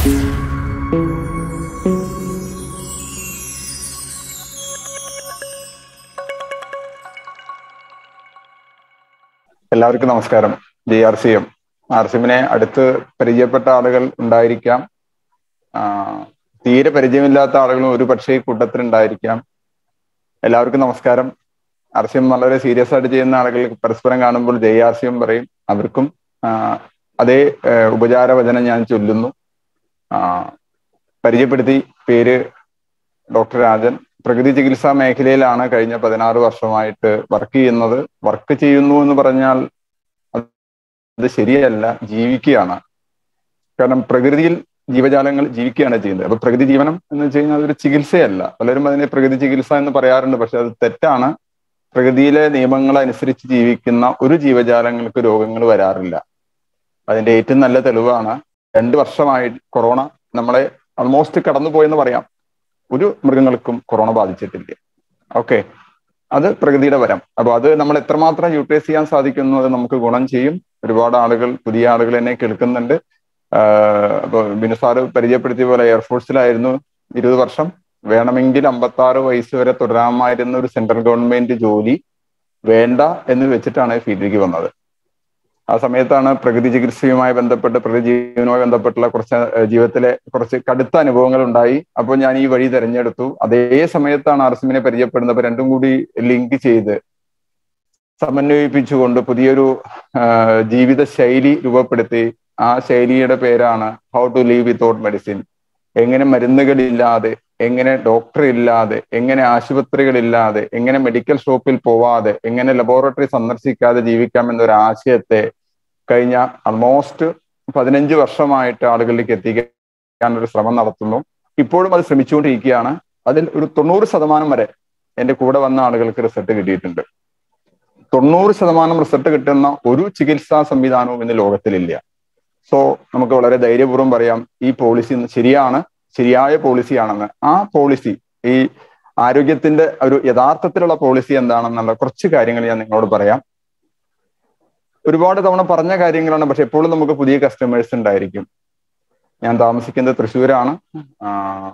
എല്ലാവർക്കും നമസ്കാരം G R C M R C എമ്മിനെ അടുത്ത് പരിചയപ്പെട്ട ആളുകൾ ഉണ്ടായിരിക്കാം ആ, തീരെ പരിചയമില്ലാത്ത ആളുകളും ഒരു പക്ഷേ ഈ കൂട്ടത്തിൽ ഉണ്ടായിരിക്കാം എല്ലാവർക്കും നമസ്കാരം ആർ സി എം വളരെ സീരിയസ് ആയിട്ട് ചെയ്യുന്ന ആളുകൾ പരസ്പരം കാണുമ്പോൾ ജെ ആർ സി എം പറയും അവർക്കും ആ, അതേ ഏ, ഉപചാര വചനം ഞാൻ ചൊല്ലുന്നു ആ, പരിചയപ്പെടുത്തി പേര് ഡോക്ടർ രാജൻ പ്രകൃതി ചികിത്സാ മേഖലയിലാണ് കഴിഞ്ഞ പതിനാറ് വർഷമായിട്ട് വർക്ക് ചെയ്യുന്നത് വർക്ക് ചെയ്യുന്നു എന്ന് പറഞ്ഞാൽ അത് ശരിയല്ല ജീവിക്കുകയാണ് കാരണം പ്രകൃതിയിൽ ജീവജാലങ്ങൾ ജീവിക്കുകയാണ് ചെയ്യുന്നത് അപ്പൊ പ്രകൃതി ജീവനം എന്ന് വെച്ച് കഴിഞ്ഞാൽ അതൊരു ചികിത്സയല്ല പലരും അതിനെ പ്രകൃതി ചികിത്സ എന്ന് പറയാറുണ്ട് പക്ഷെ അത് തെറ്റാണ് പ്രകൃതിയിലെ നിയമങ്ങൾ അനുസരിച്ച് ജീവിക്കുന്ന ഒരു ജീവജാലങ്ങൾക്ക് രോഗങ്ങൾ വരാറില്ല അതിന്റെ ഏറ്റവും നല്ല തെളിവാണ് രണ്ട് വർഷമായി കൊറോണ നമ്മളെ ഓൾമോസ്റ്റ് കടന്നുപോയെന്ന് പറയാം ഒരു മൃഗങ്ങൾക്കും കൊറോണ ബാധിച്ചിട്ടില്ല ഓക്കെ അത് പ്രകൃതിയുടെ വരം അപ്പൊ അത് നമ്മൾ എത്രമാത്രം യൂട്ടിലൈസ് ചെയ്യാൻ സാധിക്കുന്നു അത് നമുക്ക് ഗുണം ചെയ്യും ഒരുപാട് ആളുകൾ പുതിയ ആളുകൾ എന്നെ കേൾക്കുന്നുണ്ട് ആഹ് അപ്പൊ ബിനു സാറ് പരിചയപ്പെടുത്തിയ പോലെ എയർഫോഴ്സിലായിരുന്നു ഇരുപത് വർഷം വേണമെങ്കിൽ അമ്പത്തി ആറ് വയസ്സ് വരെ തുടരാമായിരുന്ന ഒരു സെൻട്രൽ ഗവൺമെന്റ് ജോലി വേണ്ട എന്ന് വെച്ചിട്ടാണ് ഫീൽഡിലേക്ക് വന്നത് ആ സമയത്താണ് പ്രകൃതി ചികിത്സയുമായി ബന്ധപ്പെട്ട് പ്രകൃതി ജീവനുമായി ബന്ധപ്പെട്ടുള്ള കുറച്ച് ഏഹ് ജീവിതത്തിലെ കുറച്ച് കടുത്ത അനുഭവങ്ങൾ ഉണ്ടായി അപ്പോൾ ഞാൻ ഈ വഴി തിരഞ്ഞെടുത്തു അതേ സമയത്താണ് ആർസിമിനെ പരിചയപ്പെടുന്നത് അപ്പൊ രണ്ടും കൂടി ലിങ്ക് ചെയ്ത് സമന്വയിപ്പിച്ചുകൊണ്ട് പുതിയൊരു ആഹ് ജീവിത ശൈലി രൂപപ്പെടുത്തി ആ ശൈലിയുടെ പേരാണ് how to live without medicine എങ്ങനെ മരുന്നുകളില്ലാതെ എങ്ങനെ ഡോക്ടർ ഇല്ലാതെ എങ്ങനെ ആശുപത്രികളില്ലാതെ എങ്ങനെ മെഡിക്കൽ ഷോപ്പിൽ പോവാതെ എങ്ങനെ ലബോറട്ടറി സന്ദർശിക്കാതെ ജീവിക്കാം എന്നൊരു ആശയത്തെ കഴിഞ്ഞ ആൾമോസ്റ്റ് പതിനഞ്ച് വർഷമായിട്ട് ആളുകളിലേക്ക് എത്തിക്കാൻ ഒരു ശ്രമം നടത്തുന്നു ഇപ്പോഴും അത് ശ്രമിച്ചുകൊണ്ടിരിക്കുകയാണ് അതിൽ ഒരു തൊണ്ണൂറ് ശതമാനം വരെ എന്റെ കൂടെ വന്ന ആളുകൾക്ക് റിസൾട്ട് കിട്ടിയിട്ടുണ്ട് തൊണ്ണൂറ് ശതമാനം റിസൾട്ട് കിട്ടുന്ന ഒരു ചികിത്സാ സംവിധാനവും ഇന്ന് ലോകത്തിലില്ല സോ നമുക്ക് വളരെ ധൈര്യപൂർവ്വം പറയാം ഈ പോളിസി ശരിയാണ് ശരിയായ പോളിസിയാണെന്ന് ആ പോളിസി ഈ ആരോഗ്യത്തിന്റെ ഒരു യഥാർത്ഥത്തിലുള്ള പോളിസി എന്താണെന്നുള്ള കുറച്ച് കാര്യങ്ങൾ ഞാൻ നിങ്ങളോട് പറയാം ഒരുപാട് തവണ പറഞ്ഞ കാര്യങ്ങളാണ് പക്ഷെ എപ്പോഴും നമുക്ക് പുതിയ കസ്റ്റമേഴ്സ് ഉണ്ടായിരിക്കും ഞാൻ താമസിക്കുന്നത് തൃശ്ശൂരാണ് ആ,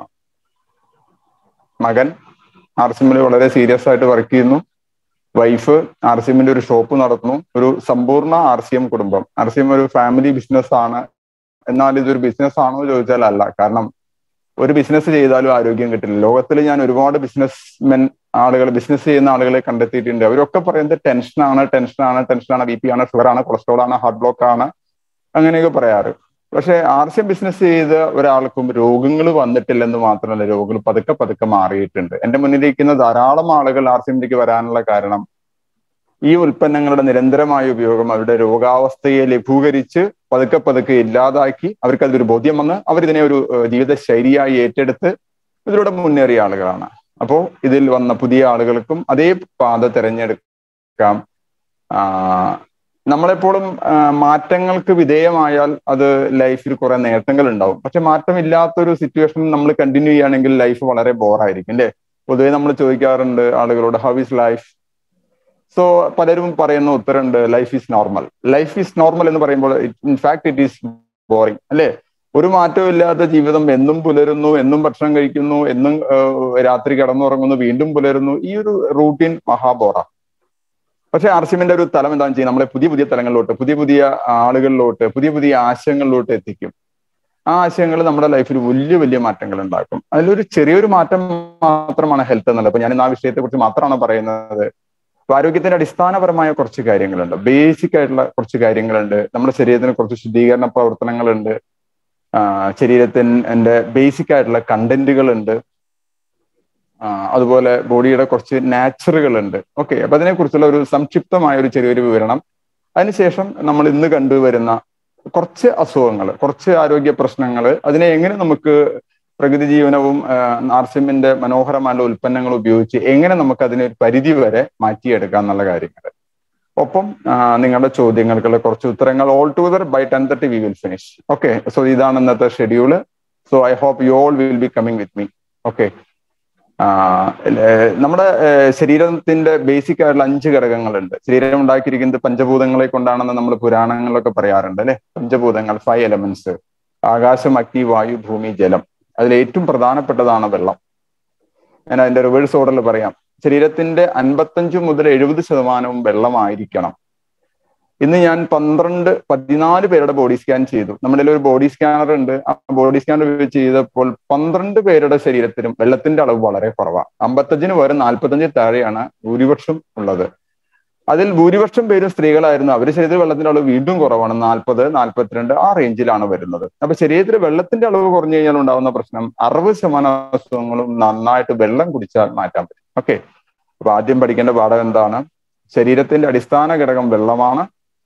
മകൻ ആർ സിമ്മിൽ വളരെ സീരിയസ് ആയിട്ട് വർക്ക് ചെയ്യുന്നു വൈഫ് ആർ സി എമ്മിന്റെ ഒരു ഷോപ്പ് നടത്തുന്നു ഒരു സമ്പൂർണ്ണ ആർ സി എം കുടുംബം ആർ സി എം ഒരു ഫാമിലി ബിസിനസ് ആണ് എന്നാൽ ഇതൊരു ബിസിനസ് ആണോ എന്ന് ചോദിച്ചാൽ അല്ല കാരണം ഒരു ബിസിനസ് ചെയ്താലും ആരോഗ്യം കിട്ടില്ല ലോകത്തിൽ ഞാൻ ഒരുപാട് ബിസിനസ് മെൻ ആളുകൾ ബിസിനസ് ചെയ്യുന്ന ആളുകളെ കണ്ടെത്തിയിട്ടുണ്ട് അവരൊക്കെ പറയുന്നത് ടെൻഷനാണ് ടെൻഷനാണ് ടെൻഷനാണ് ബി പി ആണ് ഷുഗർ ആണ് കൊളസ്ട്രോൾ ആണ് ഹാർട്ട് ബ്ലോക്ക് ആണ് അങ്ങനെയൊക്കെ പറയാറ് പക്ഷെ ആർ സി എം ബിസിനസ് ചെയ്ത ഒരാൾക്കും രോഗങ്ങൾ വന്നിട്ടില്ലെന്ന് മാത്രമല്ല രോഗങ്ങൾ പതുക്കെ പതുക്കെ മാറിയിട്ടുണ്ട് എന്റെ മുന്നിലിരിക്കുന്ന ധാരാളം ആളുകൾ ആർ സി എമ്മിലേക്ക് വരാനുള്ള കാരണം ഈ ഉൽപ്പന്നങ്ങളുടെ നിരന്തരമായ ഉപയോഗം അവരുടെ രോഗാവസ്ഥയെ ലഘൂകരിച്ച് പതുക്കെ പതുക്കെ ഇല്ലാതാക്കി അവർക്ക് അതൊരു ബോധ്യം വന്ന് അവരിതിനെ ഒരു ഏഹ്, ജീവിത ശൈലിയായി ഏറ്റെടുത്ത് ഇതിലൂടെ മുന്നേറിയ ആളുകളാണ് അപ്പോ ഇതിൽ വന്ന പുതിയ ആളുകൾക്കും അതേ പാത തിരഞ്ഞെടുക്കാം ആ, നമ്മളെപ്പോഴും ആ, മാറ്റങ്ങൾക്ക് വിധേയമായാൽ അത് ലൈഫിൽ കുറെ നേട്ടങ്ങൾ ഉണ്ടാവും പക്ഷെ മാറ്റമില്ലാത്തൊരു സിറ്റുവേഷൻ നമ്മൾ കണ്ടിന്യൂ ചെയ്യുകയാണെങ്കിൽ ലൈഫ് വളരെ ബോറായിരിക്കും അല്ലേ പൊതുവെ നമ്മൾ ചോദിക്കാറുണ്ട് ആളുകളോട് ഹൗ ഇസ് ലൈഫ് സോ പലരും പറയുന്ന ഉത്തരമുണ്ട് life is normal life is normal എന്ന് പറയുമ്പോൾ ഇൻഫാക്ട് ഇറ്റ് ഈസ് ബോറിംഗ് അല്ലേ ഒരു മാറ്റവും ഇല്ലാത്ത ജീവിതം എന്നും പുലരുന്നു എന്നും ഭക്ഷണം കഴിക്കുന്നു എന്നും ഏഹ്, രാത്രി കിടന്നുറങ്ങുന്നു വീണ്ടും പുലരുന്നു ഈ ഒരു റൂട്ടീൻ മഹാബോറ പക്ഷെ ആർസിമിന്റെ ഒരു തലം എന്താണെന്ന് വെച്ചാൽ നമ്മളെ പുതിയ പുതിയ തലങ്ങളിലോട്ട് പുതിയ പുതിയ ആളുകളിലോട്ട് പുതിയ പുതിയ ആശയങ്ങളിലോട്ട് എത്തിക്കും ആ ആശയങ്ങൾ നമ്മുടെ ലൈഫിൽ വലിയ വലിയ മാറ്റങ്ങൾ ഉണ്ടാക്കും അതിലൊരു ചെറിയൊരു മാറ്റം മാത്രമാണ് ഹെൽത്ത് എന്നുള്ളത് അപ്പൊ ഞാൻ ഇന്ന് ആ വിഷയത്തെ കുറിച്ച് മാത്രമാണ് പറയുന്നത് അപ്പൊ ആരോഗ്യത്തിന്റെ അടിസ്ഥാനപരമായ കുറച്ച് കാര്യങ്ങളുണ്ട് ബേസിക് ആയിട്ടുള്ള കുറച്ച് കാര്യങ്ങളുണ്ട് നമ്മുടെ ശരീരത്തിന് കുറച്ച് ശുദ്ധീകരണ പ്രവർത്തനങ്ങളുണ്ട് ആ, ശരീരത്തിന്റെ ബേസിക് ആയിട്ടുള്ള കണ്ടന്റുകൾ ഉണ്ട് ആ, അതുപോലെ ബോഡിയുടെ കുറച്ച് നാച്ചറുകൾ ഉണ്ട് ഓക്കെ അപ്പൊ അതിനെക്കുറിച്ചുള്ള ഒരു സംക്ഷിപ്തമായ ഒരു ചെറിയൊരു വിവരണം അതിനുശേഷം നമ്മൾ ഇന്ന് കണ്ടുവരുന്ന കുറച്ച് അസുഖങ്ങൾ കുറച്ച് ആരോഗ്യ പ്രശ്നങ്ങൾ അതിനെ എങ്ങനെ നമുക്ക് പ്രകൃതി ജീവനവും നാർസിമിന്റെ മനോഹരമായ ഉൽപ്പന്നങ്ങൾ ഉപയോഗിച്ച് എങ്ങനെ നമുക്ക് അതിനെ ഒരു പരിധി വരെ മാറ്റിയെടുക്കാം എന്നുള്ള കാര്യങ്ങൾ ഒപ്പം ആ, നിങ്ങളുടെ ചോദ്യങ്ങൾക്കുള്ള കുറച്ച് ഉത്തരങ്ങൾ all together by ten thirty we will finish okay so ഇതാണ് ഇന്നത്തെ schedule so I hope you all will be coming with me okay നമ്മുടെ ഏഹ്, ശരീരത്തിന്റെ ബേസിക് ആയിട്ടുള്ള അഞ്ച് ഘടകങ്ങളുണ്ട് ശരീരം ഉണ്ടാക്കിയിരിക്കുന്നത് പഞ്ചഭൂതങ്ങളെ കൊണ്ടാണെന്ന് നമ്മൾ പുരാണങ്ങളിലൊക്കെ പറയാറുണ്ട് അല്ലെ പഞ്ചഭൂതങ്ങൾ ഫൈവ് എലമെന്റ്സ് ആകാശം അഗ്നി വായു ഭൂമി ജലം അതിൽ ഏറ്റവും പ്രധാനപ്പെട്ടതാണ് വെള്ളം ഞാൻ അതിന്റെ റിവേഴ്സ് ഓർഡറിൽ പറയാം ശരീരത്തിന്റെ അൻപത്തഞ്ച് മുതൽ എഴുപത് ശതമാനവും വെള്ളമായിരിക്കണം ഇന്ന് ഞാൻ പന്ത്രണ്ട് പതിനാല് പേരുടെ ബോഡി സ്കാൻ ചെയ്തു നമ്മുടെ ഒരു ബോഡി സ്കാനർ ഉണ്ട് ആ ബോഡി സ്കാനർ ചെയ്തപ്പോൾ പന്ത്രണ്ട് പേരുടെ ശരീരത്തിലും വെള്ളത്തിന്റെ അളവ് വളരെ കുറവാണ് അമ്പത്തഞ്ചിന് പകരം നാൽപ്പത്തഞ്ചിൽ താഴെയാണ് ഭൂരിപക്ഷം ഉള്ളത് അതിൽ ഭൂരിപക്ഷം പേരും സ്ത്രീകളായിരുന്നു അവരുടെ ശരീരത്തിൽ വെള്ളത്തിന്റെ അളവ് വീണ്ടും കുറവാണ് നാൽപ്പത് നാൽപ്പത്തിരണ്ട് ആ റേഞ്ചിലാണ് വരുന്നത് അപ്പൊ ശരീരത്തിൽ വെള്ളത്തിന്റെ അളവ് കുറഞ്ഞു കഴിഞ്ഞാൽ ഉണ്ടാകുന്ന പ്രശ്നം അറുപത് ശതമാനം അസുഖങ്ങളും നന്നായിട്ട് വെള്ളം കുടിച്ചാൽ മാറ്റാൻ പറ്റും ഓക്കെ അപ്പൊ ആദ്യം പഠിക്കേണ്ട പാഠം എന്താണ് ശരീരത്തിന്റെ അടിസ്ഥാന ഘടകം വെള്ളമാണ്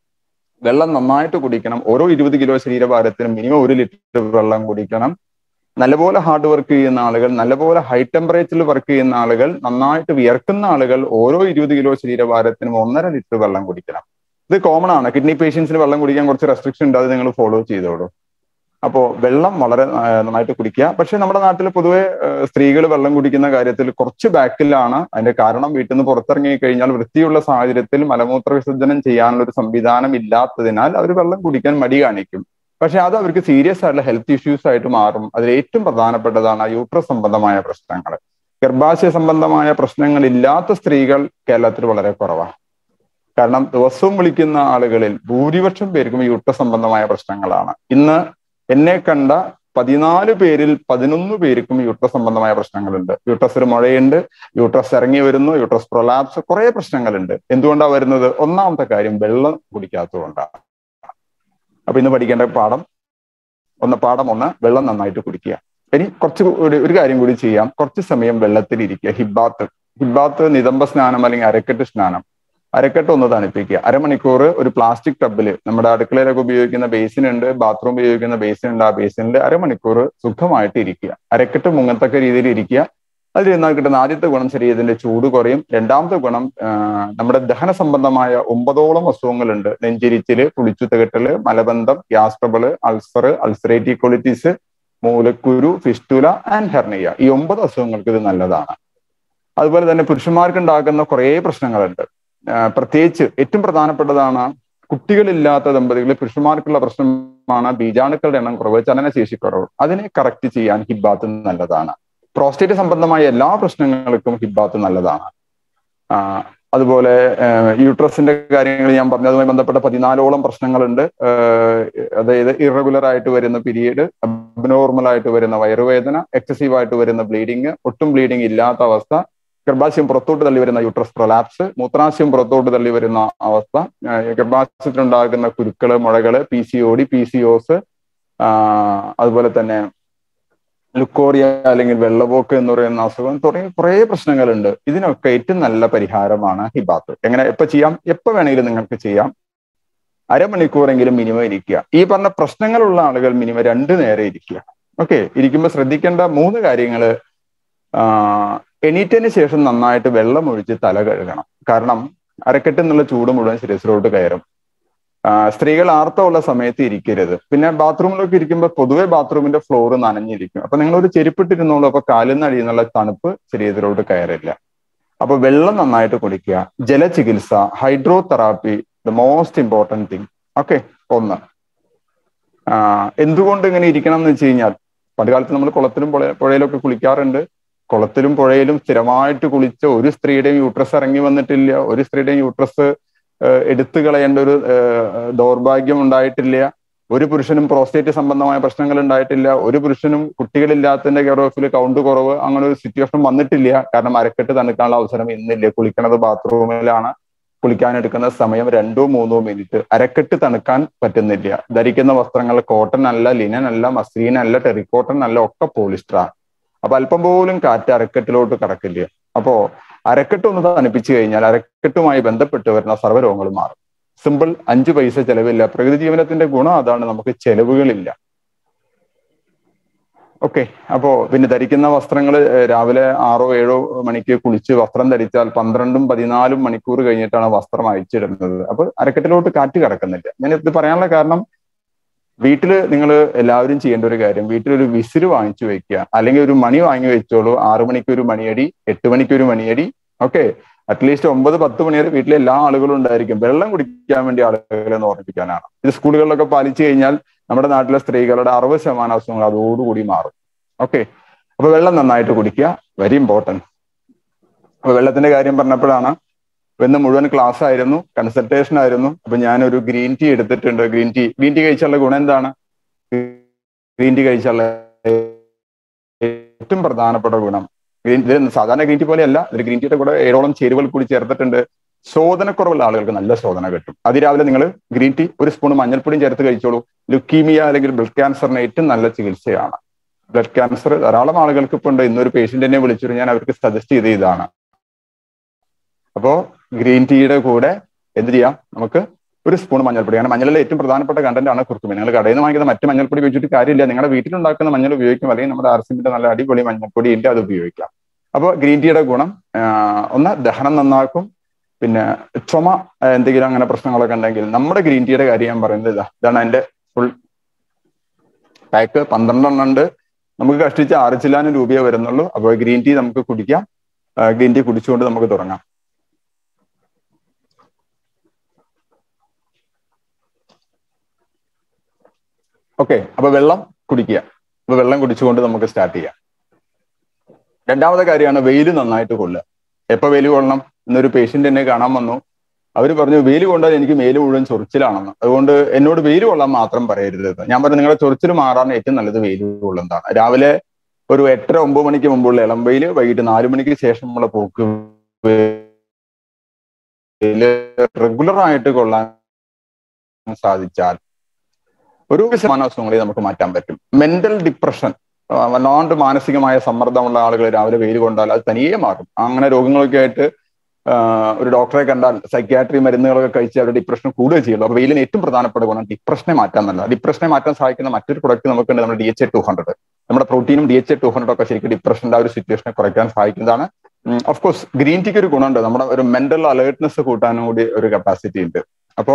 വെള്ളം നന്നായിട്ട് കുടിക്കണം ഓരോ ഇരുപത് കിലോ ശരീരഭാരത്തിനും മിനിമം ഒരു ലിറ്റർ വെള്ളം കുടിക്കണം നല്ലപോലെ ഹാർഡ് വർക്ക് ചെയ്യുന്ന ആളുകൾ നല്ലപോലെ ഹൈ ടെമ്പറേച്ചറിൽ വർക്ക് ചെയ്യുന്ന ആളുകൾ നന്നായിട്ട് വിയർക്കുന്ന ആളുകൾ ഓരോ ഇരുപത് കിലോ ശരീരഭാരത്തിനും ഒന്നര ലിറ്റർ വെള്ളം കുടിക്കണം ഇത് കോമൺ ആണ് കിഡ്നി പേഷ്യൻസിന് വെള്ളം കുടിക്കാൻ കുറച്ച് റെസ്ട്രിക്ഷൻ ഉണ്ട് അത് നിങ്ങൾ ഫോളോ ചെയ്തോളൂ അപ്പോൾ വെള്ളം വളരെ നന്നായിട്ട് കുടിക്കുക പക്ഷെ നമ്മുടെ നാട്ടിൽ പൊതുവെ സ്ത്രീകൾ വെള്ളം കുടിക്കുന്ന കാര്യത്തിൽ കുറച്ച് ബാക്കിലാണ് അതിന്റെ കാരണം വീട്ടിൽ നിന്ന് പുറത്തിറങ്ങി കഴിഞ്ഞാൽ വൃത്തിയുള്ള സാഹചര്യത്തിൽ മലമൂത്ര വിസർജനം ചെയ്യാനുള്ള ഒരു സംവിധാനം ഇല്ലാത്തതിനാൽ അവർ വെള്ളം കുടിക്കാൻ മടി കാണിക്കും പക്ഷെ അത് അവർക്ക് സീരിയസ് ആയിട്ടുള്ള ഹെൽത്ത് ഇഷ്യൂസ് ആയിട്ട് മാറും അതിൽ ഏറ്റവും പ്രധാനപ്പെട്ടതാണ് യൂട്രസ് സംബന്ധമായ പ്രശ്നങ്ങൾ ഗർഭാശയ സംബന്ധമായ പ്രശ്നങ്ങൾ ഇല്ലാത്ത സ്ത്രീകൾ കേരളത്തിൽ വളരെ കുറവാണ് കാരണം ദിവസവും വിളിക്കുന്ന ആളുകളിൽ ഭൂരിപക്ഷം പേർക്കും യൂട്രസ് സംബന്ധമായ പ്രശ്നങ്ങളാണ് ഇന്ന് എന്നെ കണ്ട പതിനാല് പേരിൽ പതിനൊന്ന് പേർക്കും യൂട്രസ് സംബന്ധമായ പ്രശ്നങ്ങളുണ്ട് യൂട്രസിൽ മുഴയുണ്ട് യൂട്രസ് ഇറങ്ങി വരുന്നു യൂട്രസ് പ്രൊലാപ്സ് കുറെ പ്രശ്നങ്ങളുണ്ട് എന്തുകൊണ്ടാണ് വരുന്നത് ഒന്നാമത്തെ കാര്യം വെള്ളം കുടിക്കാത്തതുകൊണ്ടാണ് അപ്പൊ ഇന്ന് പഠിക്കേണ്ട പാഠം ഒന്ന് പാഠം ഒന്ന് വെള്ളം നന്നായിട്ട് കുടിക്കുക ഇനി കുറച്ച് ഒരു കാര്യം കൂടി ചെയ്യാം കുറച്ച് സമയം വെള്ളത്തിൽ ഇരിക്കുക ഹിബാത്ത് ഹിബാത്ത് നിതംബ സ്നാനം അല്ലെങ്കിൽ അരക്കെട്ട് സ്നാനം അരക്കെട്ട് ഒന്ന് തണുപ്പിക്കുക അരമണിക്കൂർ ഒരു പ്ലാസ്റ്റിക് ടബിൽ നമ്മുടെ അടുക്കളയിലൊക്കെ ഉപയോഗിക്കുന്ന ബേസിൻ ഉണ്ട് ബാത്റൂം ഉപയോഗിക്കുന്ന ബേസിൻ ഉണ്ട് ആ ബേസിനിൽ അരമണിക്കൂർ സുഖമായിട്ട് ഇരിക്കുക അരക്കെട്ട് മുങ്ങത്തക്ക രീതിയിൽ ഇരിക്കുക അതിൽ നിന്നാൽ കിട്ടുന്ന ആദ്യത്തെ ഗുണം ശരീരത്തിന്റെ ചൂട് കുറയും രണ്ടാമത്തെ ഗുണം നമ്മുടെ ദഹന സംബന്ധമായ ഒമ്പതോളം അസുഖങ്ങളുണ്ട് നെഞ്ചിരിച്ചില് പുളിച്ചു തികട്ടല് മലബന്ധം gas trouble ulcer ulcerative colitis മൂലക്കുരു ഫിസ്റ്റുല ആൻഡ് ഹെർണിയ ഈ ഒമ്പത് അസുഖങ്ങൾക്ക് ഇത് നല്ലതാണ് അതുപോലെ തന്നെ പുരുഷന്മാർക്ക് ഉണ്ടാകുന്ന കുറേ പ്രശ്നങ്ങളുണ്ട് പ്രത്യേകിച്ച് ഏറ്റവും പ്രധാനപ്പെട്ടതാണ് കുട്ടികളില്ലാത്ത ദമ്പതികളിൽ പുരുഷന്മാർക്കുള്ള പ്രശ്നമാണ് ബീജാണുക്കളുടെ എണ്ണം കുറവ് ചലനശേഷി കുറവ് അതിനെ കറക്റ്റ് ചെയ്യാൻ ഹിബാത്ത് നല്ലതാണ് പ്രോസ്റ്റേറ്റ് സംബന്ധമായ എല്ലാ പ്രശ്നങ്ങൾക്കും ഹിബാത്ത് നല്ലതാണ് അതുപോലെ യൂട്രസിന്റെ കാര്യങ്ങൾ ഞാൻ പറഞ്ഞു അതുമായി ബന്ധപ്പെട്ട പതിനാലോളം പ്രശ്നങ്ങളുണ്ട് അതായത് ഇറഗുലർ ആയിട്ട് വരുന്ന പീരീഡ് അബ്നോർമൽ ആയിട്ട് വരുന്ന വയറുവേദന എക്സസീവ് ആയിട്ട് വരുന്ന ബ്ലീഡിങ് ഒട്ടും ബ്ലീഡിങ് ഇല്ലാത്ത അവസ്ഥ ഗർഭാശയം പുറത്തോട്ട് തള്ളി വരുന്ന യൂട്രസ് പ്രൊലാപ്സ് മൂത്രാശയം പുറത്തോട്ട് തള്ളി വരുന്ന അവസ്ഥ ഗർഭാശയത്തിലുണ്ടാകുന്ന കുരുക്കള് മുഴകള് P C O D P C O S അതുപോലെ തന്നെ ലുക്കോറിയ അല്ലെങ്കിൽ വെള്ളപോക്ക് എന്ന് പറയുന്ന അസുഖം തുടങ്ങി കുറേ പ്രശ്നങ്ങളുണ്ട് ഇതിനൊക്കെ ഏറ്റവും നല്ല പരിഹാരമാണ് ഹിബാത്ത് എങ്ങനെ എപ്പോ ചെയ്യാം എപ്പോ വേണമെങ്കിലും നിങ്ങൾക്ക് ചെയ്യാം അരമണിക്കൂറെങ്കിലും മിനിമം ഇരിക്കുക ഈ പറഞ്ഞ പ്രശ്നങ്ങളുള്ള ആളുകൾ മിനിമം രണ്ട് നേരം ഇരിക്കുക ഓക്കെ ഇരിക്കുമ്പോൾ ശ്രദ്ധിക്കേണ്ട മൂന്ന് കാര്യങ്ങള് എണീറ്റതിന് ശേഷം നന്നായിട്ട് വെള്ളം ഒഴിച്ച് തല കഴുകണം കാരണം അരക്കെട്ട് എന്നുള്ള ചൂട് മുഴുവൻ ശരീരത്തിലോട്ട് കയറും സ്ത്രീകൾ ആർത്തമുള്ള സമയത്ത് ഇരിക്കരുത് പിന്നെ ബാത്റൂമിലൊക്കെ ഇരിക്കുമ്പോൾ പൊതുവെ ബാത്റൂമിന്റെ ഫ്ലോർ നനഞ്ഞിരിക്കും അപ്പൊ നിങ്ങൾ ഒരു ചെരുപ്പിട്ടിരുന്നോളൂ അപ്പൊ കാലിൽ അടിയുന്നുള്ള തണുപ്പ് ശരീരത്തിലോട്ട് കയറില്ല അപ്പൊ വെള്ളം നന്നായിട്ട് കുടിക്കുക ജലചികിത്സ hydro therapy the most important thing okay ഒന്ന് എന്തുകൊണ്ട് ഇങ്ങനെ ഇരിക്കണം എന്ന് വെച്ച് കഴിഞ്ഞാൽ പണ്ടുകാലത്ത് നമ്മൾ കുളത്തിലും പുഴയിലൊക്കെ കുളിക്കാറുണ്ട് കുളത്തിലും പുഴയിലും സ്ഥിരമായിട്ട് കുളിച്ച ഒരു സ്ത്രീയുടെയും യൂട്രസ് ഇറങ്ങി വന്നിട്ടില്ല ഒരു സ്ത്രീയുടെയും യൂട്രസ് എടുത്തു കളയേണ്ട ഒരു ദൗർഭാഗ്യം ഉണ്ടായിട്ടില്ല ഒരു പുരുഷനും പ്രോസ്റ്റേറ്റ് സംബന്ധമായ പ്രശ്നങ്ങൾ ഉണ്ടായിട്ടില്ല ഒരു പുരുഷനും കുട്ടികളില്ലാത്തതിന്റെ കെയർ ഓഫിൽ കൗണ്ട് കുറവ് അങ്ങനെ ഒരു സിറ്റുവേഷൻ വന്നിട്ടില്ല കാരണം അരക്കെട്ട് തണുക്കാനുള്ള അവസരം ഇന്നില്ല കുളിക്കണത് ബാത്റൂമിലാണ് കുളിക്കാൻ എടുക്കുന്ന സമയം രണ്ടോ മൂന്നോ മിനിറ്റ് അരക്കെട്ട് തണുക്കാൻ പറ്റുന്നില്ല ധരിക്കുന്ന വസ്ത്രങ്ങൾ കോട്ടൺ അല്ല ലിനൻ അല്ല മസ്ലീൻ അല്ല ടെറിക്കോട്ടൺ അല്ല ഒക്കെ പോളിസ്റ്ററാണ് അപ്പൊ അല്പം പോലും കാറ്റ് അരക്കെട്ടിലോട്ട് കടക്കില്ല അപ്പോ അരക്കെട്ട് ഒന്ന് തണുപ്പിച്ചു കഴിഞ്ഞാൽ അരക്കെട്ടുമായി ബന്ധപ്പെട്ട് വരുന്ന സർവ്വരോഗങ്ങളും മാറും സിമ്പിൾ അഞ്ചു പൈസ ചെലവില്ല പ്രകൃതി ജീവനത്തിന്റെ ഗുണം അതാണ് നമുക്ക് ചെലവുകളില്ല ഓക്കെ അപ്പോ പിന്നെ ധരിക്കുന്ന വസ്ത്രങ്ങൾ രാവിലെ ആറോ ഏഴോ മണിക്ക് കുളിച്ച് വസ്ത്രം ധരിച്ചാൽ പന്ത്രണ്ടും പതിനാലും മണിക്കൂർ കഴിഞ്ഞിട്ടാണ് വസ്ത്രം അയച്ചിടുന്നത് അപ്പൊ അരക്കെട്ടിലോട്ട് കാറ്റ് കടക്കുന്നില്ല ഞാൻ ഇത് പറയാനുള്ള കാരണം വീട്ടിൽ നിങ്ങൾ എല്ലാവരും ചെയ്യേണ്ട ഒരു കാര്യം വീട്ടിലൊരു വിസിൽ വാങ്ങിച്ചു വെക്കുക അല്ലെങ്കിൽ ഒരു മണി വാങ്ങി വെച്ചോളൂ ആറു മണിക്ക് ഒരു മണിയടി എട്ട് മണിക്ക് ഒരു മണിയടി ഓക്കെ അറ്റ്ലീസ്റ്റ് ഒമ്പത് പത്ത് മണി വരെ വീട്ടിലെ എല്ലാ ആളുകളും ഉണ്ടായിരിക്കും വെള്ളം കുടിക്കാൻ വേണ്ടി ആളുകളെ ഓർമ്മിപ്പിക്കാനാണ് ഇത് സ്കൂളുകളിലൊക്കെ പാലിച്ചു കഴിഞ്ഞാൽ നമ്മുടെ നാട്ടിലെ സ്ത്രീകളുടെ അറുപത് ശതമാനം അസുഖങ്ങൾ അതോടുകൂടി മാറും ഓക്കെ അപ്പൊ വെള്ളം നന്നായിട്ട് കുടിക്കുക വെരി ഇമ്പോർട്ടൻറ്റ് അപ്പൊ വെള്ളത്തിന്റെ കാര്യം പറഞ്ഞപ്പോഴാണ് ഇന്ന് മുഴുവൻ ക്ലാസ് ആയിരുന്നു കൺസൾട്ടേഷൻ ആയിരുന്നു അപ്പൊ ഞാനൊരു ഗ്രീൻ ടീ എടുത്തിട്ടുണ്ട് ഗ്രീൻ ടീ ഗ്രീൻ ടീ കഴിച്ചുള്ള ഗുണം എന്താണ് ഗ്രീൻ ടീ കഴിച്ചുള്ള ഏറ്റവും പ്രധാനപ്പെട്ട ഗുണം ഗ്രീൻ ഇത് സാധാരണ ഗ്രീൻ ടീ പോലെയല്ല ഇതിൽ ഗ്രീൻ ടീയുടെ കൂടെ ഏഴോളം ചേരുവകൾ കൂടി ചേർത്തിട്ടുണ്ട് ശോധനക്കുറവുള്ള ആളുകൾക്ക് നല്ല ശോധന കിട്ടും അതിരാവിലെ നിങ്ങൾ ഗ്രീൻ ടീ ഒരു സ്പൂൺ മഞ്ഞൾപ്പൊടിയും ചേർത്ത് കഴിച്ചോളൂ ലുക്കീമിയ അല്ലെങ്കിൽ ബ്ലഡ് ക്യാൻസറിന് ഏറ്റവും നല്ല ചികിത്സയാണ് ബ്ലഡ് ക്യാൻസർ ധാരാളം ആളുകൾക്ക് ഇപ്പോൾ ഉണ്ട് ഇന്നൊരു പേഷ്യന്റിനെ വിളിച്ചിട്ട് ഞാൻ അവർക്ക് സജസ്റ്റ് ചെയ്ത ഇതാണ് അപ്പോ ഗ്രീൻ ടീയുടെ കൂടെ എന്ത് ചെയ്യാം നമുക്ക് ഒരു സ്പൂൺ മഞ്ഞൾപ്പൊടി കാരണം മഞ്ഞളിലെ ഏറ്റവും പ്രധാനപ്പെട്ട കണ്ടന്റ് ആണ് കുർക്കുമീൻ നിങ്ങൾ കടയിൽ നിന്ന് വാങ്ങിക്കുന്ന മറ്റു മഞ്ഞൾപ്പൊടി ഉപയോഗിച്ചിട്ട് കാര്യമില്ല നിങ്ങളുടെ വീട്ടിലുണ്ടാക്കുന്ന മഞ്ഞൾ ഉപയോഗിക്കും അല്ലെങ്കിൽ നമ്മുടെ ആർസിമിന്റെ നല്ല അടിപൊളി മഞ്ഞൾപ്പൊടി ഉണ്ട് അത് ഉപയോഗിക്കാം അപ്പോൾ ഗ്രീൻ ടീയുടെ ഗുണം ഒന്ന് ദഹനം നന്നാക്കും പിന്നെ ചുമ എന്തെങ്കിലും അങ്ങനെ പ്രശ്നങ്ങളൊക്കെ ഉണ്ടെങ്കിൽ നമ്മുടെ ഗ്രീൻ ടീയുടെ കാര്യം ഞാൻ പറയുന്നത് ഇതാ ഇതാണ് അതിന്റെ ഫുൾ പാക്ക് പന്ത്രണ്ടെണ്ണം ഉണ്ട് നമുക്ക് കഷ്ടിച്ച് ആറ് ചില്ലാനും രൂപയെ വരുന്നുള്ളൂ അപ്പോൾ ഗ്രീൻ ടീ നമുക്ക് കുടിക്കാം ഗ്രീൻ ടീ കുടിച്ചുകൊണ്ട് നമുക്ക് തുടങ്ങാം ഓക്കെ അപ്പൊ വെള്ളം കുടിക്കുക അപ്പൊ വെള്ളം കുടിച്ചുകൊണ്ട് നമുക്ക് സ്റ്റാർട്ട് ചെയ്യാം രണ്ടാമത്തെ കാര്യമാണ് വെയിൽ നന്നായിട്ട് കൊള്ളുക എപ്പോ വെയിൽ കൊള്ളണം ഇന്നൊരു പേഷ്യന്റ് എന്നെ കാണാൻ വന്നു അവർ പറഞ്ഞു വെയിൽ കൊണ്ടാൽ എനിക്ക് മേല് മുഴുവൻ ചൊറിച്ചിലാണെന്ന് അതുകൊണ്ട് എന്നോട് വെയിൽ കൊള്ളാൻ മാത്രം പറയരുത് ഞാൻ പറഞ്ഞു നിങ്ങളുടെ ചൊറിച്ചിൽ മാറാൻ ഏറ്റവും നല്ലത് വെയിൽ കൊള്ളുന്നതാണ് രാവിലെ ഒരു എട്ടര ഒമ്പത് മണിക്ക് മുമ്പുള്ള ഇളം വെയിൽ വൈകിട്ട് നാലു മണിക്ക് ശേഷമുള്ള പോക്ക് റെഗുലർ ആയിട്ട് കൊള്ളാൻ സാധിച്ചാൽ ഒരു ശതമാനം അസുഖങ്ങളെ നമുക്ക് മാറ്റാൻ പറ്റും മെന്റൽ ഡിപ്രഷൻ വല്ലാണ്ട് മാനസികമായ സമ്മർദ്ദമുള്ള ആളുകൾ രാവിലെ വെയിൽ കൊണ്ടാൽ അത് തനിയെ മാറും അങ്ങനെ രോഗങ്ങളൊക്കെ ആയിട്ട് ഒരു ഡോക്ടറെ കണ്ടാൽ സൈക്യാട്രി മരുന്നുകളൊക്കെ കഴിച്ച് അവരുടെ ഡിപ്രഷൻ കൂടുകയും ചെയ്യുള്ളൂ അപ്പൊ വെയിലിന് ഏറ്റവും പ്രധാനപ്പെട്ട ഗുണം ഡിപ്രഷനെ മാറ്റാൻ നല്ല ഡിപ്രഷനെ മാറ്റാൻ സഹായിക്കുന്ന മറ്റൊരു പ്രൊഡക്റ്റ് നമുക്കുണ്ട് നമ്മുടെ D H A two hundred നമ്മുടെ പ്രോട്ടീനും D H A two hundred ഒക്കെ ശരിക്കും ഡിപ്രഷന്റെ ആ ഒരു സിറ്റുവേഷനെ കുറയ്ക്കാൻ സഹായിക്കുന്നതാണ് ഓഫ് കോഴ്സ് ഗ്രീൻ ടീക്ക് ഒരു ഗുണമുണ്ട് നമ്മുടെ ഒരു മെന്റൽ അലേർട്ട്നെസ് കൂട്ടാനും കൂടി ഒരു കപ്പാസിറ്റി ഉണ്ട് അപ്പോ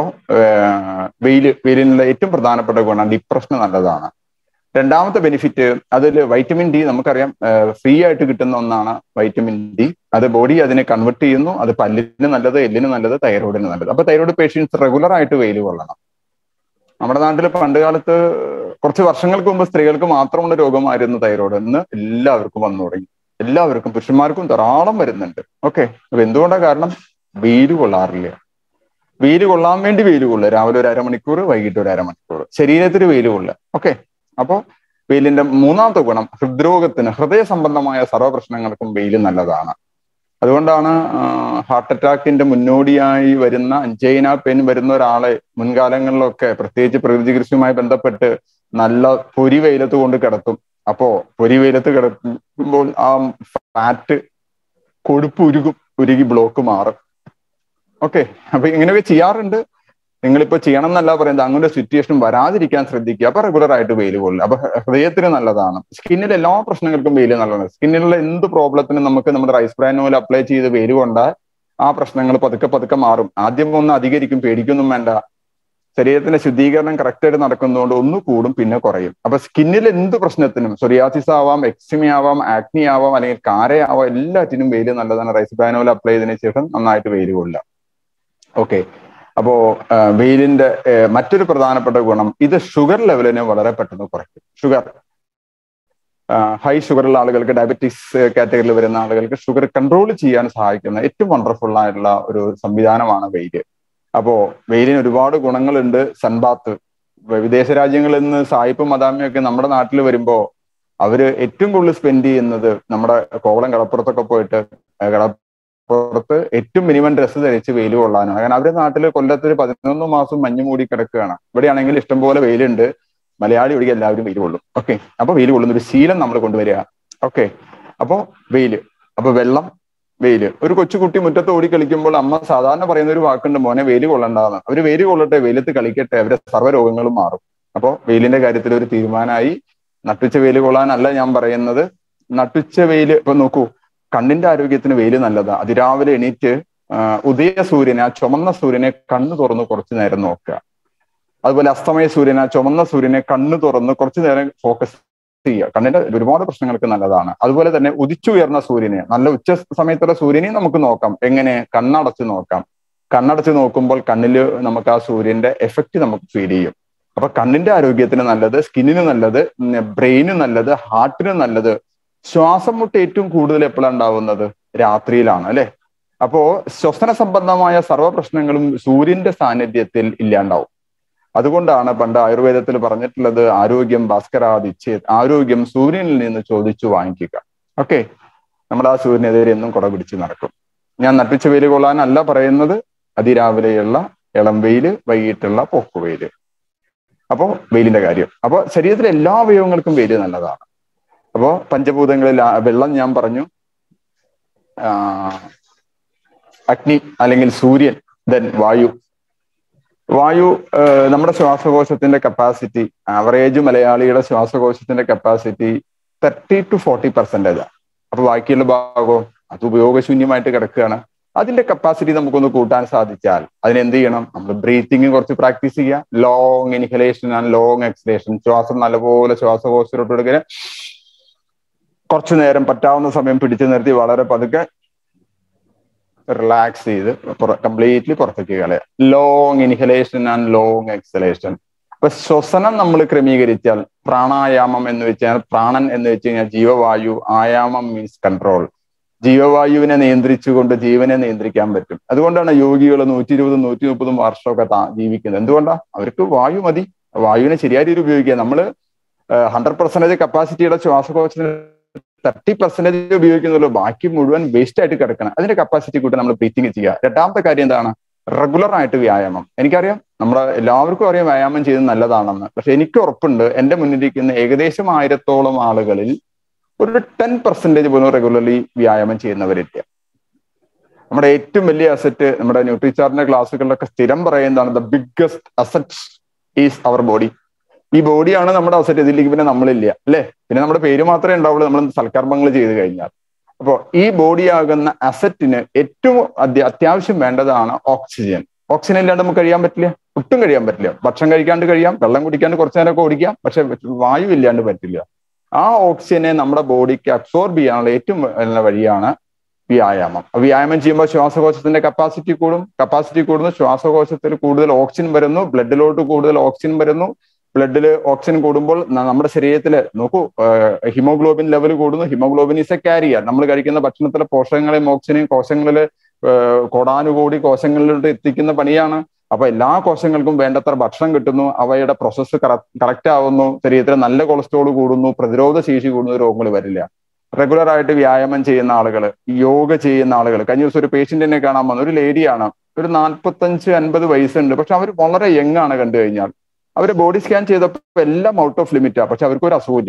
വെയിൽ വെയിലിനുള്ള ഏറ്റവും പ്രധാനപ്പെട്ട ഗുണം ഡിപ്രഷന് നല്ലതാണ് രണ്ടാമത്തെ ബെനിഫിറ്റ് അതിൽ വൈറ്റമിൻ ഡി നമുക്കറിയാം ഫ്രീ ആയിട്ട് കിട്ടുന്ന ഒന്നാണ് വൈറ്റമിൻ ഡി അത് ബോഡി അതിനെ കൺവെർട്ട് ചെയ്യുന്നു അത് പല്ലിന് നല്ലത് എല്ലിന് നല്ലത് തൈറോയിഡിന് നല്ലത് അപ്പൊ തൈറോയിഡ് പേഷ്യൻസ് റെഗുലർ ആയിട്ട് വെയിൽ കൊള്ളണം നമ്മുടെ നാട്ടിൽ പണ്ട് കാലത്ത് കുറച്ച് വർഷങ്ങൾക്ക് മുമ്പ് സ്ത്രീകൾക്ക് മാത്രമുള്ള രോഗമായിരുന്നു തൈറോയിഡ് ഇന്ന് എല്ലാവർക്കും വന്നു തുടങ്ങി എല്ലാവർക്കും പുരുഷന്മാർക്കും ധാരാളം വരുന്നുണ്ട് ഓക്കെ അപ്പൊ എന്തുകൊണ്ടാണ് കാരണം വെയിൽ കൊള്ളാറില്ല വെയിൽ കൊള്ളാൻ വേണ്ടി വെയിൽ കൊള്ളുക രാവിലെ ഒരു അരമണിക്കൂർ വൈകിട്ട് ഒരു അരമണിക്കൂർ ശരീരത്തിന് വെയിൽ കൊള്ളുക ഓക്കെ അപ്പോൾ വെയിലിന്റെ മൂന്നാമത്തെ ഗുണം ഹൃദ്രോഗത്തിന് ഹൃദയ സംബന്ധമായ സർവ്വ പ്രശ്നങ്ങൾക്കും വെയിൽ നല്ലതാണ് അതുകൊണ്ടാണ് ഹാർട്ട് അറ്റാക്കിന്റെ മുന്നോടിയായി വരുന്ന അഞ്ചൈന പെൻ വരുന്ന ഒരാളെ മുൻകാലങ്ങളിലൊക്കെ പ്രത്യേകിച്ച് പ്രകൃതി കൃഷിയുമായി ബന്ധപ്പെട്ട് നല്ല പൊരി വെയിലത്ത് കൊണ്ട് കിടത്തും അപ്പോ പൊരി വെയിലത്ത് കിടക്കുമ്പോൾ ആ ഫാറ്റ് കൊഴുപ്പ് ഉരുകും ഉരുകി ബ്ലോക്ക് മാറും ഓക്കെ അപ്പൊ ഇങ്ങനെയൊക്കെ ചെയ്യാറുണ്ട് നിങ്ങളിപ്പോ ചെയ്യണം എന്നല്ല പറയുന്നത് അങ്ങനെ സിറ്റുവേഷൻ വരാതിരിക്കാൻ ശ്രദ്ധിക്കുക അപ്പൊ റെഗുലർ ആയിട്ട് വെയിൽ കൊള്ളുക അപ്പൊ ഹൃദയത്തിന് നല്ലതാണ് സ്കിന്നിലെ എല്ലാ പ്രശ്നങ്ങൾക്കും വെയിൽ നല്ലതാണ് സ്കിന്നിലുള്ള എന്ത് പ്രോബ്ലത്തിനും നമുക്ക് നമ്മുടെ റൈസ് ബ്രാൻ ഓയിൽ അപ്ലൈ ചെയ്ത് വെയിൽ കൊണ്ടാൽ ആ പ്രശ്നങ്ങൾ പതുക്കെ പതുക്കെ മാറും ആദ്യം ഒന്ന് അധികരിക്കും പേടിക്കൊന്നും വേണ്ട ശരീരത്തിന്റെ ശുദ്ധീകരണം കറക്റ്റ് ആയിട്ട് നടക്കുന്നതുകൊണ്ട് ഒന്ന് കൂടും പിന്നെ കുറയും അപ്പൊ സ്കിന്നിൽ എന്ത് പ്രശ്നത്തിനും സൊറിയാസിസ് ആവാം എക്സിമി ആവാം ആക്നി ആവാം അല്ലെങ്കിൽ കാരയാവാം എല്ലാറ്റിനും വെയിൽ നല്ലതാണ് റൈസ് ബ്രാൻ ഓയിൽ അപ്ലൈ ചെയ്തതിനു ശേഷം നന്നായിട്ട് വെയിൽ കൊള്ളുക ഓക്കെ അപ്പോ വെയിലിന്റെ മറ്റൊരു പ്രധാനപ്പെട്ട ഗുണം ഇത് ഷുഗർ ലെവലിനെ വളരെ പെട്ടെന്ന് കുറയ്ക്കും ഷുഗർ ഹൈ ഷുഗർ ഉള്ള ആളുകൾക്ക് ഡയബറ്റീസ് കാറ്റഗറിയിൽ വരുന്ന ആളുകൾക്ക് ഷുഗർ കൺട്രോൾ ചെയ്യാൻ സഹായിക്കുന്ന ഏറ്റവും വണ്ടർഫുൾ ആയിട്ടുള്ള ഒരു സംവിധാനമാണ് വെയിൽ അപ്പോ വെയിലിന് ഒരുപാട് ഗുണങ്ങളുണ്ട് സൺബാത്ത് വിദേശ രാജ്യങ്ങളിൽ നിന്ന് സായിപ്പും മദാമിയൊക്കെ നമ്മുടെ നാട്ടിൽ വരുമ്പോ അവര് ഏറ്റവും കൂടുതൽ സ്പെൻഡ് ചെയ്യുന്നത് നമ്മുടെ കോവളം കടപ്പുറത്തൊക്കെ പോയിട്ട് കട പുറത്ത് ഏറ്റവും മിനിമം ഡ്രസ്സ് ധരിച്ച് വെയിൽ കൊള്ളാനാണ് കാരണം അവരുടെ നാട്ടിൽ കൊല്ലത്തിൽ പതിനൊന്ന് മാസം മഞ്ഞ് മൂടി കിടക്കുകയാണ് ഇവിടെയാണെങ്കിൽ ഇഷ്ടംപോലെ വെയിലുണ്ട് മലയാളി ഒഴികെ എല്ലാവരും വെയിൽ കൊള്ളും ഓക്കെ അപ്പൊ വെയിൽ കൊള്ളുന്ന ഒരു ശീലം നമ്മൾ കൊണ്ടുവരിക ഓക്കെ അപ്പോ വെയില് അപ്പൊ വെള്ളം വെയില് ഒരു കൊച്ചുകുട്ടി മുറ്റത്ത് ഓടി കളിക്കുമ്പോൾ അമ്മ സാധാരണ പറയുന്ന ഒരു വാക്കുണ്ട് മോനെ വെയിൽ കൊള്ളണ്ടാന്ന് അവര് വെയിൽ കൊള്ളട്ടെ വെയിലത്ത് കളിക്കട്ടെ അവരുടെ സർവ്വരോഗങ്ങളും മാറും അപ്പോ വെയിലിന്റെ കാര്യത്തിൽ ഒരു തീരുമാനമായി നട്ടുച്ച വെയിൽ കൊള്ളാനല്ല ഞാൻ പറയുന്നത് നട്ടുച്ച വെയില് ഇപ്പൊ നോക്കൂ കണ്ണിന്റെ ആരോഗ്യത്തിന് വെയിൽ നല്ലതാ അതിരാവിലെ എണീറ്റ് ഉദയ സൂര്യനെ ആ ചുമന്ന സൂര്യനെ കണ്ണു തുറന്ന് കുറച്ചു നേരം നോക്കുക അതുപോലെ അസ്തമയ സൂര്യനെ ആ ചുമന്ന സൂര്യനെ കണ്ണു തുറന്ന് കുറച്ചു നേരം ഫോക്കസ് ചെയ്യുക കണ്ണിന്റെ ഒരുപാട് പ്രശ്നങ്ങൾക്ക് നല്ലതാണ് അതുപോലെ തന്നെ ഉദിച്ചുയർന്ന സൂര്യനെ നല്ല ഉച്ച സമയത്തുള്ള സൂര്യനെ നമുക്ക് നോക്കാം എങ്ങനെ കണ്ണടച്ച് നോക്കാം കണ്ണടച്ച് നോക്കുമ്പോൾ കണ്ണിൽ നമുക്ക് ആ സൂര്യന്റെ എഫക്റ്റ് നമുക്ക് ഫീൽ ചെയ്യും അപ്പൊ കണ്ണിന്റെ ആരോഗ്യത്തിന് നല്ലത് സ്കിന്നിന് നല്ലത് ബ്രെയിന് നല്ലത് ഹാർട്ടിന് നല്ലത് ശ്വാസം മുട്ട് ഏറ്റവും കൂടുതൽ എപ്പോഴാണ് ഉണ്ടാവുന്നത് രാത്രിയിലാണ് അല്ലെ അപ്പോ ശ്വസന സംബന്ധമായ സർവ്വ പ്രശ്നങ്ങളും സൂര്യന്റെ സാന്നിധ്യത്തിൽ ഇല്ലാണ്ടാവും അതുകൊണ്ടാണ് പണ്ട് ആയുർവേദത്തിൽ പറഞ്ഞിട്ടുള്ളത് ആരോഗ്യം ഭാസ്കരാദിച്ഛേദ് ആരോഗ്യം സൂര്യനിൽ നിന്ന് ചോദിച്ചു വാങ്ങിക്കുക ഓക്കെ നമ്മൾ ആ സൂര്യനെതിരെ എന്നും കുട പിടിച്ച് നടക്കും ഞാൻ നട്ടുച്ച വെയിൽ കൊള്ളാനല്ല പറയുന്നത് അതിരാവിലെയുള്ള ഇളം വെയില് വൈകിട്ടുള്ള പോക്കുവെയില് അപ്പോ വെയിലിന്റെ കാര്യം അപ്പോ ശരീരത്തിലെ എല്ലാ അവയവങ്ങൾക്കും വെയില് നല്ലതാണ് അപ്പോ പഞ്ചഭൂതങ്ങളിൽ വെള്ളം ഞാൻ പറഞ്ഞു അഗ്നി അല്ലെങ്കിൽ സൂര്യൻ ദെൻ വായു വായു നമ്മുടെ ശ്വാസകോശത്തിന്റെ കപ്പാസിറ്റി ആവറേജ് മലയാളിയുടെ ശ്വാസകോശത്തിന്റെ capacity thirty to forty percentage അപ്പൊ ബാക്കിയുള്ള ഭാഗവും അത് ഉപയോഗശൂന്യമായിട്ട് കിടക്കുകയാണ് അതിന്റെ കപ്പാസിറ്റി നമുക്കൊന്ന് കൂട്ടാൻ സാധിച്ചാൽ അതിന് എന്ത് ചെയ്യണം നമ്മൾ ബ്രീത്തിങ് കുറച്ച് പ്രാക്ടീസ് ചെയ്യുക long inhalation and long exhalation ശ്വാസം നല്ലപോലെ ശ്വാസകോശത്തിലോട്ട് എടുക്കുക കുറച്ചു നേരം പറ്റാവുന്ന സമയം പിടിച്ചു നിർത്തി വളരെ പതുക്കെ റിലാക്സ് ചെയ്ത് കംപ്ലീറ്റ്ലി പുറത്തേക്ക് കളയുക long inhalation and long exhalation അപ്പൊ ശ്വസനം നമ്മൾ ക്രമീകരിച്ചാൽ പ്രാണായാമം എന്ന് വെച്ചാൽ പ്രാണൻ എന്ന് വെച്ച് കഴിഞ്ഞാൽ ജീവവായു ആയാമം മീൻസ് കൺട്രോൾ ജീവവായുവിനെ നിയന്ത്രിച്ചുകൊണ്ട് ജീവനെ നിയന്ത്രിക്കാൻ പറ്റും അതുകൊണ്ടാണ് യോഗികൾ നൂറ്റി ഇരുപതും നൂറ്റി മുപ്പതും വർഷമൊക്കെ ജീവിക്കുന്നത് എന്തുകൊണ്ടാ അവർക്ക് വായു മതി വായുവിനെ ശരിയായ രീതിയിൽ ഉപയോഗിക്കുക നമ്മൾ ഹൺഡ്രഡ് പെർസെന്റേജ് കപ്പാസിറ്റിയുടെ ശ്വാസകോശത്തിന് തേർട്ടി പെർസെന്റേജ് ഉപയോഗിക്കുന്നുള്ളൂ ബാക്കി മുഴുവൻ വേസ്റ്റ് ആയിട്ട് കിടക്കണം അതിന്റെ കപ്പാസിറ്റി കൂട്ടി നമ്മൾ ബ്രീത്തിങ് ചെയ്യുക രണ്ടാമത്തെ കാര്യം എന്താണ് റെഗുലർ ആയിട്ട് വ്യായാമം എനിക്കറിയാം നമ്മുടെ എല്ലാവർക്കും അറിയാം വ്യായാമം ചെയ്യുന്നത് നല്ലതാണെന്ന് പക്ഷെ എനിക്ക് ഉറപ്പുണ്ട് എന്റെ മുന്നിലിരിക്കുന്ന ഏകദേശം ആയിരത്തോളം ആളുകളിൽ ഒരു ടെൻ പെർസെന്റേജ് പോലും റെഗുലർലി വ്യായാമം ചെയ്യുന്നവരില്ല നമ്മുടെ ഏറ്റവും വലിയ അസറ്റ് നമ്മുടെ ന്യൂട്രിചാറിന്റെ ക്ലാസ്സുകളിലൊക്കെ സ്ഥിരം പറയുന്നതാണ് the biggest asset is our body ഈ ബോഡിയാണ് നമ്മുടെ അസറ്റ് ഇതിലേക്ക് പിന്നെ നമ്മളില്ല അല്ലെ പിന്നെ നമ്മുടെ പേര് മാത്രമേ ഉണ്ടാവുള്ളൂ നമ്മൾ സൽക്കർമ്മങ്ങൾ ചെയ്തു കഴിഞ്ഞാൽ അപ്പോൾ ഈ ബോഡിയാകുന്ന അസറ്റിന് ഏറ്റവും അത്യാവശ്യം വേണ്ടതാണ് ഓക്സിജൻ ഓക്സിജൻ ഇല്ലാണ്ട് നമുക്ക് കഴിയാൻ പറ്റില്ല ഒട്ടും കഴിയാൻ പറ്റില്ല ഭക്ഷണം കഴിക്കാണ്ട് കഴിയാം വെള്ളം കുടിക്കാണ്ട് കുറച്ചു നേരമൊക്കെ ഓടിക്കാം പക്ഷെ വായു ഇല്ലാണ്ട് പറ്റില്ല ആ ഓക്സിജനെ നമ്മുടെ ബോഡിക്ക് അബ്സോർബ് ചെയ്യാനുള്ള ഏറ്റവും നല്ല വഴിയാണ് വ്യായാമം വ്യായാമം ചെയ്യുമ്പോൾ ശ്വാസകോശത്തിന്റെ കപ്പാസിറ്റി കൂടും കപ്പാസിറ്റി കൂടുന്നു ശ്വാസകോശത്തിൽ കൂടുതൽ ഓക്സിജൻ വരുന്നു ബ്ലഡിലോട്ട് കൂടുതൽ ഓക്സിജൻ വരുന്നു ബ്ലഡിൽ ഓക്സിജൻ കൂടുമ്പോൾ നമ്മുടെ ശരീരത്തിൽ നോക്കൂ ഹിമോഗ്ലോബിൻ ലെവൽ കൂടുന്നു ഹിമോഗ്ലോബിൻ ഇസ് എ കാരിയർ നമ്മൾ കഴിക്കുന്ന ഭക്ഷണത്തിലെ പോഷകങ്ങളെയും ഓക്സിജനെയും കോശങ്ങളിൽ കോടാനുകൂടി കോശങ്ങളിലോട്ട് എത്തിക്കുന്ന പണിയാണ് അപ്പൊ എല്ലാ കോശങ്ങൾക്കും വേണ്ടത്ര ഭക്ഷണം കിട്ടുന്നു അവയുടെ പ്രോസസ്സ് കറക്റ്റ് ആവുന്നു ശരീരത്തിൽ നല്ല കൊളസ്ട്രോൾ കൂടുന്നു പ്രതിരോധ ശേഷി കൂടുന്ന രോഗങ്ങൾ വരില്ല റെഗുലർ ആയിട്ട് വ്യായാമം ചെയ്യുന്ന ആളുകൾ യോഗ ചെയ്യുന്ന ആളുകൾ കഴിഞ്ഞ ദിവസം ഒരു പേഷ്യന്റിനെ കാണാൻ വന്നു ഒരു ലേഡിയാണ് ഒരു നാൽപ്പത്തഞ്ച് അൻപത് വയസ്സുണ്ട് പക്ഷെ അവർ വളരെ യങ് ആണ് കണ്ടു കഴിഞ്ഞാൽ അവര് ബോഡി സ്കാൻ ചെയ്തപ്പോൾ എല്ലാം ഔട്ട് ഓഫ് ലിമിറ്റാ പക്ഷെ അവർക്ക് ഒരു അസുഖമില്ല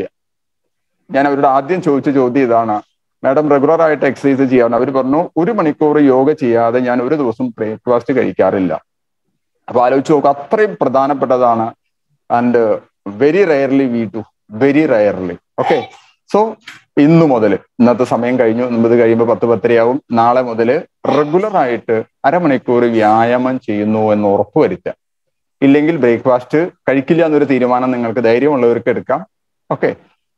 ഞാൻ അവരോട് ആദ്യം ചോദിച്ച ചോദ്യം ഇതാണ് മാഡം റെഗുലർ ആയിട്ട് എക്സസൈസ് ചെയ്യാറുണ്ട് അവർ പറഞ്ഞു ഒരു മണിക്കൂർ യോഗ ചെയ്യാതെ ഞാൻ ഒരു ദിവസം ബ്രേക്ക്ഫാസ്റ്റ് കഴിക്കാറില്ല അപ്പൊ ആലോചിച്ച് നോക്കുക അത്രയും പ്രധാനപ്പെട്ടതാണ് and very rarely we too very rarely okay so ഇന്നു മുതൽ ഇന്നത്തെ സമയം കഴിഞ്ഞു ഇത് കഴിയുമ്പോൾ പത്ത് പത്തരയാവും നാളെ മുതൽ റെഗുലർ ആയിട്ട് അരമണിക്കൂർ വ്യായാമം ചെയ്യുന്നു എന്ന് ഉറപ്പുവരുത്താം ഇല്ലെങ്കിൽ ബ്രേക്ക്ഫാസ്റ്റ് കഴിക്കില്ല എന്നൊരു തീരുമാനം നിങ്ങൾക്ക് ധൈര്യമുള്ളവർക്ക് എടുക്കാം ഓക്കെ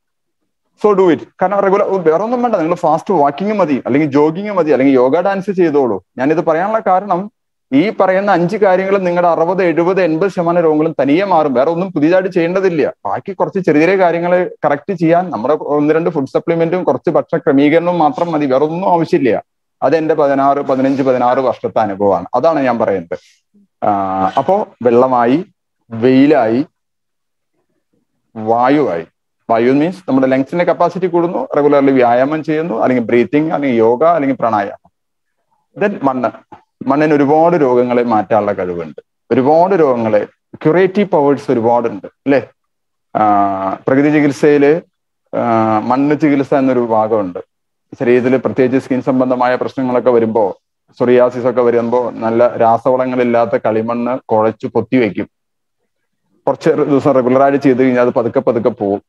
സോ ഡു ഇറ്റ് കാരണം റെഗുലർ വേറെ ഒന്നും വേണ്ട നിങ്ങൾ ഫാസ്റ്റ് വാക്കിംഗ് മതി അല്ലെങ്കിൽ ജോഗിങ് മതി അല്ലെങ്കിൽ യോഗ ഡാൻസ് ചെയ്തോളൂ ഞാനിത് പറയാനുള്ള കാരണം ഈ പറയുന്ന അഞ്ച് കാര്യങ്ങൾ നിങ്ങളുടെ അറുപത് എഴുപത് എൺപത് ശതമാനം രോഗങ്ങളും തനിയെ മാറും വേറെ ഒന്നും പുതിയതായിട്ട് ചെയ്യേണ്ടതില്ല ബാക്കി കുറച്ച് ചെറിയ ചെറിയ കാര്യങ്ങൾ കറക്റ്റ് ചെയ്യാൻ നമ്മുടെ ഒന്ന് രണ്ട് ഫുഡ് സപ്ലിമെന്റും കുറച്ച് ഭക്ഷണ ക്രമീകരണവും മാത്രം മതി വേറെ ഒന്നും ആവശ്യമില്ല അത് എന്റെ പതിനാറ് പതിനഞ്ച് പതിനാറ് വർഷത്തെ അനുഭവമാണ് അതാണ് ഞാൻ പറയുന്നത് അപ്പോ വെള്ളമായി വെയിലായി വായുവായി വായു മീൻസ് നമ്മുടെ ലങ്സിന്റെ കപ്പാസിറ്റി കൂടുന്നു റെഗുലർലി വ്യായാമം ചെയ്യുന്നു അല്ലെങ്കിൽ ബ്രീത്തിങ് അല്ലെങ്കിൽ യോഗ അല്ലെങ്കിൽ പ്രാണായാമം ദെൻ മണ്ണ് മണ്ണിന് ഒരുപാട് രോഗങ്ങളെ മാറ്റാനുള്ള കഴിവുണ്ട് ഒരുപാട് രോഗങ്ങളെ ക്യൂറേറ്റീവ് പവേഴ്സ് ഒരുപാടുണ്ട് അല്ലേ പ്രകൃതി ചികിത്സയില് മണ്ണ് ചികിത്സ എന്നൊരു ഭാഗമുണ്ട് ശരീരത്തിൽ പ്രത്യേകിച്ച് സ്കിൻ സംബന്ധമായ പ്രശ്നങ്ങളൊക്കെ വരുമ്പോൾ സൊറിയാസിസ് ഒക്കെ വരുമ്പോൾ നല്ല രാസവളങ്ങളില്ലാത്ത കളിമണ്ണ് കുഴച്ച് പൊത്തി വെക്കും കുറച്ച് ദിവസം റെഗുലറായിട്ട് ചെയ്ത് കഴിഞ്ഞാൽ അത് പതുക്കെ പതുക്കെ പോവും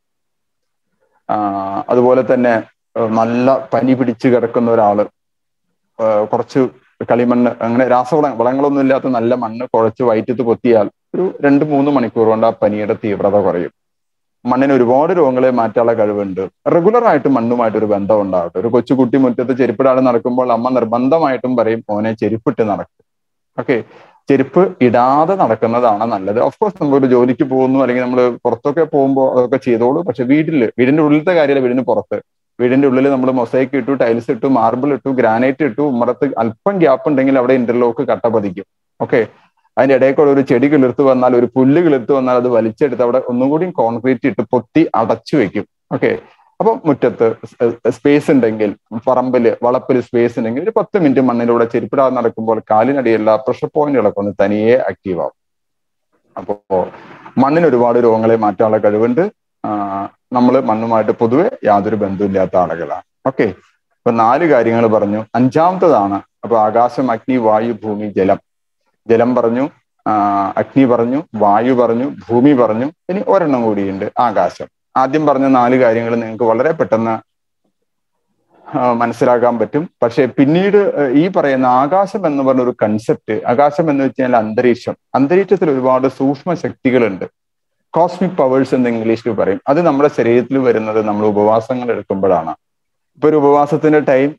അതുപോലെ തന്നെ നല്ല പനി പിടിച്ച് കിടക്കുന്ന ഒരാള് കുറച്ച് കളിമണ്ണ് അങ്ങനെ രാസവള വളങ്ങളൊന്നും ഇല്ലാത്ത നല്ല മണ്ണ് കുഴച്ച് വയറ്റത്ത് പൊത്തിയാൽ ഒരു രണ്ട് മൂന്ന് മണിക്കൂർ കൊണ്ട് ആ പനിയുടെ തീവ്രത കുറയും മണ്ണിന് ഒരുപാട് രോഗങ്ങളെ മാറ്റാനുള്ള കഴിവുണ്ട് റെഗുലർ ആയിട്ട് മണ്ണുമായിട്ട് ഒരു ബന്ധം ഉണ്ടാവട്ടെ ഒരു കൊച്ചുകുട്ടി മുറ്റത്ത് ചെരുപ്പിടാതെ നടക്കുമ്പോൾ അമ്മ നിർബന്ധമായിട്ടും പറയും മോനെ ചെരുപ്പിട്ട് നടക്കും ഓക്കെ ചെരുപ്പ് ഇടാതെ നടക്കുന്നതാണ് നല്ലത് ഓഫ് കോഴ്സ് നമ്മൾ ഒരു ജോലിക്ക് പോകുന്നു അല്ലെങ്കിൽ നമ്മൾ പുറത്തൊക്കെ പോകുമ്പോൾ അതൊക്കെ ചെയ്തോളൂ പക്ഷെ വീട്ടിൽ വീടിന്റെ ഉള്ളിലത്തെ കാര്യമല്ല വീടിന് പുറത്ത് വീടിന്റെ ഉള്ളിൽ നമ്മൾ മൊസൈക്ക് ഇട്ടു ടൈൽസ് ഇട്ടു മാർബിൾ ഇട്ടു ഗ്രാനൈറ്റ് ഇട്ടു ഉമ്മറത്ത് അല്പം ഗ്യാപ്പ് ഉണ്ടെങ്കിൽ അവിടെ ഇന്റർലോക്ക് കട്ട പതിക്കും ഓക്കെ അതിന്റെ ഇടയിൽ കൂടെ ഒരു ചെടി കിളിർത്ത് വന്നാൽ ഒരു പുല്ല് കിളിർത്ത് വന്നാൽ അത് വലിച്ചെടുത്ത് അവിടെ ഒന്നുകൂടി കോൺക്രീറ്റ് ഇട്ട് പൊത്തി അടച്ചു വെക്കും ഓക്കെ അപ്പൊ മുറ്റത്ത് സ്പേസ് ഉണ്ടെങ്കിൽ പറമ്പില് വളപ്പില് സ്പേസ് ഉണ്ടെങ്കിൽ ഒരു പത്ത് മിനിറ്റ് മണ്ണിലൂടെ ചെരുപ്പിടാതെ നടക്കുമ്പോൾ കാലിനടിയുള്ള പ്രഷർ പോയിന്റുകളൊക്കെ ഒന്ന് തനിയെ ആക്റ്റീവ് ആവും അപ്പോ മണ്ണിന് ഒരുപാട് രോഗങ്ങളെ മാറ്റാനുള്ള കഴിവുണ്ട് നമ്മൾ മണ്ണുമായിട്ട് പൊതുവെ യാതൊരു ബന്ധമില്ലാത്ത ആളുകളാണ് ഓക്കെ അപ്പൊ നാല് കാര്യങ്ങൾ പറഞ്ഞു അഞ്ചാമത്തതാണ് അപ്പൊ ആകാശം അഗ്നി വായു ഭൂമി ജലം ജലം പറഞ്ഞു അഗ്നി പറഞ്ഞു വായു പറഞ്ഞു ഭൂമി പറഞ്ഞു ഇനി ഒരെണ്ണം കൂടിയുണ്ട് ആകാശം ആദ്യം പറഞ്ഞ നാല് കാര്യങ്ങൾ നിങ്ങൾക്ക് വളരെ പെട്ടെന്ന് മനസ്സിലാക്കാൻ പറ്റും പക്ഷെ പിന്നീട് ഈ പറയുന്ന ആകാശം എന്ന് പറഞ്ഞ ഒരു കൺസെപ്റ്റ് ആകാശം എന്ന് വെച്ച് കഴിഞ്ഞാൽ അന്തരീക്ഷം അന്തരീക്ഷത്തിൽ ഒരുപാട് സൂക്ഷ്മ ശക്തികളുണ്ട് കോസ്മിക് പവേഴ്സ് എന്ന് ഇംഗ്ലീഷിൽ പറയും അത് നമ്മുടെ ശരീരത്തിൽ വരുന്നത് നമ്മൾ ഉപവാസങ്ങൾ എടുക്കുമ്പോഴാണ് ഇപ്പൊ ഒരു ഉപവാസത്തിന്റെ ടൈം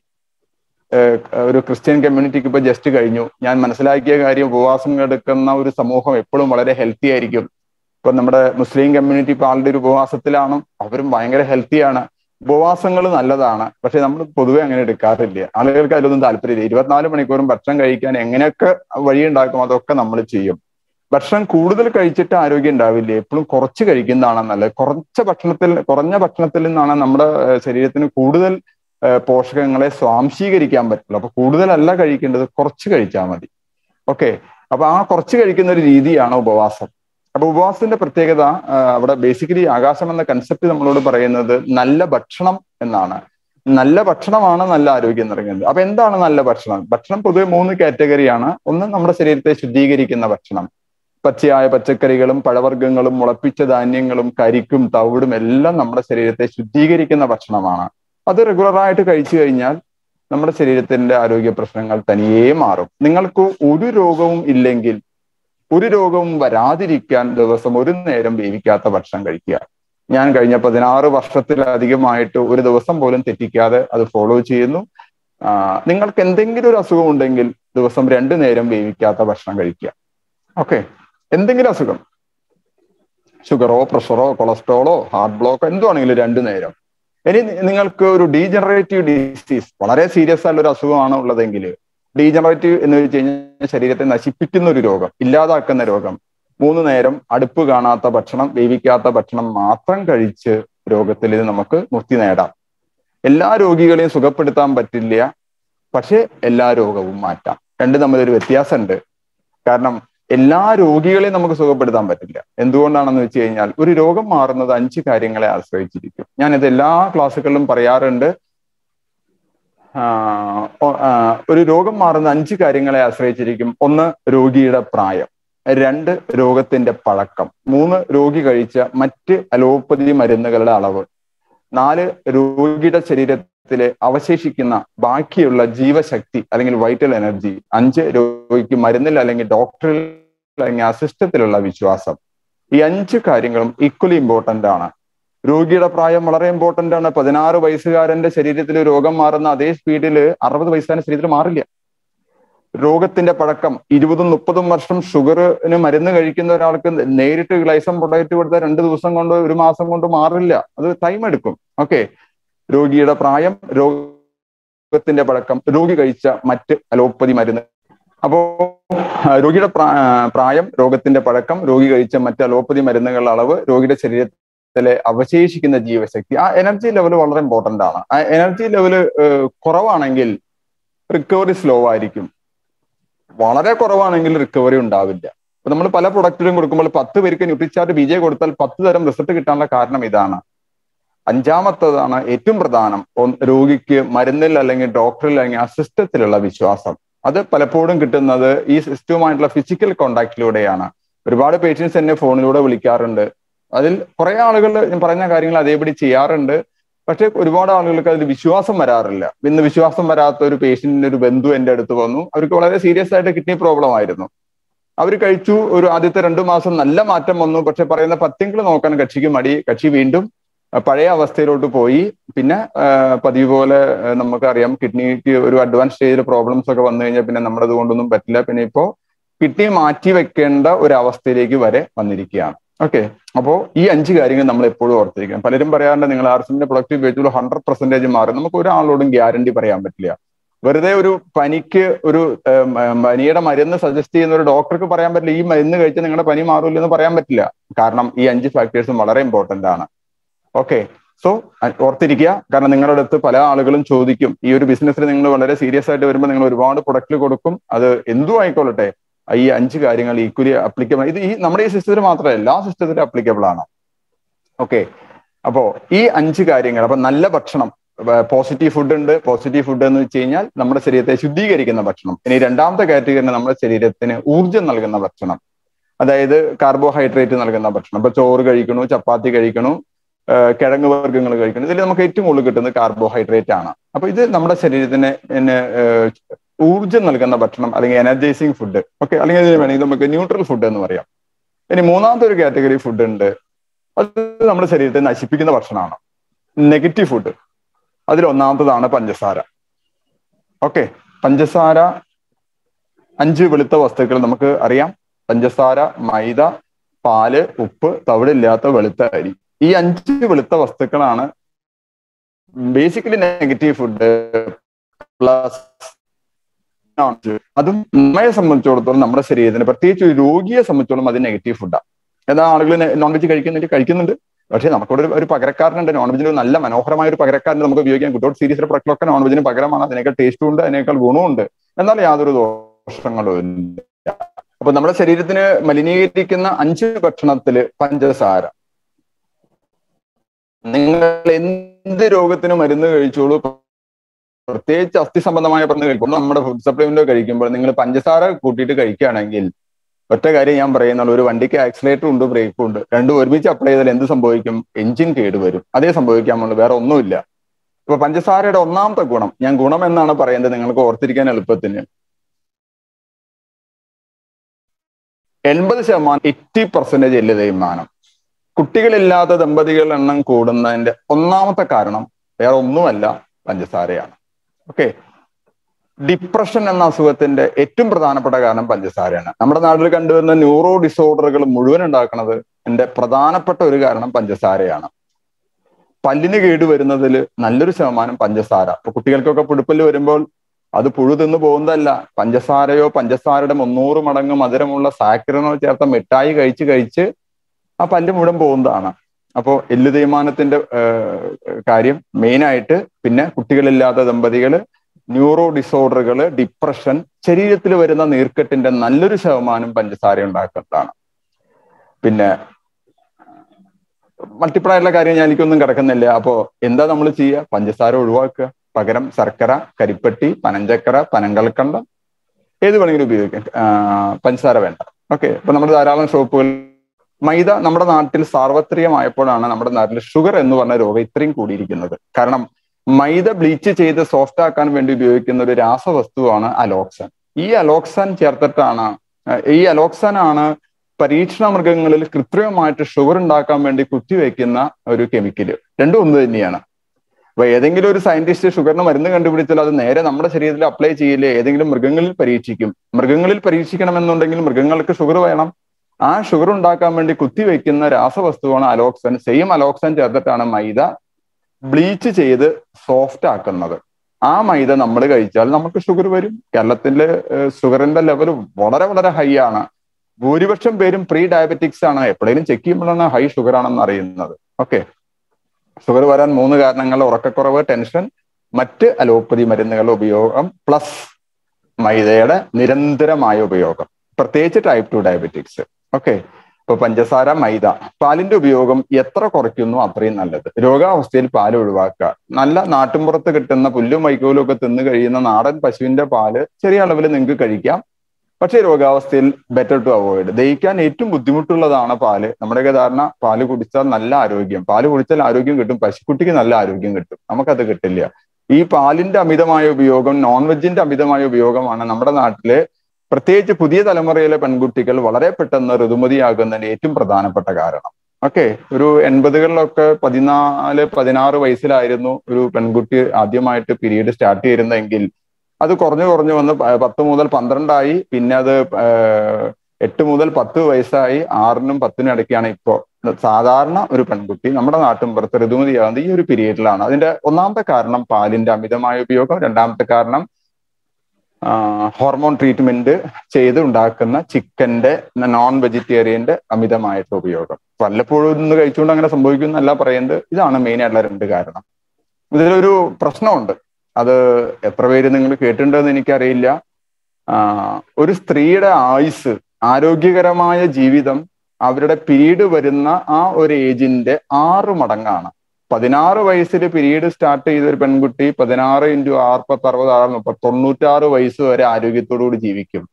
ഒരു ക്രിസ്ത്യൻ കമ്മ്യൂണിറ്റിക്ക് ഇപ്പൊ ജസ്റ്റ് കഴിഞ്ഞു ഞാൻ മനസ്സിലാക്കിയ കാര്യം ഉപവാസം എടുക്കുന്ന ഒരു സമൂഹം എപ്പോഴും വളരെ ഹെൽത്തി ആയിരിക്കും ഇപ്പൊ നമ്മുടെ മുസ്ലിം കമ്മ്യൂണിറ്റി ഇപ്പൊ ആളുടെ ഒരു ഉപവാസത്തിലാണ് അവരും ഭയങ്കര ഹെൽത്തിയാണ് ഉപവാസങ്ങൾ നല്ലതാണ് പക്ഷെ നമ്മൾ പൊതുവെ അങ്ങനെ എടുക്കാറില്ല ആളുകൾക്ക് അതിലൊന്നും താല്പര്യമില്ല ഇരുപത്തിനാല് മണിക്കൂറും ഭക്ഷണം കഴിക്കാൻ എങ്ങനെയൊക്കെ വഴിയുണ്ടാക്കും അതൊക്കെ നമ്മൾ ചെയ്യും ഭക്ഷണം കൂടുതൽ കഴിച്ചിട്ട് ആരോഗ്യം ഉണ്ടാവില്ല എപ്പോഴും കുറച്ച് കഴിക്കുന്നതാണ് നല്ലത് കുറച്ച ഭക്ഷണത്തിൽ കുറഞ്ഞ ഭക്ഷണത്തിൽ നിന്നാണ് നമ്മുടെ ശരീരത്തിന് കൂടുതൽ പോഷകങ്ങളെ സ്വാംശീകരിക്കാൻ പറ്റുള്ളൂ അപ്പൊ കൂടുതലല്ല കഴിക്കേണ്ടത് കുറച്ച് കഴിച്ചാൽ മതി ഓക്കെ അപ്പൊ ആ കുറച്ച് കഴിക്കുന്ന ഒരു രീതിയാണ് ഉപവാസം അപ്പൊ ഉപവാസത്തിന്റെ പ്രത്യേകത അവിടെ ബേസിക്കലി ആകാശം എന്ന കൺസെപ്റ്റ് നമ്മളോട് പറയുന്നത് നല്ല ഭക്ഷണം എന്നാണ് നല്ല ഭക്ഷണമാണ് നല്ല ആരോഗ്യം നിറങ്ങുന്നത് അപ്പൊ എന്താണ് നല്ല ഭക്ഷണം ഭക്ഷണം പൊതുവെ മൂന്ന് കാറ്റഗറിയാണ് ഒന്ന് നമ്മുടെ ശരീരത്തെ ശുദ്ധീകരിക്കുന്ന ഭക്ഷണം പച്ചയായ പച്ചക്കറികളും പഴവർഗ്ഗങ്ങളും മുളപ്പിച്ച ധാന്യങ്ങളും കരിക്കും തവിടും എല്ലാം നമ്മുടെ ശരീരത്തെ ശുദ്ധീകരിക്കുന്ന ഭക്ഷണമാണ് അത് റെഗുലറായിട്ട് കഴിച്ചു കഴിഞ്ഞാൽ നമ്മുടെ ശരീരത്തിന്റെ ആരോഗ്യ പ്രശ്നങ്ങൾ തനിയേ മാറും നിങ്ങൾക്ക് ഒരു രോഗവും ഇല്ലെങ്കിൽ ഒരു രോഗവും വരാതിരിക്കാൻ ദിവസം ഒരു നേരം വേവിക്കാത്ത ഭക്ഷണം കഴിക്കുക ഞാൻ കഴിഞ്ഞ പതിനാറ് വർഷത്തിലധികമായിട്ട് ഒരു ദിവസം പോലും തെറ്റിക്കാതെ അത് ഫോളോ ചെയ്യുന്നു നിങ്ങൾക്ക് എന്തെങ്കിലും ഒരു അസുഖം ഉണ്ടെങ്കിൽ ദിവസം രണ്ടു നേരം വേവിക്കാത്ത ഭക്ഷണം കഴിക്കുക ഓക്കെ എന്തെങ്കിലും അസുഖം ഷുഗറോ പ്രഷറോ കൊളസ്ട്രോളോ ഹാർട്ട് ബ്ലോക്കോ എന്തുവാണെങ്കിലും രണ്ടു നേരം ഇനി നിങ്ങൾക്ക് ഒരു ഡീജനറേറ്റീവ് ഡിസീസ് വളരെ സീരിയസ് ആയിട്ടുള്ള ഒരു അസുഖമാണ് ഉള്ളതെങ്കിൽ ഡീജനറേറ്റീവ് എന്ന് വെച്ച് കഴിഞ്ഞാൽ ശരീരത്തെ നശിപ്പിക്കുന്ന ഒരു രോഗം ഇല്ലാതാക്കുന്ന രോഗം മൂന്ന് നേരം അടുപ്പ് കാണാത്ത ഭക്ഷണം വേവിക്കാത്ത ഭക്ഷണം മാത്രം കഴിച്ച് രോഗത്തിൽ ഇത് നമുക്ക് മുക്തി നേടാം എല്ലാ രോഗികളെയും സുഖപ്പെടുത്താൻ പറ്റില്ല പക്ഷെ എല്ലാ രോഗവും മാറ്റാം രണ്ട് തമ്മിലൊരു വ്യത്യാസമുണ്ട് കാരണം എല്ലാ രോഗികളെയും നമുക്ക് സുഖപ്പെടുത്താൻ പറ്റില്ല എന്തുകൊണ്ടാണെന്ന് വെച്ച് കഴിഞ്ഞാൽ ഒരു രോഗം മാറുന്നത് അഞ്ച് കാര്യങ്ങളെ ആശ്രയിച്ചിരിക്കും ഞാൻ ഇത് എല്ലാ ക്ലാസ്സുകളിലും പറയാറുണ്ട് ഒരു രോഗം മാറുന്ന അഞ്ച് കാര്യങ്ങളെ ആശ്രയിച്ചിരിക്കും ഒന്ന് രോഗിയുടെ പ്രായം രണ്ട് രോഗത്തിന്റെ പഴക്കം മൂന്ന് രോഗി കഴിച്ച മറ്റ് അലോപ്പതി മരുന്നുകളുടെ അളവ് നാല് രോഗിയുടെ ശരീരത്തിലെ അവശേഷിക്കുന്ന ബാക്കിയുള്ള ജീവശക്തി അല്ലെങ്കിൽ വൈറ്റൽ എനർജി അഞ്ച് രോഗിക്ക് മരുന്നിൽ അല്ലെങ്കിൽ ഡോക്ടറിൽ അല്ലെങ്കിൽ ആ സിസ്റ്റത്തിലുള്ള വിശ്വാസം ഈ അഞ്ച് കാര്യങ്ങളും ഈക്വലി ഇമ്പോർട്ടന്റ് ആണ് രോഗിയുടെ പ്രായം വളരെ ഇമ്പോർട്ടന്റ് ആണ് പതിനാറ് വയസ്സുകാരന്റെ ശരീരത്തിൽ രോഗം മാറുന്ന അതേ സ്പീഡിൽ അറുപത് വയസ്സുകാരന്റെ ശരീരത്തിൽ മാറില്ല രോഗത്തിന്റെ പഴക്കം ഇരുപതും മുപ്പതും വർഷം ഷുഗറിന് മരുന്ന് കഴിക്കുന്ന ഒരാൾക്ക് നേരിട്ട് ഗ്ലൈസം പ്രൊഡക്റ്റ് കൊടുത്താൽ രണ്ട് ദിവസം കൊണ്ട് ഒരു മാസം കൊണ്ട് മാറില്ല അത് ടൈം എടുക്കും ഓക്കെ രോഗിയുടെ പ്രായം രോഗത്തിന്റെ പഴക്കം രോഗി കഴിച്ച മറ്റ് അലോപ്പതി മരുന്ന് അപ്പോ രോഗിയുടെ പ്രായം രോഗത്തിന്റെ പഴക്കം രോഗി കഴിച്ച മറ്റ് അലോപ്പതി മരുന്നുകളുടെ അളവ് രോഗിയുടെ ശരീരത്തിലെ അവശേഷിക്കുന്ന ജീവശക്തി ആ എനർജി ലെവൽ വളരെ ഇമ്പോർട്ടന്റ് ആണ് ആ എനർജി ലെവൽ കുറവാണെങ്കിൽ റിക്കവറി സ്ലോ ആയിരിക്കും വളരെ കുറവാണെങ്കിൽ റിക്കവറി ഉണ്ടാവില്ല അപ്പൊ നമ്മൾ പല പ്രൊഡക്റ്റിലും കൊടുക്കുമ്പോൾ പത്ത് പേർക്ക് ന്യൂട്രിചാർട്ട് ബി ജെ കൊടുത്താൽ പത്ത് തരം റിസൾട്ട് കിട്ടാനുള്ള കാരണം ഇതാണ് അഞ്ചാമത്തതാണ് ഏറ്റവും പ്രധാനം രോഗിക്ക് മരുന്നിൽ അല്ലെങ്കിൽ ഡോക്ടറിൽ അല്ലെങ്കിൽ ആ സിസ്റ്റത്തിലുള്ള വിശ്വാസം അത് പലപ്പോഴും കിട്ടുന്നത് ഈ സിസ്റ്റവുമായിട്ടുള്ള ഫിസിക്കൽ കോണ്ടാക്റ്റിലൂടെയാണ് ഒരുപാട് പേഷ്യൻസ് എന്നെ ഫോണിലൂടെ വിളിക്കാറുണ്ട് അതിൽ കുറെ ആളുകൾ ഞാൻ പറഞ്ഞ കാര്യങ്ങൾ അതേപടി ചെയ്യാറുണ്ട് പക്ഷെ ഒരുപാട് ആളുകൾക്ക് അതിൽ വിശ്വാസം വരാറില്ല ഇന്ന് വിശ്വാസം വരാത്ത ഒരു പേഷ്യന്റിന്റെ ഒരു ബന്ധു എന്റെ അടുത്ത് വന്നു അവർക്ക് വളരെ സീരിയസ് ആയിട്ട് കിഡ്നി പ്രോബ്ലം ആയിരുന്നു അവർ കഴിച്ചു ഒരു ആദ്യത്തെ രണ്ടു മാസം നല്ല മാറ്റം വന്നു പക്ഷെ പറയുന്ന പത്തിങ്കിൾ നോക്കാൻ കക്ഷിക്ക് മടി കക്ഷി വീണ്ടും പഴയ അവസ്ഥയിലോട്ട് പോയി പിന്നെ പതിവ് പോലെ നമുക്കറിയാം കിഡ്നിക്ക് ഒരു അഡ്വാൻസ് സ്റ്റേജിൽ പ്രോബ്ലംസ് ഒക്കെ വന്നു കഴിഞ്ഞാൽ പിന്നെ നമ്മുടെ അതുകൊണ്ടൊന്നും പറ്റില്ല പിന്നെ ഇപ്പോ കിഡ്നി മാറ്റി വെക്കേണ്ട ഒരു അവസ്ഥയിലേക്ക് വരെ വന്നിരിക്കുകയാണ് ഓക്കെ അപ്പോൾ ഈ അഞ്ച് കാര്യങ്ങൾ നമ്മൾ എപ്പോഴും ഓർത്തിരിക്കണം പലരും പറയാറുണ്ട് നിങ്ങൾ ആർസിന്റെ പ്രൊഡക്റ്റ് ഉപയോഗിച്ചുള്ള ഹൺഡ്രഡ് പെർസെന്റേജ് മാറും നമുക്ക് ഒരാളോടും ഗ്യാരണ്ടി പറയാൻ പറ്റില്ല വെറുതെ ഒരു പനിക്ക് ഒരു പനിയുടെ മരുന്ന് സജസ്റ്റ് ചെയ്യുന്ന ഒരു ഡോക്ടർക്ക് പറയാൻ പറ്റില്ല ഈ മരുന്ന് കഴിച്ചാൽ നിങ്ങളുടെ പനി മാറില്ല എന്ന് പറയാൻ പറ്റില്ല കാരണം ഈ അഞ്ച് ഫാക്ടേഴ്സും വളരെ ഇമ്പോർട്ടന്റ് ആണ് ഓക്കെ സോ ഓർത്തിരിക്കുക കാരണം നിങ്ങളുടെ അടുത്ത് പല ആളുകളും ചോദിക്കും ഈ ഒരു ബിസിനസ്സിൽ നിങ്ങൾ വളരെ സീരിയസ് ആയിട്ട് വരുമ്പോൾ നിങ്ങൾ ഒരുപാട് പ്രൊഡക്റ്റ് കൊടുക്കും അത് എന്തും ആയിക്കൊള്ളട്ടെ ഈ അഞ്ച് കാര്യങ്ങൾ ഈക്വലി അപ്ലിക്കബിൾ ഇത് ഈ നമ്മുടെ ഈ സിസ്റ്റത്തിൽ മാത്രമല്ല എല്ലാ സിസ്റ്റത്തിലും അപ്ലിക്കബിൾ ആണ് ഓക്കെ അപ്പോ ഈ അഞ്ച് കാര്യങ്ങൾ അപ്പൊ നല്ല ഭക്ഷണം പോസിറ്റീവ് ഫുഡ് ഉണ്ട് പോസിറ്റീവ് ഫുഡ് എന്ന് വെച്ച് കഴിഞ്ഞാൽ നമ്മുടെ ശരീരത്തെ ശുദ്ധീകരിക്കുന്ന ഭക്ഷണം ഇനി രണ്ടാമത്തെ കാറ്റഗറി നമ്മുടെ ശരീരത്തിന് ഊർജ്ജം നൽകുന്ന ഭക്ഷണം അതായത് കാർബോഹൈഡ്രേറ്റ് നൽകുന്ന ഭക്ഷണം ഇപ്പൊ ചോറ് കഴിക്കണു ചപ്പാത്തി കഴിക്കണു കിഴങ്ങ് വർഗ്ഗങ്ങൾ കഴിക്കണം ഇതിൽ നമുക്ക് ഏറ്റവും കൂടുതൽ കിട്ടുന്നത് കാർബോഹൈഡ്രേറ്റ് ആണ് അപ്പൊ ഇത് നമ്മുടെ ശരീരത്തിന് ഊർജ്ജം നൽകുന്ന ഭക്ഷണം അല്ലെങ്കിൽ എനർജൈസിങ് ഫുഡ് ഓക്കെ അല്ലെങ്കിൽ ഇതിന് വേണമെങ്കിൽ നമുക്ക് ന്യൂട്രൽ ഫുഡ് എന്ന് പറയാം ഇനി മൂന്നാമത്തെ ഒരു കാറ്റഗറി ഫുഡ് ഉണ്ട് അത് നമ്മുടെ ശരീരത്തെ നശിപ്പിക്കുന്ന ഭക്ഷണമാണ് നെഗറ്റീവ് ഫുഡ് അതിൽ ഒന്നാമത്തതാണ് പഞ്ചസാര ഓക്കെ പഞ്ചസാര അഞ്ച് വെളുത്ത വസ്തുക്കൾ നമുക്ക് അറിയാം പഞ്ചസാര മൈദ പാല് ഉപ്പ് തവിടില്ലാത്ത വെളുത്ത അരി ഈ അഞ്ച് വെളുത്ത വസ്തുക്കളാണ് ബേസിക്കലി നെഗറ്റീവ് ഫുഡ് പ്ലസ് അതും നമ്മെ സംബന്ധിച്ചിടത്തോളം നമ്മുടെ ശരീരത്തിന് പ്രത്യേകിച്ച് ഒരു രോഗിയെ സംബന്ധിച്ചോളം അത് നെഗറ്റീവ് ഫുഡാണ് എന്നാൽ ആളുകൾ നോൺ വെജ് കഴിക്കുന്നുണ്ട് കഴിക്കുന്നുണ്ട് പക്ഷേ നമുക്കിവിടെ ഒരു പകരക്കാരനുണ്ട് നോൺ വെജിന് ഒരു നല്ല മനോഹരമായ ഒരു പകരക്കാരൻ നമുക്ക് ഉപയോഗിക്കാം ഗുഡ് സീരീസിലെ പ്രൊഡക്റ്റിലൊക്കെ നോൺ വെജിന് പകരമാണ് അതിനേക്കാൾ ടേസ്റ്റും ഉണ്ട് അതിനേക്കാൾ ഗുണമുണ്ട് എന്നാൽ യാതൊരു ദോഷങ്ങളും ഇല്ല അപ്പൊ നമ്മുടെ ശരീരത്തിന് മലിനീകരിക്കുന്ന അഞ്ച് ഭക്ഷണത്തില് പഞ്ചസാര നിങ്ങൾ എന്ത് രോഗത്തിന് മരുന്ന് കഴിച്ചോളൂ പ്രത്യേകിച്ച് അസ്ഥി സംബന്ധമായ മരുന്ന് കഴിക്കുമ്പോൾ നമ്മുടെ ഫുഡ് സപ്ലിമെന്റ് കഴിക്കുമ്പോൾ നിങ്ങൾ പഞ്ചസാര കൂട്ടിയിട്ട് കഴിക്കുകയാണെങ്കിൽ ഒറ്റ കാര്യം ഞാൻ പറയുന്നുള്ളൂ ഒരു വണ്ടിക്ക് ആക്സിലേറ്റർ ഉണ്ട് ബ്രേക്കും ഉണ്ട് രണ്ടും ഒരുമിച്ച് അപ്ലൈ ചെയ്താൽ എന്ത് സംഭവിക്കും എഞ്ചിൻ കേടുവരും അതേ സംഭവിക്കാമുള്ളൂ വേറെ ഒന്നുമില്ല ഇപ്പൊ പഞ്ചസാരയുടെ ഒന്നാമത്തെ ഗുണം ഞാൻ ഗുണം എന്നാണ് പറയുന്നത് നിങ്ങൾക്ക് ഓർത്തിരിക്കാൻ എളുപ്പത്തിന് എൺപത് ശതമാനം എയ്റ്റി പെർസെന്റേജ് എല്ല് തേയ്മാനം കുട്ടികളില്ലാത്ത ദമ്പതികളുടെ എണ്ണം കൂടുന്നതിന്റെ ഒന്നാമത്തെ കാരണം വേറെ ഒന്നുമല്ല പഞ്ചസാരയാണ് ഓക്കെ ഡിപ്രഷൻ എന്ന അസുഖത്തിന്റെ ഏറ്റവും പ്രധാനപ്പെട്ട കാരണം പഞ്ചസാരയാണ് നമ്മുടെ നാട്ടിൽ കണ്ടുവരുന്ന ന്യൂറോ ഡിസോർഡറുകൾ മുഴുവൻ ഉണ്ടാക്കുന്നത് എന്റെ പ്രധാനപ്പെട്ട ഒരു കാരണം പഞ്ചസാരയാണ് പല്ലിന് കേട് വരുന്നതിൽ നല്ലൊരു ശതമാനം പഞ്ചസാര ഇപ്പൊ കുട്ടികൾക്കൊക്കെ പുഴുപ്പല്ല് വരുമ്പോൾ അത് പുഴു തിന്നു പോകുന്നതല്ല പഞ്ചസാരയോ പഞ്ചസാരയുടെ മുന്നൂറ് മടങ്ങ് മധുരമുള്ള സാക്രനോ ചേർത്ത മിഠായി കഴിച്ച് കഴിച്ച് ആ പല്ല് മുഴുവൻ പോകുന്നതാണ് അപ്പോൾ എല്ല് തേയ്മാനത്തിന്റെ കാര്യം മെയിനായിട്ട് പിന്നെ കുട്ടികളില്ലാത്ത ദമ്പതികള് ന്യൂറോ ഡിസോർഡറുകൾ ഡിപ്രഷൻ ശരീരത്തിൽ വരുന്ന നീർക്കെട്ടിന്റെ നല്ലൊരു ശതമാനം പഞ്ചസാര ഉണ്ടാക്കുന്നതാണ് പിന്നെ മൾട്ടിപ്പിൾ ആയിട്ടുള്ള കാര്യം ഞാൻ എനിക്കൊന്നും കിടക്കുന്നില്ല അപ്പോ എന്താ നമ്മൾ ചെയ്യുക പഞ്ചസാര ഒഴിവാക്കുക പകരം ശർക്കര കരിപ്പട്ടി പനഞ്ചക്കര പനങ്കൽക്കണ്ടം ഏത് വേണമെങ്കിലും ഉപയോഗിക്കാം പഞ്ചസാര വേണ്ട ഓക്കെ ഇപ്പൊ നമ്മുടെ ധാരാളം ഷോപ്പുകൾ മൈദ നമ്മുടെ നാട്ടിൽ സാർവത്രികമായപ്പോഴാണ് നമ്മുടെ നാട്ടിൽ ഷുഗർ എന്ന് പറഞ്ഞ രോഗം ഇത്രയും കൂടിയിരിക്കുന്നത് കാരണം മൈദ ബ്ലീച്ച് ചെയ്ത് സോഫ്റ്റ് ആക്കാൻ വേണ്ടി ഉപയോഗിക്കുന്ന ഒരു രാസവസ്തുവാണ് അലോക്സൻ ഈ അലോക്സൻ ചേർത്തിട്ടാണ് ഈ അലോക്സൻ ആണ് പരീക്ഷണ മൃഗങ്ങളിൽ കൃത്രിമമായിട്ട് ഷുഗർ ഉണ്ടാക്കാൻ വേണ്ടി കുത്തിവെക്കുന്ന ഒരു കെമിക്കല് രണ്ടും ഒന്ന് തന്നെയാണ് അപ്പൊ ഏതെങ്കിലും ഒരു സയന്റിസ്റ്റ് ഷുഗറിന് മരുന്ന് കണ്ടുപിടിച്ചാൽ അത് നേരെ നമ്മുടെ ശരീരത്തിൽ അപ്ലൈ ചെയ്യില്ലേ ഏതെങ്കിലും മൃഗങ്ങളിൽ പരീക്ഷിക്കും മൃഗങ്ങളിൽ പരീക്ഷിക്കണമെന്നുണ്ടെങ്കിൽ മൃഗങ്ങൾക്ക് ഷുഗർ വേണം ആ ഷുഗർ ഉണ്ടാക്കാൻ വേണ്ടി കുത്തിവെക്കുന്ന രാസവസ്തുവാണ് അലോക്സൻ സെയിം അലോക്സൻ ചേർത്തിട്ടാണ് മൈദ ബ്ലീച്ച് ചെയ്ത് സോഫ്റ്റ് ആക്കുന്നത് ആ മൈദ നമ്മൾ കഴിച്ചാൽ നമുക്ക് ഷുഗർ വരും കേരളത്തിലെ ഷുഗറിന്റെ ലെവൽ വളരെ വളരെ ഹൈ ആണ് ഭൂരിപക്ഷം പേരും പ്രീ ഡയബറ്റിക്സ് ആണ് എപ്പോഴേലും ചെക്ക് ചെയ്യുമ്പോഴാണ് ഹൈ ഷുഗർ ആണെന്ന് അറിയുന്നത് ഓക്കെ ഷുഗർ വരാൻ മൂന്ന് കാരണങ്ങൾ ഉറക്കക്കുറവ് ടെൻഷൻ മറ്റ് അലോപ്പതി മരുന്നുകളുടെ ഉപയോഗം പ്ലസ് മൈദയുടെ നിരന്തരമായ ഉപയോഗം പ്രത്യേകിച്ച് ടൈപ്പ് ടു ഡയബറ്റിക്സ് ഓക്കെ ഇപ്പൊ പഞ്ചസാര മൈദ പാലിന്റെ ഉപയോഗം എത്ര കുറയ്ക്കുന്നു അത്രയും നല്ലത് രോഗാവസ്ഥയിൽ പാൽ ഒഴിവാക്കുക നല്ല നാട്ടിൻപുറത്ത് കിട്ടുന്ന പുല്ലും വൈക്കോലും ഒക്കെ തിന്നു കഴിയുന്ന നാടൻ പശുവിന്റെ പാല് ചെറിയ അളവിൽ നിങ്ങൾക്ക് കഴിക്കാം പക്ഷേ രോഗാവസ്ഥയിൽ ബെറ്റർ ടു അവോയ്ഡ് ദഹിക്കാൻ ഏറ്റവും ബുദ്ധിമുട്ടുള്ളതാണ് പാല് നമ്മുടെയൊക്കെ ധാരണ പാല് കുടിച്ചാൽ നല്ല ആരോഗ്യം പാല് കുടിച്ചാൽ ആരോഗ്യം കിട്ടും പശുക്കുട്ടിക്ക് നല്ല ആരോഗ്യം കിട്ടും നമുക്കത് കിട്ടില്ല ഈ പാലിന്റെ അമിതമായ ഉപയോഗം നോൺ വെജിന്റെ അമിതമായ ഉപയോഗമാണ് നമ്മുടെ നാട്ടിലെ പ്രത്യേകിച്ച് പുതിയ തലമുറയിലെ പെൺകുട്ടികൾ വളരെ പെട്ടെന്ന് ഋതുമതിയാകുന്നതിന്റെ ഏറ്റവും പ്രധാനപ്പെട്ട കാരണം ഓക്കെ ഒരു എൺപതുകളിലൊക്കെ പതിനാല് പതിനാറ് വയസ്സിലായിരുന്നു ഒരു പെൺകുട്ടി ആദ്യമായിട്ട് പീരീഡ് സ്റ്റാർട്ട് ചെയ്യുന്നതെങ്കിൽ അത് കുറഞ്ഞു കുറഞ്ഞു വന്ന് പത്ത് മുതൽ പന്ത്രണ്ടായി പിന്നെ അത് എട്ട് മുതൽ പത്ത് വയസ്സായി ആറിനും പത്തിനും ഇടയ്ക്കാണ് ഇപ്പോൾ സാധാരണ ഒരു പെൺകുട്ടി നമ്മുടെ നാട്ടിൻപുറത്ത് ഋതുമതിയാകുന്നത് ഈ ഒരു പീരീഡിലാണ് അതിന്റെ ഒന്നാമത്തെ കാരണം പാലിന്റെ അമിതമായ ഉപയോഗം രണ്ടാമത്തെ കാരണം ഹോർമോൺ ട്രീറ്റ്മെന്റ് ചെയ്ത് ഉണ്ടാക്കുന്ന ചിക്കന്റെ നോൺ വെജിറ്റേറിയന്റെ അമിതമായിട്ടുള്ള ഉപയോഗം വല്ലപ്പോഴും ഒന്ന് കഴിച്ചുകൊണ്ട് അങ്ങനെ സംഭവിക്കുന്നല്ല പറയുന്നത് ഇതാണ് മെയിൻ ആയിട്ടുള്ള രണ്ട് കാരണം ഇതിലൊരു പ്രശ്നമുണ്ട് അത് എത്ര പേര് നിങ്ങൾ കേട്ടിട്ടുണ്ടെന്ന് എനിക്കറിയില്ല ഒരു സ്ത്രീയുടെ ആയുസ് ആരോഗ്യകരമായ ജീവിതം അവരുടെ പീരീഡ് വരുന്ന ആ ഒരു ഏജിന്റെ ആറ് മടങ്ങാണ് പതിനാറ് വയസ്സിൽ പീരീഡ് സ്റ്റാർട്ട് ചെയ്ത ഒരു പെൺകുട്ടി പതിനാറ് ഇൻറ്റു ആറ് പത്ത് അറുപത് ആറ് മുപ്പത് തൊണ്ണൂറ്റാറ് വയസ്സ് വരെ ആരോഗ്യത്തോടു കൂടി ജീവിക്കും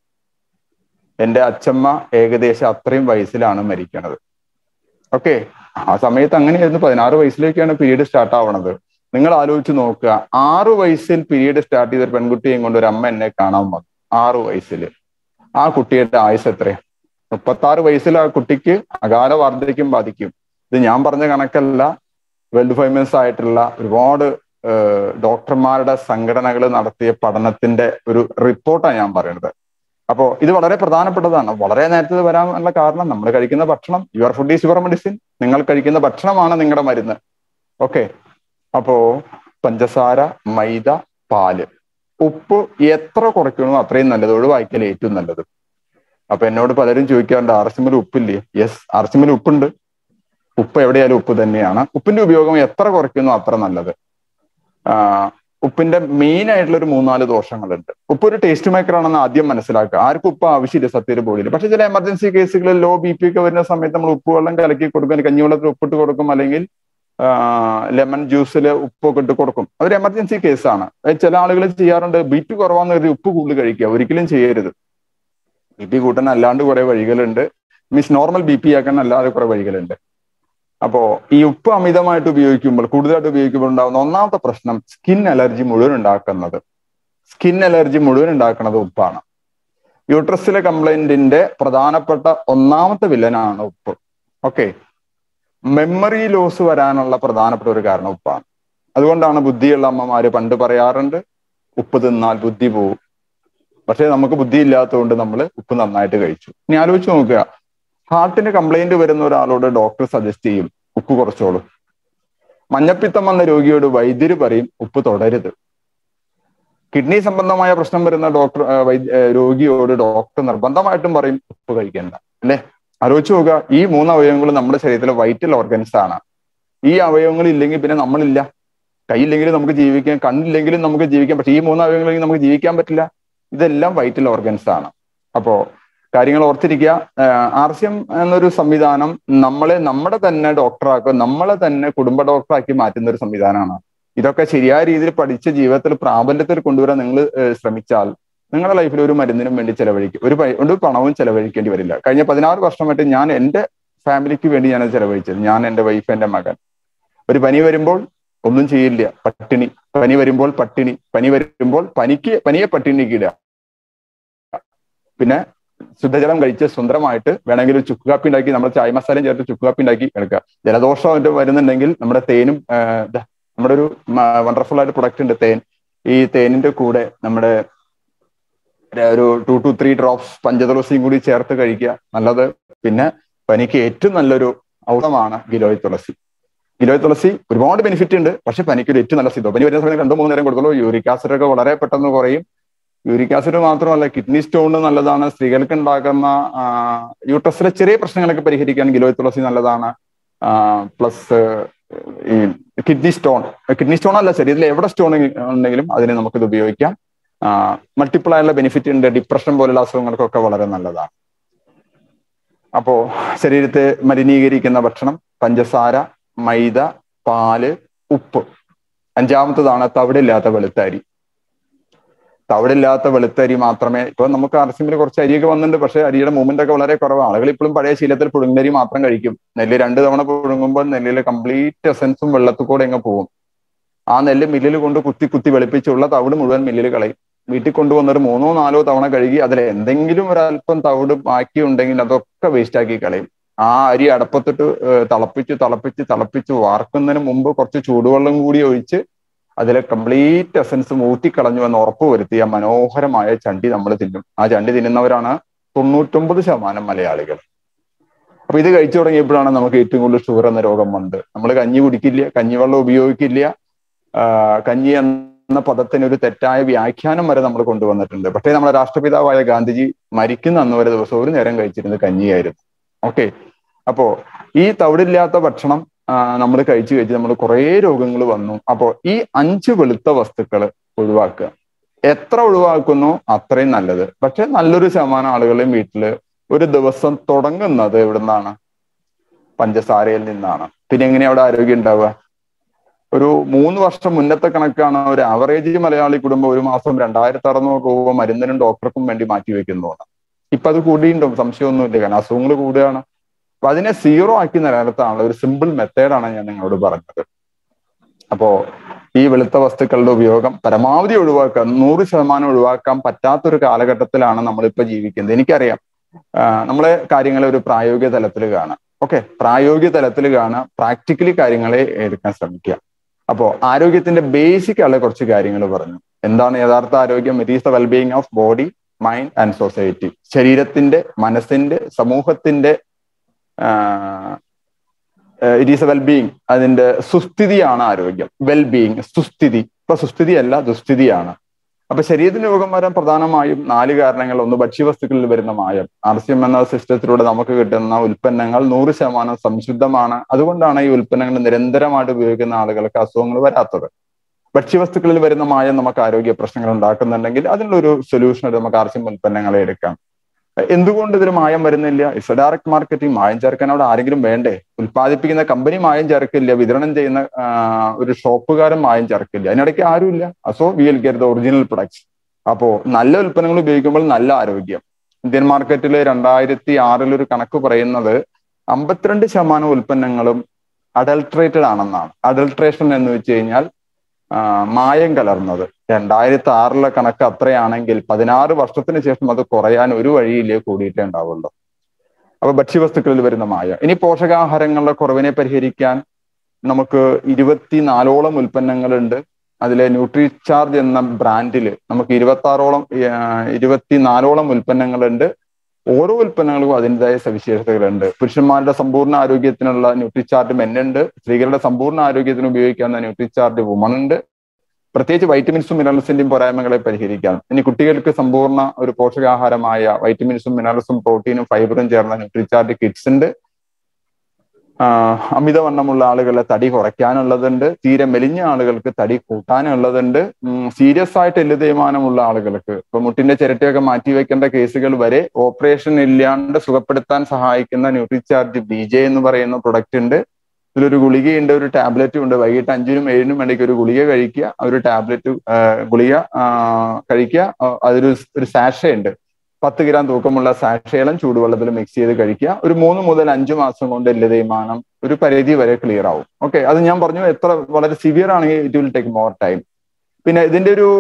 എൻ്റെ അച്ഛമ്മ ഏകദേശം അത്രയും വയസ്സിലാണ് മരിക്കണത് ഓക്കെ ആ സമയത്ത് അങ്ങനെയായിരുന്നു പതിനാറ് വയസ്സിലേക്കാണ് പീരീഡ് സ്റ്റാർട്ട് ആവണത് നിങ്ങൾ ആലോചിച്ച് നോക്കുക ആറു വയസ്സിൽ പീരീഡ് സ്റ്റാർട്ട് ചെയ്ത ഒരു പെൺകുട്ടിയെയും കൊണ്ട് ഒരു അമ്മ എന്നെ കാണാൻ വന്നു ആറു വയസ്സിൽ ആ കുട്ടിയുടെ ആയുസ് എത്രയാണ് മുപ്പത്താറ് വയസ്സിൽ ആ കുട്ടിക്ക് അകാല വാർദ്ധക്യം ബാധിക്കും ഇത് ഞാൻ പറഞ്ഞ കണക്കല്ല വേൾഡ് ഫേമസ് ആയിട്ടുള്ള ഒരുപാട് ഡോക്ടർമാരുടെ സംഘടനകൾ നടത്തിയ പഠനത്തിന്റെ ഒരു റിപ്പോർട്ടാണ് ഞാൻ പറയുന്നത് അപ്പോൾ ഇത് വളരെ പ്രധാനപ്പെട്ടതാണ് വളരെ നേരത്തെ വരാനുള്ള കാരണം നമ്മൾ കഴിക്കുന്ന ഭക്ഷണം your food is your medicine നിങ്ങൾ കഴിക്കുന്ന ഭക്ഷണമാണ് നിങ്ങളുടെ മരുന്ന് ഓക്കെ അപ്പോ പഞ്ചസാര മൈദ പാല് ഉപ്പ് എത്ര കുറയ്ക്കണോ അത്രയും നല്ലത് ഒഴിവാക്കിയാൽ ഏറ്റവും നല്ലത് അപ്പൊ എന്നോട് പലരും ചോദിക്കാറുണ്ട് ആർസിമിൽ ഉപ്പില്ലേ യെസ് ആർസിമിൽ ഉപ്പുണ്ട് ഉപ്പ് എവിടെയായാലും ഉപ്പ് തന്നെയാണ് ഉപ്പിന്റെ ഉപയോഗം എത്ര കുറയ്ക്കുന്നു അത്ര നല്ലത് ഉപ്പിന്റെ മെയിൻ ആയിട്ടുള്ള ഒരു മൂന്നാല് ദോഷങ്ങളുണ്ട് ഉപ്പ് ഒരു ടേസ്റ്റ് മേക്കർ ആണെന്ന് ആദ്യം മനസ്സിലാക്കുക ആർക്കും ഉപ്പ് ആവശ്യമില്ല സത്യത്തിൽ ബോഡിയിൽ പക്ഷെ ചില എമർജൻസി കേസുകളിൽ ലോ ബി പി ഒക്കെ വരുന്ന സമയത്ത് നമ്മൾ ഉപ്പ് വെള്ളം കലക്കി കൊടുക്കും കഞ്ഞിവെള്ളത്തിൽ ഉപ്പിട്ട് കൊടുക്കും അല്ലെങ്കിൽ ലെമൺ ജ്യൂസിൽ ഉപ്പൊക്കെ ഇട്ട് കൊടുക്കും അതൊരു എമർജൻസി കേസാണ് ചില ആളുകൾ ചെയ്യാറുണ്ട് ബി പി കുറവാന്ന് കരുതി ഉപ്പ് കൂടുതൽ കഴിക്കുക ഒരിക്കലും ചെയ്യരുത് ബി പി കൂട്ടാൻ അല്ലാണ്ട് കുറെ വഴികളുണ്ട് മീൻസ് നോർമൽ ബി പി ആക്കാൻ അല്ലാതെ കുറെ വഴികളുണ്ട് അപ്പോ ഈ ഉപ്പ് അമിതമായിട്ട് ഉപയോഗിക്കുമ്പോൾ കൂടുതലായിട്ട് ഉപയോഗിക്കുമ്പോൾ ഉണ്ടാകുന്ന ഒന്നാമത്തെ പ്രശ്നം സ്കിൻ അലർജി മുഴുവൻ ഉണ്ടാക്കുന്നത് സ്കിൻ അലർജി മുഴുവൻ ഉണ്ടാക്കുന്നത് ഉപ്പാണ് യൂട്രസിലെ കംപ്ലൈന്റിന്റെ പ്രധാനപ്പെട്ട ഒന്നാമത്തെ വില്ലനാണ് ഉപ്പ് ഓക്കെ മെമ്മറി ലോസ് വരാനുള്ള പ്രധാനപ്പെട്ട ഒരു കാരണം ഉപ്പാണ് അതുകൊണ്ടാണ് ബുദ്ധിയുള്ള അമ്മമാര് പണ്ട് പറയാറുണ്ട് ഉപ്പ് തിന്നാൽ ബുദ്ധി പോവും പക്ഷേ നമുക്ക് ബുദ്ധി ഇല്ലാത്തതുകൊണ്ട് നമ്മൾ ഉപ്പ് നന്നായിട്ട് കഴിച്ചു ഇനി ആലോചിച്ച് നോക്കുക ഹാർട്ടിന് കംപ്ലൈന്റ് വരുന്ന ഒരാളോട് ഡോക്ടർ സജസ്റ്റ് ചെയ്യും ഉപ്പ് കുറച്ചോളൂ മഞ്ഞപ്പിത്തം വന്ന രോഗിയോട് വൈദ്യര് പറയും ഉപ്പ് തുടരുത് കിഡ്നി സംബന്ധമായ പ്രശ്നം വരുന്ന ഡോക്ടർ രോഗിയോട് ഡോക്ടർ നിർബന്ധമായിട്ടും പറയും ഉപ്പ് കഴിക്കേണ്ട അല്ലെ ആലോചിച്ച് നോക്കുക ഈ മൂന്ന് അവയവങ്ങൾ നമ്മുടെ ശരീരത്തിലെ വൈറ്റൽ ഓർഗൻസ് ആണ് ഈ അവയവങ്ങൾ ഇല്ലെങ്കിൽ പിന്നെ നമ്മളില്ല കൈയില്ലെങ്കിലും നമുക്ക് ജീവിക്കാം കണ്ണില്ലെങ്കിലും നമുക്ക് ജീവിക്കാം പക്ഷെ ഈ മൂന്ന് അവയവങ്ങളില്ലെങ്കിൽ നമുക്ക് ജീവിക്കാൻ പറ്റില്ല ഇതെല്ലാം വൈറ്റൽ ഓർഗൻസ് ആണ് അപ്പോ കാര്യങ്ങൾ ഓർത്തിരിക്കുക ആർ സി എം എന്നൊരു സംവിധാനം നമ്മളെ നമ്മുടെ തന്നെ ഡോക്ടറാക്കുക നമ്മളെ തന്നെ കുടുംബ ഡോക്ടറാക്കി മാറ്റുന്ന ഒരു സംവിധാനമാണ് ഇതൊക്കെ ശരിയായ രീതിയിൽ പഠിച്ച് ജീവിതത്തിൽ പ്രാബല്യത്തിൽ കൊണ്ടുവരാൻ നിങ്ങൾ ശ്രമിച്ചാൽ നിങ്ങളുടെ ലൈഫിൽ ഒരു മരുന്നിനും വേണ്ടി ചെലവഴിക്കും ഒരു ഒരു പണവും ചെലവഴിക്കേണ്ടി വരില്ല കഴിഞ്ഞ പതിനാറ് വർഷമായിട്ട് ഞാൻ എൻ്റെ ഫാമിലിക്ക് വേണ്ടി ഞാൻ ചെലവഴിച്ചത് ഞാൻ എൻ്റെ വൈഫ് എൻ്റെ മകൻ ഒരു പനി വരുമ്പോൾ ഒന്നും ചെയ്യില്ല പട്ടിണി പനി വരുമ്പോൾ പട്ടിണി പനി വരുമ്പോൾ പനിക്ക് പനിയെ പട്ടിണിക്ക് ഇടുക പിന്നെ ശുദ്ധജലം കഴിച്ച് സുന്ദരമായിട്ട് വേണമെങ്കിൽ ഒരു ചുക്ക് കാപ്പി ഉണ്ടാക്കി നമ്മുടെ ചായ മസാലയും ചേർത്ത് ചുക്ക് കാപ്പി ഉണ്ടാക്കി എടുക്കുക ജലദോഷം വരുന്നുണ്ടെങ്കിൽ നമ്മുടെ തേനും നമ്മുടെ ഒരു വണ്ടർഫുൾ ആയിട്ട് പ്രൊഡക്റ്റ് ഉണ്ട് തേൻ ഈ തേനിന്റെ കൂടെ നമ്മുടെ ഒരു ടു ടു ത്രീ ഡ്രോപ്സ് പഞ്ചതുളസിയും കൂടി ചേർത്ത് കഴിക്കുക നല്ലത് പിന്നെ പനിക്ക് ഏറ്റവും നല്ലൊരു ഔഷധമാണ് ഗിലോയ് തുളസി ഗിലോയ് തുളസി ഒരുപാട് ബെനിഫിറ്റ് ഉണ്ട് പക്ഷെ പനിക്ക് ഒരു ഏറ്റവും നല്ല സിദ്ധോ പനി വരുന്ന സമയത്ത് രണ്ടോ മൂന്ന് നേരം കൊടുക്കുള്ളൂ യൂറിക് ആസിഡ് ഒക്കെ വളരെ പെട്ടെന്ന് കുറയും യൂറിക് ആസിഡ് മാത്രമല്ല കിഡ്നി സ്റ്റോൺ നല്ലതാണ് സ്ത്രീകൾക്ക് ഉണ്ടാക്കുന്ന യൂട്രസിലെ ചെറിയ പ്രശ്നങ്ങളൊക്കെ പരിഹരിക്കാൻ ഗിലോയ് തുളസി നല്ലതാണ് പ്ലസ് ഈ കിഡ്നി സ്റ്റോൺ കിഡ്നി സ്റ്റോൺ അല്ല ശരീരത്തിൽ എവിടെ സ്റ്റോൺ ഉണ്ടെങ്കിലും അതിനെ നമുക്കിത് ഉപയോഗിക്കാം മൾട്ടിപ്പിൾ ആയുള്ള ബെനിഫിറ്റ് ഉണ്ട് ഡിപ്രഷൻ പോലുള്ള അസുഖങ്ങൾക്കൊക്കെ വളരെ നല്ലതാണ് അപ്പോ ശരീരത്തെ മലിനീകരിക്കുന്ന ഭക്ഷണം പഞ്ചസാര മൈദ പാല് ഉപ്പ് അഞ്ചാമത്തതാണ് തവിടില്ലാത്ത വെളുത്തരി തവിടില്ലാത്ത വെളുത്തരി മാത്രമേ ഇപ്പൊ നമുക്ക് അരസിമിൽ കുറച്ച് അരിയൊക്കെ വന്നിട്ടുണ്ട് പക്ഷെ അരിയുടെ മൂവ്മെന്റ് ഒക്കെ വളരെ കുറവാണ് ആളുകൾ ഇപ്പോഴും പഴയ ശീലത്തിൽ പുഴുങ്ങരി മാത്രം കഴിക്കും നെല്ല് രണ്ട് തവണ പുഴുങ്ങുമ്പോൾ നെല്ലിലെ കംപ്ലീറ്റ് എസൻസും വെള്ളത്തിൽ കൂടെ അങ്ങ് പോകും ആ നെല്ല് മില്ലിൽ കൊണ്ട് കുത്തി കുത്തി വെളുപ്പിച്ചുള്ള തവിട് മുഴുവൻ മില്ലിൽ കളയും വീട്ടിൽ കൊണ്ടുവന്നൊരു മൂന്നോ നാലോ തവണ കഴുകി അതിൽ എന്തെങ്കിലും ഒരല്പം തവിട് ബാക്കി ഉണ്ടെങ്കിൽ അതൊക്കെ വേസ്റ്റ് ആക്കി കളയും ആ അരി അടപ്പത്തിട്ട് തിളപ്പിച്ച് തിളപ്പിച്ച് തിളപ്പിച്ച് വാർക്കുന്നതിന് മുമ്പ് കുറച്ച് ചൂടുവെള്ളം കൂടി ഒഴിച്ച് അതിലെ കംപ്ലീറ്റ് എസൻസ് ഊറ്റിക്കളഞ്ഞു എന്ന് ഉറപ്പ് വരുത്തിയ മനോഹരമായ ചണ്ടി നമ്മൾ തിന്നും ആ ചണ്ടി തിന്നുന്നവരാണ് തൊണ്ണൂറ്റൊമ്പത് ശതമാനം മലയാളികൾ അപ്പൊ ഇത് കഴിച്ചു തുടങ്ങിയപ്പോഴാണ് നമുക്ക് ഏറ്റവും കൂടുതൽ ഷുഗർ എന്ന രോഗം വന്നത് നമ്മൾ കഞ്ഞി കുടിക്കില്ല കഞ്ഞിവെള്ളം ഉപയോഗിക്കില്ല കഞ്ഞി എന്ന പദത്തിന് ഒരു തെറ്റായ വ്യാഖ്യാനം വരെ നമ്മൾ കൊണ്ടുവന്നിട്ടുണ്ട് പക്ഷേ നമ്മുടെ രാഷ്ട്രപിതാവായ ഗാന്ധിജി മരിക്കുന്ന അന്ന് വരെ ദിവസം ഒരു നേരം കഴിച്ചിരുന്നത് കഞ്ഞിയായിരുന്നു ഓക്കെ അപ്പോ ഈ തവിടില്ലാത്ത ഭക്ഷണം നമ്മൾ കഴിച്ചു കഴിച്ച് നമ്മൾ കുറേ രോഗങ്ങൾ വന്നു അപ്പോൾ ഈ അഞ്ച് വെളുത്ത വസ്തുക്കൾ ഒഴിവാക്കുക എത്ര ഒഴിവാക്കുന്നു അത്രയും നല്ലത് പക്ഷെ നല്ലൊരു ശതമാനം ആളുകളെയും വീട്ടില് ഒരു ദിവസം തുടങ്ങുന്നത് എവിടുന്നാണ് പഞ്ചസാരയിൽ നിന്നാണ് പിന്നെ എങ്ങനെയാ അവിടെ ആരോഗ്യം ഉണ്ടാവുക ഒരു മൂന്ന് വർഷം മുന്നത്തെ കണക്കാണ് ഒരു ആവറേജ് മലയാളി കുടുംബം ഒരു മാസം രണ്ടായിരത്തി അറുന്നൂറ് രൂപ മരുന്നിനും ഡോക്ടർക്കും വേണ്ടി മാറ്റി വെക്കുന്നതാണ് ഇപ്പൊ അത് കൂടിയുണ്ടോ സംശയമൊന്നുമില്ല കാരണം അസുഖങ്ങൾ കൂടുകയാണ് അപ്പൊ അതിനെ സീറോ ആക്കി നിലനിർത്താനുള്ള ഒരു സിമ്പിൾ മെത്തേഡാണ് ഞാൻ നിങ്ങളോട് പറഞ്ഞത് അപ്പോ ഈ വെളുത്ത വസ്തുക്കളുടെ ഉപയോഗം പരമാവധി ഒഴിവാക്കുക നൂറ് ശതമാനം ഒഴിവാക്കാൻ പറ്റാത്തൊരു കാലഘട്ടത്തിലാണ് നമ്മളിപ്പോ ജീവിക്കുന്നത് എനിക്കറിയാം നമ്മളെ കാര്യങ്ങളെ ഒരു പ്രായോഗിക തലത്തിൽ കാണാം ഓക്കെ പ്രായോഗിക തലത്തിൽ കാണാം പ്രാക്ടിക്കലി കാര്യങ്ങളെ എടുക്കാൻ ശ്രമിക്കുക അപ്പോ ആരോഗ്യത്തിന്റെ ബേസിക് ആയുള്ള കുറച്ച് കാര്യങ്ങൾ പറഞ്ഞു എന്താണ് യഥാർത്ഥ ആരോഗ്യം it is the wellbeing of body mind and society ശരീരത്തിന്റെ മനസ്സിന്റെ സമൂഹത്തിന്റെ ഇറ്റ് ഈസ് എ വെൽബീയിങ് അതിന്റെ സുസ്ഥിതിയാണ് ആരോഗ്യം വെൽബീയിങ് സുസ്ഥിതി ഇപ്പൊ സുസ്ഥിതി അല്ല ദുസ്ഥിതിയാണ് അപ്പൊ ശരീരത്തിന് രോഗം വരാൻ പ്രധാനമായും നാല് കാരണങ്ങൾ ഒന്ന് ഭക്ഷ്യവസ്തുക്കളിൽ വരുന്ന മായം ആർ സി എം എന്ന സിസ്റ്റത്തിലൂടെ നമുക്ക് കിട്ടുന്ന ഉൽപ്പന്നങ്ങൾ നൂറ് ശതമാനം സംശുദ്ധമാണ് അതുകൊണ്ടാണ് ഈ ഉൽപ്പന്നങ്ങൾ നിരന്തരമായിട്ട് ഉപയോഗിക്കുന്ന ആളുകൾക്ക് അസുഖങ്ങൾ വരാത്തത് ഭക്ഷ്യവസ്തുക്കളിൽ വരുന്ന മായം നമുക്ക് ആരോഗ്യ പ്രശ്നങ്ങൾ ഉണ്ടാക്കുന്നുണ്ടെങ്കിൽ അതിനുള്ളൊരു സൊല്യൂഷൻ നമുക്ക് ആർ സി എം ഉൽപ്പന്നങ്ങളെ എടുക്കാം എന്തുകൊണ്ട് ഇതിന് മായം വരുന്നില്ല ഇറ്റ്സ് ഡയറക്ട് മാർക്കറ്റിംഗ് മായം ചേർക്കാൻ അവിടെ ആരെങ്കിലും വേണ്ടേ ഉൽപ്പാദിപ്പിക്കുന്ന കമ്പനി മായം ചേർക്കില്ല വിതരണം ചെയ്യുന്ന ഒരു ഷോപ്പുകാരൻ മായം ചേർക്കില്ല അതിനിടയ്ക്ക് ആരുമില്ല so we will get the original products അപ്പോ നല്ല ഉൽപ്പന്നങ്ങൾ ഉപയോഗിക്കുമ്പോൾ നല്ല ആരോഗ്യം ഇന്ത്യൻ മാർക്കറ്റിൽ രണ്ടായിരത്തി ആറിൽ ഒരു കണക്ക് പറയുന്നത് അമ്പത്തിരണ്ട് ശതമാനം ഉൽപ്പന്നങ്ങളും അഡൾട്രേറ്റഡ് ആണെന്നാണ് അഡൾട്രേഷൻ എന്ന് വെച്ച് കഴിഞ്ഞാൽ മായം കലർന്നത് രണ്ടായിരത്തി ആറിലെ കണക്ക് അത്രയാണെങ്കിൽ പതിനാറ് വർഷത്തിന് ശേഷം അത് കുറയാൻ ഒരു വഴിയില്ലേ കൂടിയിട്ടേ ഉണ്ടാവുള്ളൂ അപ്പൊ ഭക്ഷ്യവസ്തുക്കളിൽ വരുന്ന മായ ഇനി പോഷകാഹാരങ്ങളുടെ കുറവിനെ പരിഹരിക്കാൻ നമുക്ക് ഇരുപത്തിനാലോളം ഉൽപ്പന്നങ്ങളുണ്ട് അതിലെ ന്യൂട്രിചാർജ് എന്ന ബ്രാൻഡിൽ നമുക്ക് ഇരുപത്തി ആറോളം ഇരുപത്തിനാലോളം ഉൽപ്പന്നങ്ങളുണ്ട് ഓരോ ഉൽപ്പന്നങ്ങൾക്കും അതിൻ്റെതായ സവിശേഷതകളുണ്ട് പുരുഷന്മാരുടെ സമ്പൂർണ്ണ ആരോഗ്യത്തിനുള്ള ന്യൂട്രിചാർജ് മെന്നുണ്ട് സ്ത്രീകളുടെ സമ്പൂർണ്ണ ആരോഗ്യത്തിന് ഉപയോഗിക്കാവുന്ന ന്യൂട്രിചാർജ് വുമൺ ഉണ്ട് പ്രത്യേകിച്ച് വൈറ്റമിൻസും മിനറൽസിന്റെയും പോരായ്മകളെ പരിഹരിക്കാൻ ഇനി കുട്ടികൾക്ക് സമ്പൂർണ്ണ ഒരു പോഷകാഹാരമായ വൈറ്റമിൻസും മിനറൽസും പ്രോട്ടീനും ഫൈബറും ചേർന്ന ന്യൂട്രിചാർജ് കിറ്റ്സ് ഉണ്ട് അമിതവണ്ണമുള്ള ആളുകളെ തടി കുറയ്ക്കാനുള്ളതുണ്ട് തീരെ മെലിഞ്ഞ ആളുകൾക്ക് തടി കൂട്ടാനുള്ളതുണ്ട് സീരിയസ് ആയിട്ട് എല്ല് തേയ്മാനമുള്ള ആളുകൾക്ക് ഇപ്പൊ മുട്ടിന്റെ ചിരട്ടയൊക്കെ മാറ്റി വെക്കേണ്ട കേസുകൾ വരെ ഓപ്പറേഷൻ ഇല്ലാണ്ട് സുഖപ്പെടുത്താൻ സഹായിക്കുന്ന ന്യൂട്രിചാർജ് ബി ജെ എന്ന് പറയുന്ന പ്രൊഡക്റ്റ് ഉണ്ട് ഇതിലൊരു ഗുളികയുണ്ട് ഒരു ടാബ്ലറ്റും ഉണ്ട് വൈകിട്ട് അഞ്ചിനും ഏഴിനും വേണ്ടിക്ക് ഒരു ഗുളിക കഴിക്കുക ഒരു ടാബ്ലറ്റ് ഗുളിക കഴിക്കുക അതൊരു ഒരു സാഷ ഉണ്ട് പത്ത് ഗ്രാം തൂക്കമുള്ള സാക്ഷേളം ചൂടുവെള്ളത്തിൽ മിക്സ് ചെയ്ത് കഴിക്കുക ഒരു മൂന്ന് മുതൽ അഞ്ചു മാസം കൊണ്ട് എല്ല് തേയ്മാനം ഒരു പരിധി വരെ ക്ലിയർ ആവും ഓക്കെ അത് ഞാൻ പറഞ്ഞു എത്ര വളരെ സിവിയർ ആണെങ്കിൽ it will take more time പിന്നെ ഇതിന്റെ ഒരു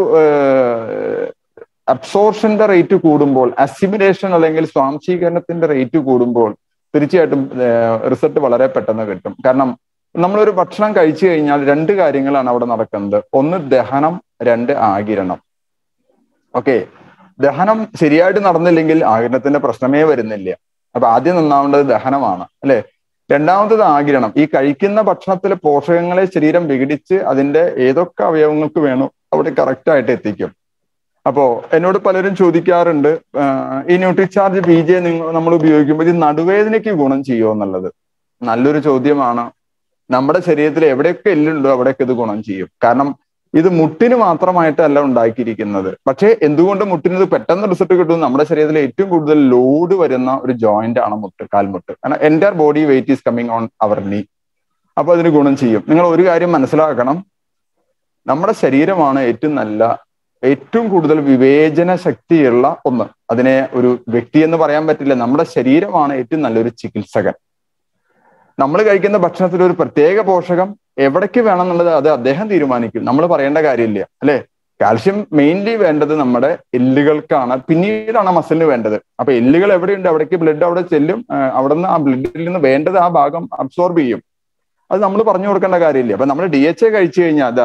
അബ്സോർഷന്റെ റേറ്റ് കൂടുമ്പോൾ അസിമിലേഷൻ അല്ലെങ്കിൽ സ്വാംശീകരണത്തിന്റെ റേറ്റ് കൂടുമ്പോൾ തീർച്ചയായിട്ടും റിസൾട്ട് വളരെ പെട്ടെന്ന് കിട്ടും കാരണം നമ്മളൊരു ഭക്ഷണം കഴിച്ചു കഴിഞ്ഞാൽ രണ്ട് കാര്യങ്ങളാണ് അവിടെ നടക്കുന്നത് ഒന്ന് ദഹനം രണ്ട് ആകിരണം ഓക്കെ ദഹനം ശരിയായിട്ട് നടന്നില്ലെങ്കിൽ ആകിരണത്തിന്റെ പ്രശ്നമേ വരുന്നില്ല അപ്പൊ ആദ്യം നന്നാവേണ്ടത് ദഹനമാണ് അല്ലെ രണ്ടാമത്തത് ആകിരണം ഈ കഴിക്കുന്ന ഭക്ഷണത്തിലെ പോഷകങ്ങളെ ശരീരം വിഘടിച്ച് അതിന്റെ ഏതൊക്കെ അവയവങ്ങൾക്ക് വേണോ അവിടെ കറക്റ്റ് ആയിട്ട് എത്തിക്കും അപ്പോ എന്നോട് പലരും ചോദിക്കാറുണ്ട് ഈ ന്യൂട്രിചാർജ് ബി ജെ നിങ്ങൾ നമ്മൾ ഉപയോഗിക്കുമ്പോൾ ഇത് നടുവേദനയ്ക്ക് ഗുണം ചെയ്യുമോ എന്നുള്ളത് നല്ലൊരു ചോദ്യമാണ് നമ്മുടെ ശരീരത്തിൽ എവിടെയൊക്കെ എല്ലുണ്ടോ അവിടെയൊക്കെ ഇത് ഗുണം ചെയ്യും കാരണം ഇത് മുട്ടിന് മാത്രമായിട്ടല്ല ഉണ്ടാക്കിയിരിക്കുന്നത് പക്ഷേ എന്തുകൊണ്ട് മുട്ടിന് ഇത് പെട്ടെന്ന് റിസൾട്ട് കിട്ടും നമ്മുടെ ശരീരത്തിൽ ഏറ്റവും കൂടുതൽ ലോഡ് വരുന്ന ഒരു ജോയിന്റ് ആണ് മുട്ട് കാൽമുട്ട് കാരണം എൻ്റെ body weight is coming on our knee അപ്പൊ അതിന് ഗുണം ചെയ്യും നിങ്ങൾ ഒരു കാര്യം മനസ്സിലാക്കണം നമ്മുടെ ശരീരമാണ് ഏറ്റവും നല്ല ഏറ്റവും കൂടുതൽ വിവേചന ശക്തിയുള്ള ഒന്ന് അതിനെ ഒരു വ്യക്തി എന്ന് പറയാൻ പറ്റില്ല നമ്മുടെ ശരീരമാണ് ഏറ്റവും നല്ലൊരു ചികിത്സകൻ നമ്മൾ കഴിക്കുന്ന ഭക്ഷണത്തിൽ ഒരു പ്രത്യേക പോഷകം എവിടേക്ക് വേണം എന്നുള്ളത് അത് അദ്ദേഹം തീരുമാനിക്കും നമ്മൾ പറയേണ്ട കാര്യമില്ല അല്ലെ കാൽഷ്യം മെയിൻലി വേണ്ടത് നമ്മുടെ എല്ലുകൾക്കാണ് പിന്നീടാണ് മസിലിന് വേണ്ടത് അപ്പൊ എല്ലുകൾ എവിടെയുണ്ട് അവിടേക്ക് ബ്ലഡ് അവിടെ ചെല്ലും അവിടെ നിന്ന് ആ ബ്ലഡിൽ നിന്ന് വേണ്ടത് ആ ഭാഗം അബ്സോർബ് ചെയ്യും അത് നമ്മൾ പറഞ്ഞു കൊടുക്കേണ്ട കാര്യമില്ല അപ്പൊ നമ്മൾ ഡി എച്ച് എ കഴിച്ചു കഴിഞ്ഞാൽ അതാ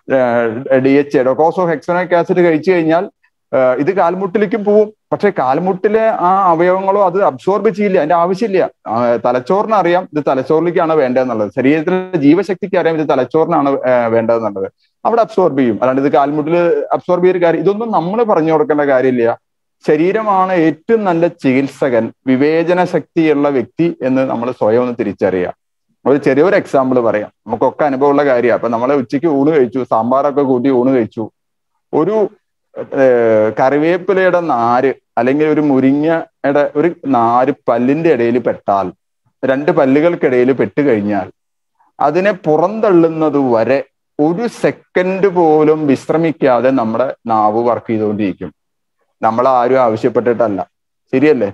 D H A docosahexaenoic acid കഴിച്ചു കഴിഞ്ഞാൽ ഇത് കാൽമുട്ടിലേക്കും പോവും പക്ഷെ കാൽമുട്ടിലെ ആ അവയവങ്ങളോ അത് അബ്സോർബ് ചെയ്യില്ല അതിന്റെ ആവശ്യമില്ല തലച്ചോറിന് അറിയാം ഇത് തലച്ചോറിലേക്കാണ് വേണ്ടതെന്നുള്ളത് ശരീരത്തിലെ ജീവശക്തിക്ക് അറിയാം ഇത് തലച്ചോറിനാണ് വേണ്ടതെന്നുള്ളത് അവിടെ അബ്സോർബ് ചെയ്യും അല്ലാണ്ട് ഇത് കാൽമുട്ടിൽ അബ്സോർബ് ചെയ്യൊരു കാര്യം ഇതൊന്നും നമ്മൾ പറഞ്ഞു കൊടുക്കേണ്ട കാര്യമില്ല ശരീരമാണ് ഏറ്റവും നല്ല ചികിത്സകൻ വിവേചന ശക്തിയുള്ള വ്യക്തി എന്ന് നമ്മൾ സ്വയം ഒന്ന് തിരിച്ചറിയുക ഒരു ചെറിയൊരു എക്സാമ്പിൾ പറയാം നമുക്കൊക്കെ അനുഭവമുള്ള കാര്യമാണ് അപ്പൊ നമ്മളെ ഉച്ചയ്ക്ക് ഊണ് കഴിച്ചു സാമ്പാറൊക്കെ കൂട്ടി ഊണ് കഴിച്ചു ഒരു കറിവേപ്പിലയുടെ നാര് അല്ലെങ്കിൽ ഒരു മുരിങ്ങയുടെ ഒരു നാര് പല്ലിന്റെ ഇടയിൽ പെട്ടാൽ രണ്ട് പല്ലുകൾക്കിടയിൽ പെട്ട് കഴിഞ്ഞാൽ അതിനെ പുറന്തള്ളുന്നത് വരെ ഒരു സെക്കൻഡ് പോലും വിശ്രമിക്കാതെ നമ്മുടെ നാവ് വർക്ക് ചെയ്തുകൊണ്ടിരിക്കും നമ്മൾ ആരും ആവശ്യപ്പെട്ടിട്ടല്ല ശരിയല്ലേ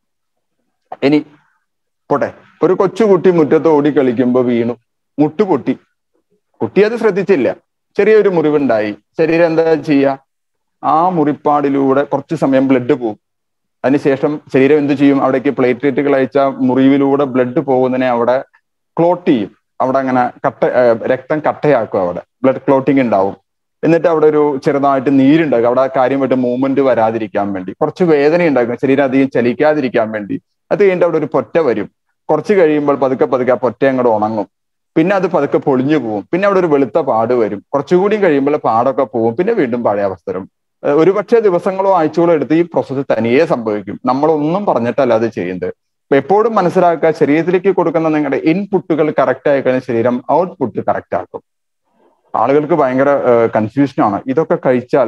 ഇനി പോട്ടെ ഒരു കൊച്ചുകുട്ടി മുറ്റത്ത് ഓടി കളിക്കുമ്പോൾ വീണു മുട്ടുപൊട്ടി കുട്ടി അത് ശ്രദ്ധിച്ചില്ല ചെറിയൊരു മുറിവുണ്ടായി ശരീരം എന്താ ചെയ്യുക ആ മുറിപ്പാടിലൂടെ കുറച്ച് സമയം ബ്ലഡ് പോകും അതിനുശേഷം ശരീരം എന്ത് ചെയ്യും അവിടേക്ക് പ്ലേറ്റ്ലേറ്റുകൾ അയച്ച മുറിവിലൂടെ ബ്ലഡ് പോകുന്നതിനെ അവിടെ ക്ലോട്ട് ചെയ്യും അവിടെ അങ്ങനെ കട്ട രക്തം കട്ടയാക്കും അവിടെ ബ്ലഡ് ക്ലോട്ടിങ് ഉണ്ടാവും എന്നിട്ട് അവിടെ ഒരു ചെറുതായിട്ട് നീരുണ്ടാകും അവിടെ കാര്യമായിട്ട് മൂവ്മെന്റ് വരാതിരിക്കാൻ വേണ്ടി കുറച്ച് വേദന ഉണ്ടാക്കും ശരീരം അധികം ചലിക്കാതിരിക്കാൻ വേണ്ടി അത് കഴിഞ്ഞിട്ട് അവിടെ ഒരു പൊറ്റ വരും കുറച്ച് കഴിയുമ്പോൾ പതുക്കെ പതുക്കെ ആ പൊറ്റ അങ്ങോട്ട് ഉണങ്ങും പിന്നെ അത് പതുക്കെ പൊളിഞ്ഞു പോകും പിന്നെ അവിടെ ഒരു വെളുത്ത പാട് വരും കുറച്ചുകൂടി കഴിയുമ്പോൾ പാടൊക്കെ പോകും പിന്നെ വീണ്ടും പഴയ അവസ്ഥ വരും ഒരുപക്ഷെ ദിവസങ്ങളോ ആഴ്ചകളോ എടുത്ത് ഈ പ്രോസസ്സ് തനിയെ സംഭവിക്കും നമ്മളൊന്നും പറഞ്ഞിട്ടല്ല അത് ചെയ്യുന്നത് അപ്പൊ എപ്പോഴും മനസ്സിലാക്കുക ശരീരത്തിലേക്ക് കൊടുക്കുന്ന നിങ്ങളുടെ ഇൻപുട്ടുകൾ കറക്റ്റ് ആയി കഴിഞ്ഞാൽ ശരീരം ഔട്ട്പുട്ട് കറക്റ്റ് ആക്കും ആളുകൾക്ക് ഭയങ്കര കൺഫ്യൂഷനാണ് ഇതൊക്കെ കഴിച്ചാൽ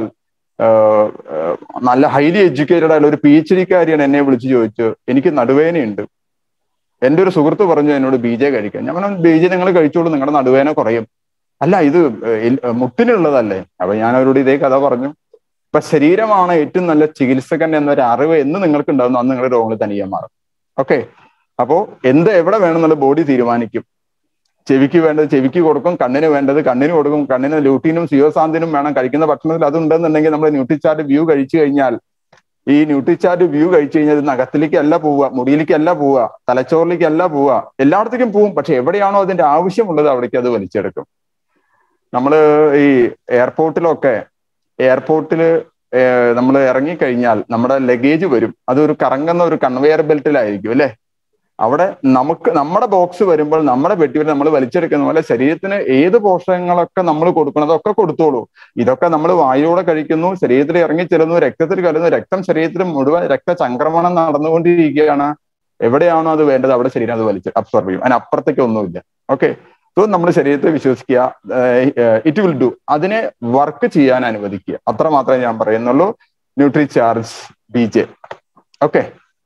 നല്ല ഹൈലി എഡ്യൂക്കേറ്റഡ് ആയിട്ടുള്ള ഒരു പി എച്ച് ഡിക്കാരിയാണ് എന്നെ വിളിച്ച് ചോദിച്ചു എനിക്ക് നടുവേദനയുണ്ട് എന്റെ ഒരു സുഹൃത്ത് പറഞ്ഞു എന്നോട് ബി ജെ കഴിക്കാൻ ഞാൻ പറഞ്ഞു ബി ജെ നിങ്ങൾ കഴിച്ചോളൂ നിങ്ങളുടെ നടുവേദന കുറയും അല്ല ഇത് മുട്ടിനുള്ളതല്ലേ അപ്പൊ ഞാൻ അവരോട് ഇതേ കഥ പറഞ്ഞു ഇപ്പൊ ശരീരമാണ് ഏറ്റവും നല്ല ചികിത്സകൻ എന്നൊരു അറിവ് എന്ന് നിങ്ങൾക്ക് ഉണ്ടാകുന്നു അന്ന് നിങ്ങളുടെ രോഗങ്ങൾ തനിയെ മാറും ഓക്കെ അപ്പോ എന്ത് എവിടെ വേണമെന്നുള്ള ബോഡി തീരുമാനിക്കും ചെവിക്ക് വേണ്ടത് ചെവിക്ക് കൊടുക്കും കണ്ണിന് വേണ്ടത് കണ്ണിന് കൊടുക്കും കണ്ണിന് ലൂട്ടീനും സിയോസാന്തിനും വേണം കഴിക്കുന്ന ഭക്ഷണത്തിൽ അതുണ്ടെന്നുണ്ടെങ്കിൽ നമ്മൾ ന്യൂട്രിച്ചാർട്ട് വ്യൂ കഴിച്ചു കഴിഞ്ഞാൽ ഈ ന്യൂട്രിച്ചാർട്ട് വ്യൂ കഴിച്ചു കഴിഞ്ഞാൽ നഖത്തിലേക്ക് അല്ല പോവുക മുടിയിലേക്ക് അല്ല പോവുക തലച്ചോറിലേക്ക് അല്ല പോവുക എല്ലായിടത്തേക്കും പോവും പക്ഷെ എവിടെയാണോ അതിന്റെ ആവശ്യമുള്ളത് അവിടേക്ക് അത് വലിച്ചെടുക്കും നമ്മൾ ഈ എയർപോർട്ടിലൊക്കെ എയർപോർട്ടിൽ നമ്മൾ ഇറങ്ങിക്കഴിഞ്ഞാൽ നമ്മുടെ ലഗേജ് വരും അതൊരു കറങ്ങുന്ന ഒരു കൺവെയർ ബെൽറ്റിലായിരിക്കും അല്ലെ അവിടെ നമുക്ക് നമ്മുടെ ബോക്സ് വരുമ്പോൾ നമ്മുടെ പെട്ടി നമ്മൾ വലിച്ചെടുക്കുന്ന പോലെ ശരീരത്തിന് ഏത് പോഷകങ്ങളൊക്കെ നമ്മൾ കൊടുക്കണം അതൊക്കെ കൊടുത്തോളൂ ഇതൊക്കെ നമ്മൾ വായുവിലൂടെ കഴിക്കുന്നു ശരീരത്തിൽ ഇറങ്ങി ചെല്ലുന്നു രക്തത്തിൽ കലരുന്നു രക്തം ശരീരത്തിൽ മുഴുവൻ രക്തചംക്രമണം നടന്നുകൊണ്ടിരിക്കുകയാണ് എവിടെയാണോ അത് വേണ്ടത് അവിടെ ശരീരം അത് വലിച്ച് അബ്സോർബ് ചെയ്യും അതിനപ്പുറത്തേക്ക് ഒന്നുമില്ല ഓക്കെ സോ നമ്മൾ ശരീരത്തെ വിശ്വസിക്കുക ഇറ്റ് വിൽ ഡു അതിനെ വർക്ക് ചെയ്യാൻ അനുവദിക്കുക അത്ര മാത്രമേ ഞാൻ പറയുന്നുള്ളൂ Nutricharge B J okay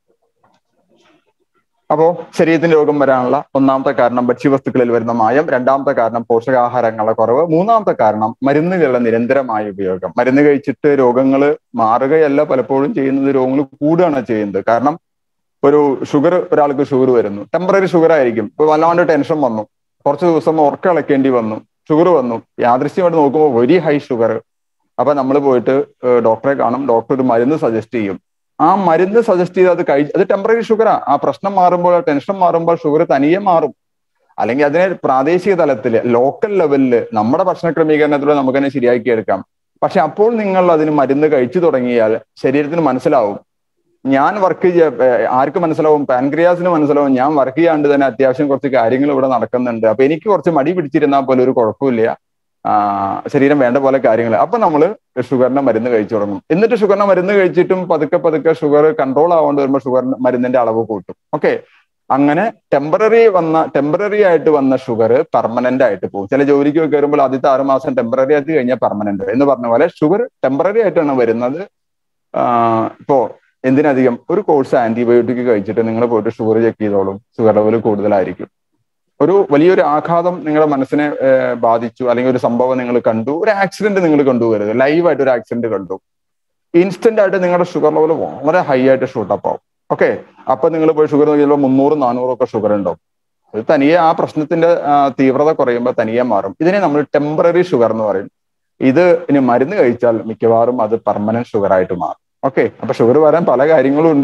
അപ്പോ ശരീരത്തിന് രോഗം വരാനുള്ള ഒന്നാമത്തെ കാരണം ഭക്ഷ്യവസ്തുക്കളിൽ വരുന്ന മായം രണ്ടാമത്തെ കാരണം പോഷകാഹാരങ്ങളുടെ കുറവ് മൂന്നാമത്തെ കാരണം മരുന്നുകളുടെ നിരന്തരമായ ഉപയോഗം മരുന്ന് കഴിച്ചിട്ട് രോഗങ്ങൾ മാറുകയല്ല പലപ്പോഴും ചെയ്യുന്നത് രോഗങ്ങൾ കൂടുകയാണ് ചെയ്യുന്നത് കാരണം ഒരു ഷുഗർ ഒരാൾക്ക് ഷുഗർ വരുന്നു ടെമ്പററി ഷുഗർ ആയിരിക്കും ഇപ്പൊ വല്ലാണ്ട് ടെൻഷൻ വന്നു കുറച്ച് ദിവസം ഉറക്കളക്കേണ്ടി വന്നു ഷുഗർ വന്നു യാദൃശ്യമായിട്ട് നോക്കുമ്പോൾ വെരി ഹൈ ഷുഗർ അപ്പൊ നമ്മൾ പോയിട്ട് ഡോക്ടറെ കാണും ഡോക്ടർ ഒരു മരുന്ന് സജസ്റ്റ് ചെയ്യും ആ മരുന്ന് സജസ്റ്റ് ചെയ്ത് അത് കഴിച്ച് അത് ടെമ്പററി ഷുഗറാ ആ പ്രശ്നം മാറുമ്പോൾ ടെൻഷൻ മാറുമ്പോൾ ഷുഗർ തനിയെ മാറും അല്ലെങ്കിൽ അതിനെ പ്രാദേശിക തലത്തിൽ ലോക്കൽ ലെവലിൽ നമ്മുടെ ഭക്ഷണ ക്രമീകരണത്തിലൂടെ നമുക്ക് തന്നെ ശരിയാക്കി എടുക്കാം പക്ഷെ അപ്പോൾ നിങ്ങൾ അതിന് മരുന്ന് കഴിച്ചു തുടങ്ങിയാൽ ശരീരത്തിന് മനസ്സിലാവും ഞാൻ വർക്ക് ആർക്ക് മനസ്സിലാവും പാൻക്രിയാസിന് മനസ്സിലാവും ഞാൻ വർക്ക് ചെയ്യാണ്ട് തന്നെ അത്യാവശ്യം കുറച്ച് കാര്യങ്ങൾ ഇവിടെ നടക്കുന്നുണ്ട് അപ്പൊ എനിക്ക് കുറച്ച് മടി പിടിച്ചിരുന്നാൽ പോലും ഒരു കുഴപ്പമില്ല ശരീരം വേണ്ട പോലെ കാര്യങ്ങൾ അപ്പൊ നമ്മൾ ഷുഗറിന്റെ മരുന്ന് കഴിച്ചു തുടങ്ങും എന്നിട്ട് ഷുഗറിന്റെ മരുന്ന് കഴിച്ചിട്ടും പതുക്കെ പതുക്കെ ഷുഗർ കൺട്രോൾ ആവേണ്ടി വരുമ്പോൾ ഷുഗർ മരുന്നിന്റെ അളവ് കൂട്ടും ഓക്കെ അങ്ങനെ ടെമ്പററി വന്ന ടെമ്പററി ആയിട്ട് വന്ന ഷുഗർ പെർമനന്റ് ആയിട്ട് പോകും ചില ജോലിക്ക് കയറുമ്പോൾ ആദ്യത്തെ ആറ് മാസം ടെമ്പററി ആയിട്ട് കഴിഞ്ഞാൽ പെർമനന്റ് എന്ന് പറഞ്ഞ പോലെ ഷുഗർ ടെമ്പററി ആയിട്ടാണ് വരുന്നത് ഇപ്പോ എന്തിനധികം ഒരു കോഴ്സ് ആന്റിബയോട്ടിക് കഴിച്ചിട്ട് നിങ്ങൾ പോയിട്ട് ഷുഗർ ചെക്ക് ചെയ്തോളും ഷുഗർ ലെവൽ കൂടുതലായിരിക്കും ഒരു വലിയൊരു ആഘാതം നിങ്ങളുടെ മനസ്സിനെ ബാധിച്ചു അല്ലെങ്കിൽ ഒരു സംഭവം നിങ്ങൾ കണ്ടു ഒരു ആക്സിഡന്റ് നിങ്ങൾ കണ്ടുവരുത് ലൈവായിട്ട് ഒരു ആക്സിഡന്റ് കണ്ടു ഇൻസ്റ്റന്റ് ആയിട്ട് നിങ്ങളുടെ ഷുഗർ ലെവൽ വളരെ ഹൈ ആയിട്ട് ഷൂട്ടപ്പ് ആവും ഓക്കെ അപ്പൊ നിങ്ങൾ പോയി ഷുഗർ നോക്കിയപ്പോൾ മുന്നൂറ് നാനൂറും ഒക്കെ ഷുഗർ ഉണ്ടാവും അത് തനിയെ ആ പ്രശ്നത്തിന്റെ തീവ്രത കുറയുമ്പോൾ തനിയെ മാറും ഇതിനെ നമ്മൾ ടെമ്പററി ഷുഗർ എന്ന് പറയും ഇത് ഇനി മരുന്ന് കഴിച്ചാൽ മിക്കവാറും അത് പെർമനന്റ് ഷുഗർ ആയിട്ട് മാറും ഓക്കെ അപ്പൊ ഷുഗർ വരാൻ പല കാര്യങ്ങളും ഉണ്ട്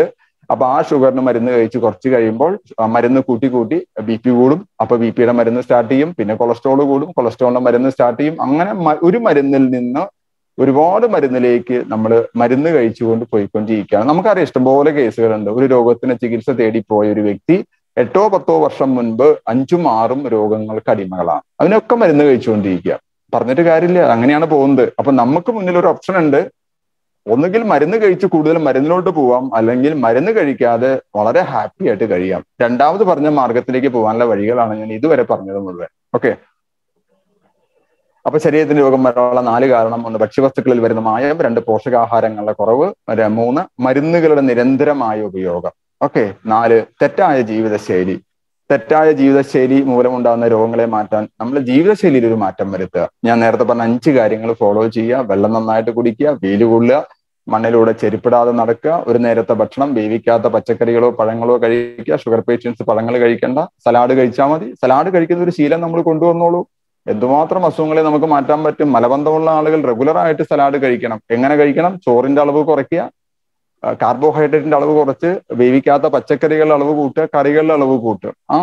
അപ്പൊ ആ ഷുഗറിന് മരുന്ന് കഴിച്ച് കുറച്ച് കഴിയുമ്പോൾ ആ മരുന്ന് കൂട്ടി കൂട്ടി ബി പി കൂടും അപ്പൊ ബി പിയുടെ മരുന്ന് സ്റ്റാർട്ട് ചെയ്യും പിന്നെ കൊളസ്ട്രോൾ കൂടും കൊളസ്ട്രോളിന്റെ മരുന്ന് സ്റ്റാർട്ട് ചെയ്യും അങ്ങനെ മ- ഒരു മരുന്നിൽ നിന്ന് ഒരുപാട് മരുന്നിലേക്ക് നമ്മൾ മരുന്ന് കഴിച്ചുകൊണ്ട് പോയിക്കൊണ്ടിരിക്കുകയാണ് നമുക്കറിയാം ഇഷ്ടംപോലെ കേസുകളുണ്ട് ഒരു രോഗത്തിന് ചികിത്സ തേടി പോയ ഒരു വ്യക്തി എട്ടോ പത്തോ വർഷം മുൻപ് അഞ്ചും ആറും രോഗങ്ങൾക്ക് അടിമകളാണ് അതിനൊക്കെ മരുന്ന് കഴിച്ചുകൊണ്ടിരിക്കുക പറഞ്ഞിട്ട് കാര്യമില്ല അങ്ങനെയാണ് പോകുന്നത് അപ്പൊ നമുക്ക് മുന്നിൽ ഒരു ഓപ്ഷൻ ഉണ്ട് ഒന്നുകിൽ മരുന്ന് കഴിച്ച് കൂടുതൽ മരുന്നിലോട്ട് പോവാം അല്ലെങ്കിൽ മരുന്ന് കഴിക്കാതെ വളരെ ഹാപ്പി ആയിട്ട് കഴിയാം രണ്ടാമത് പറഞ്ഞ മാർഗത്തിലേക്ക് പോകാനുള്ള വഴികളാണ് ഞാൻ ഇതുവരെ പറഞ്ഞത് മുഴുവൻ ഓക്കെ അപ്പൊ ശരീരത്തിന് രോഗം വരാനുള്ള നാല് കാരണം ഒന്ന് ഭക്ഷ്യവസ്തുക്കളിൽ വരുന്ന മായം രണ്ട് പോഷകാഹാരങ്ങളുടെ കുറവ് ഒരു മൂന്ന് മരുന്നുകളുടെ നിരന്തരമായ ഉപയോഗം ഓക്കെ നാല് തെറ്റായ ജീവിതശൈലി തെറ്റായ ജീവിതശൈലി മൂലമുണ്ടാകുന്ന രോഗങ്ങളെ മാറ്റാൻ നമ്മൾ ജീവിതശൈലിയിൽ ഒരു മാറ്റം വരുത്തുക ഞാൻ നേരത്തെ പറഞ്ഞ അഞ്ച് കാര്യങ്ങൾ ഫോളോ ചെയ്യുക വെള്ളം നന്നായിട്ട് കുടിക്കുക വെയിൽ കൊള്ളുക മണ്ണിലൂടെ ചെരുപ്പിടാതെ നടക്കുക ഒരു നേരത്തെ ഭക്ഷണം വേവിക്കാത്ത പച്ചക്കറികളോ പഴങ്ങളോ കഴിക്കുക ഷുഗർ പേഷ്യൻസ് പഴങ്ങൾ കഴിക്കണ്ട സലാഡ് കഴിച്ചാൽ മതി സലാഡ് കഴിക്കുന്ന ഒരു ശീലം നമ്മൾ കൊണ്ടുവന്നോളൂ എന്തുമാത്രം അസുഖങ്ങളെ നമുക്ക് മാറ്റാൻ പറ്റും മലബന്ധമുള്ള ആളുകൾ റെഗുലർ ആയിട്ട് സലാഡ് കഴിക്കണം എങ്ങനെ കഴിക്കണം ചോറിന്റെ അളവ് കുറയ്ക്കുക കാർബോഹൈഡ്രേറ്റിന്റെ അളവ് കുറച്ച് വേവിക്കാത്ത പച്ചക്കറികളുടെ അളവ് കൂട്ടുക കറികളുടെ അളവ് കൂട്ടുക ആ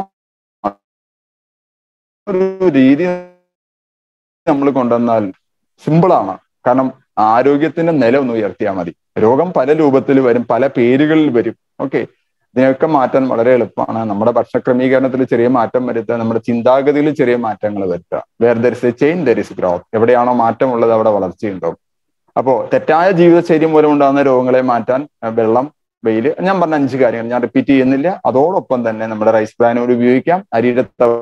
ഒരു രീതി നമ്മൾ കൊണ്ടുവന്നാൽ സിമ്പിളാണ് കാരണം ആരോഗ്യത്തിന്റെ നില ഒന്ന് ഉയർത്തിയാൽ മതി രോഗം പല രൂപത്തിൽ വരും പല പേരുകളിൽ വരും ഓക്കെ ഇതിനൊക്കെ മാറ്റാൻ വളരെ എളുപ്പമാണ് നമ്മുടെ ഭക്ഷണ ക്രമീകരണത്തിൽ ചെറിയ മാറ്റം വരുത്തുക നമ്മുടെ ചിന്താഗതിയിൽ ചെറിയ മാറ്റങ്ങൾ വരുത്തുക where there is a chain there is growth എവിടെയാണോ മാറ്റമുള്ളത് അവിടെ വളർച്ചയുണ്ടാവും അപ്പോ തെറ്റായ ജീവിതശൈലി മൂലം ഉണ്ടാകുന്ന രോഗങ്ങളെ മാറ്റാൻ അഹ് വെള്ളം വെയിൽ ഞാൻ പറഞ്ഞ അഞ്ച് കാര്യങ്ങൾ ഞാൻ റിപ്പീറ്റ് ചെയ്യുന്നില്ല അതോടൊപ്പം തന്നെ നമ്മുടെ റൈസ് ബ്രാനോട് ഉപയോഗിക്കാം അരിയുടെ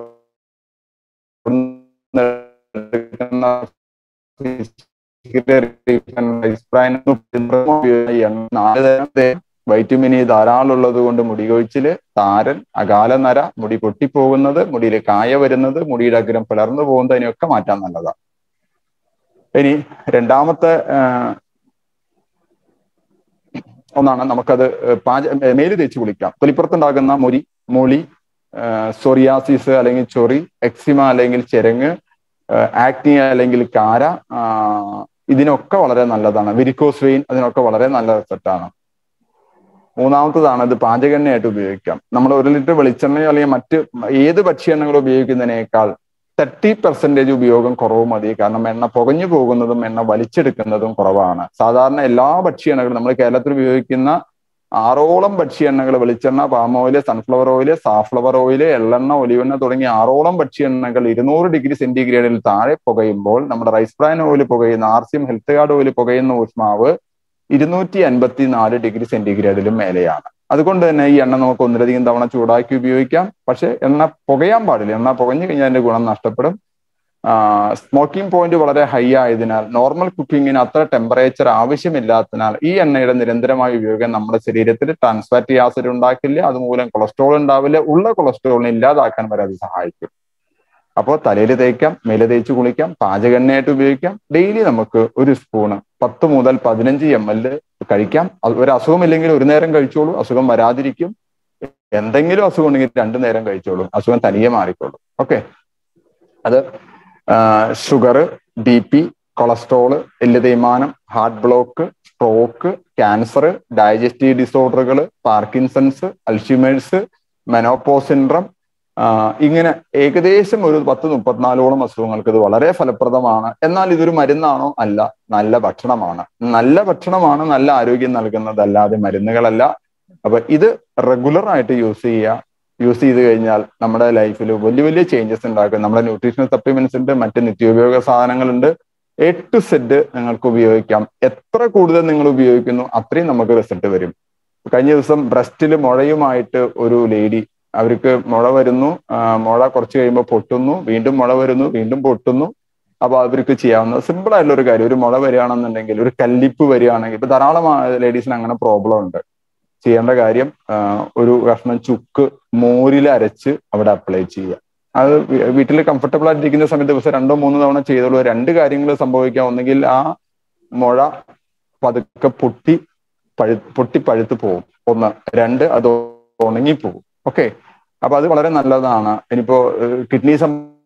റൈസ് ബ്രാൻ നാല് തരം വൈറ്റമിൻ ഇ ധാരാളം ഉള്ളത് കൊണ്ട് മുടി കൊഴിച്ചില് താരൻ അകാല നര മുടി പൊട്ടിപ്പോകുന്നത് മുടിയിൽ കായ വരുന്നത് മുടിയുടെ അഗ്രം പിളർന്നു പോകുന്നത് അതിനെയൊക്കെ മാറ്റാൻ നല്ലതാണ് ഇനി രണ്ടാമത്തെ ഒന്നാണ് നമുക്കത് പാച മേല് തേച്ച് കുളിക്കാം തൊലിപ്പുറത്തുണ്ടാകുന്ന മുരി മുളി സൊറിയാസിസ് അല്ലെങ്കിൽ ചൊറി എക്സിമ അല്ലെങ്കിൽ ചെരങ്ങ് ആക്നി അല്ലെങ്കിൽ കാര ഇതിനൊക്കെ വളരെ നല്ലതാണ് വെരിക്കോസ് വെയിൻ അതിനൊക്കെ വളരെ നല്ല റിസൾട്ടാണ് മൂന്നാമത്തതാണ് ഇത് പാചകെണ്ണയായിട്ട് ഉപയോഗിക്കാം നമ്മൾ ഒരു ലിറ്റർ വെളിച്ചെണ്ണയോ അല്ലെങ്കിൽ മറ്റ് ഏത് ഭക്ഷ്യ ഉപയോഗിക്കുന്നതിനേക്കാൾ തേർട്ടി പെർസെന്റേജ് ഉപയോഗം കുറവ് മതി കാരണം എണ്ണ പുകഞ്ഞു പോകുന്നതും എണ്ണ വലിച്ചെടുക്കുന്നതും കുറവാണ് സാധാരണ എല്ലാ ഭക്ഷ്യ എണ്ണകളും നമ്മൾ കേരളത്തിൽ ഉപയോഗിക്കുന്ന ആറോളം ഭക്ഷ്യ എണ്ണകൾ വെളിച്ചെണ്ണ palm oil sunflower oil safflower oil എള്ളെണ്ണ ഒലിവെണ്ണ തുടങ്ങിയ ആറോളം ഭക്ഷ്യ എണ്ണകൾ ഇരുന്നൂറ് ഡിഗ്രി സെന്റിഗ്രേഡിൽ താഴെ പുകയുമ്പോൾ നമ്മുടെ റൈസ് ബ്രാൻ ഓയിൽ പുകയുന്ന ആർസിയം ഹെൽത്ത് കാർഡ് ഓയിൽ പുകയുന്ന ഊഷ്മാവ് ഇരുന്നൂറ്റി അൻപത്തി നാല് ഡിഗ്രി സെന്റിഗ്രേഡിലും മേലെയാണ് അതുകൊണ്ട് തന്നെ ഈ എണ്ണ നമുക്ക് ഒന്നിലധികം തവണ ചൂടാക്കി ഉപയോഗിക്കാം പക്ഷെ എണ്ണ പുകയാൻ പാടില്ല എണ്ണ പുകഞ്ഞു കഴിഞ്ഞാൽ അതിന്റെ ഗുണം നഷ്ടപ്പെടും സ്മോക്കിംഗ് പോയിന്റ് വളരെ ഹൈ ആയതിനാൽ നോർമൽ കുക്കിങ്ങിന് അത്ര ടെമ്പറേച്ചർ ആവശ്യമില്ലാത്തതിനാൽ ഈ എണ്ണയുടെ നിരന്തരമായ ഉപയോഗം നമ്മുടെ ശരീരത്തിൽ ട്രാൻസ്ഫാറ്റി ആസിഡ് ഉണ്ടാക്കില്ല അതുമൂലം കൊളസ്ട്രോൾ ഉണ്ടാവില്ല ഉള്ള കൊളസ്ട്രോളിനെ ഇല്ലാതാക്കാൻ വരെ അത് സഹായിക്കും അപ്പോൾ തലയിൽ തേക്കാം മേലെ തേച്ച് കുളിക്കാം പാചകെണ്ണയായിട്ട് ഉപയോഗിക്കാം ഡെയിലി നമുക്ക് ഒരു സ്പൂണ് പത്ത് മുതൽ പതിനഞ്ച് എം എൽ കഴിക്കാം ഒരു അസുഖമില്ലെങ്കിൽ ഒരു നേരം കഴിച്ചോളൂ അസുഖം വരാതിരിക്കും എന്തെങ്കിലും അസുഖം ഉണ്ടെങ്കിൽ രണ്ടു നേരം കഴിച്ചോളൂ അസുഖം തനിയെ മാറിക്കോളൂ ഓക്കെ അത് ഷുഗർ ബി പി കൊളസ്ട്രോള് എല്ല് തേയ്മാനം heart block stroke cancer digestive ഡിസോർഡറുകൾ പാർക്കിൻസൺസ് അൽഷിമേഴ്സ് മെനോപ്പോ സിൻഡ്രം ഇങ്ങനെ ഏകദേശം ഒരു പത്ത് മുപ്പത്തിനാലോളം അസുഖങ്ങൾക്ക് ഇത് വളരെ ഫലപ്രദമാണ് എന്നാൽ ഇതൊരു മരുന്നാണോ അല്ല നല്ല ഭക്ഷണമാണ് നല്ല ഭക്ഷണമാണ് നല്ല ആരോഗ്യം നൽകുന്നത് അല്ലാതെ മരുന്നുകളല്ല അപ്പൊ ഇത് റെഗുലർ ആയിട്ട് യൂസ് ചെയ്യുക യൂസ് ചെയ്ത് കഴിഞ്ഞാൽ നമ്മുടെ ലൈഫിൽ വലിയ വലിയ ചേഞ്ചസ് ഉണ്ടാക്കും നമ്മുടെ ന്യൂട്രീഷണൽ സപ്ലിമെന്റ്സ് ഉണ്ട് മറ്റ് നിത്യോപയോഗ സാധനങ്ങളുണ്ട് എ ടു സെറ്റ് നിങ്ങൾക്ക് ഉപയോഗിക്കാം എത്ര കൂടുതൽ നിങ്ങൾ ഉപയോഗിക്കുന്നു അത്രയും നമുക്ക് റിസൾട്ട് വരും കഴിഞ്ഞ ദിവസം ബ്രസ്റ്റിൽ മുഴയുമായിട്ട് ഒരു ലേഡി അവർക്ക് മുഴ വരുന്നു മുഴ കുറച്ച് കഴിയുമ്പോൾ പൊട്ടുന്നു വീണ്ടും മുഴ വരുന്നു വീണ്ടും പൊട്ടുന്നു അപ്പൊ അവർക്ക് ചെയ്യാവുന്ന സിമ്പിൾ ആയിട്ടുള്ള ഒരു കാര്യം ഒരു മുഴ വരികയാണെന്നുണ്ടെങ്കിൽ ഒരു കല്ലിപ്പ് വരികയാണെങ്കിൽ ഇപ്പൊ ധാരാളം ലേഡീസിന് അങ്ങനെ പ്രോബ്ലം ഉണ്ട് ചെയ്യേണ്ട കാര്യം ഒരു കഷ്ണം ചുക്ക് മോരിൽ അരച്ച് അവിടെ അപ്ലൈ ചെയ്യുക അത് വീട്ടിൽ കംഫർട്ടബിൾ ആയിട്ടിരിക്കുന്ന സമയത്ത് ദിവസം രണ്ടോ മൂന്നോ തവണ ചെയ്തോളൂ രണ്ട് കാര്യങ്ങൾ സംഭവിക്കാം ഒന്നെങ്കിൽ ആ മുഴ പതുക്കെ പൊട്ടി പഴു പൊട്ടി പഴുത്ത് പോകും ഒന്ന് രണ്ട് അത് ഉണങ്ങിപ്പോകും ഓക്കെ അപ്പൊ അത് വളരെ നല്ലതാണ് ഇനിയിപ്പോ കിഡ്നി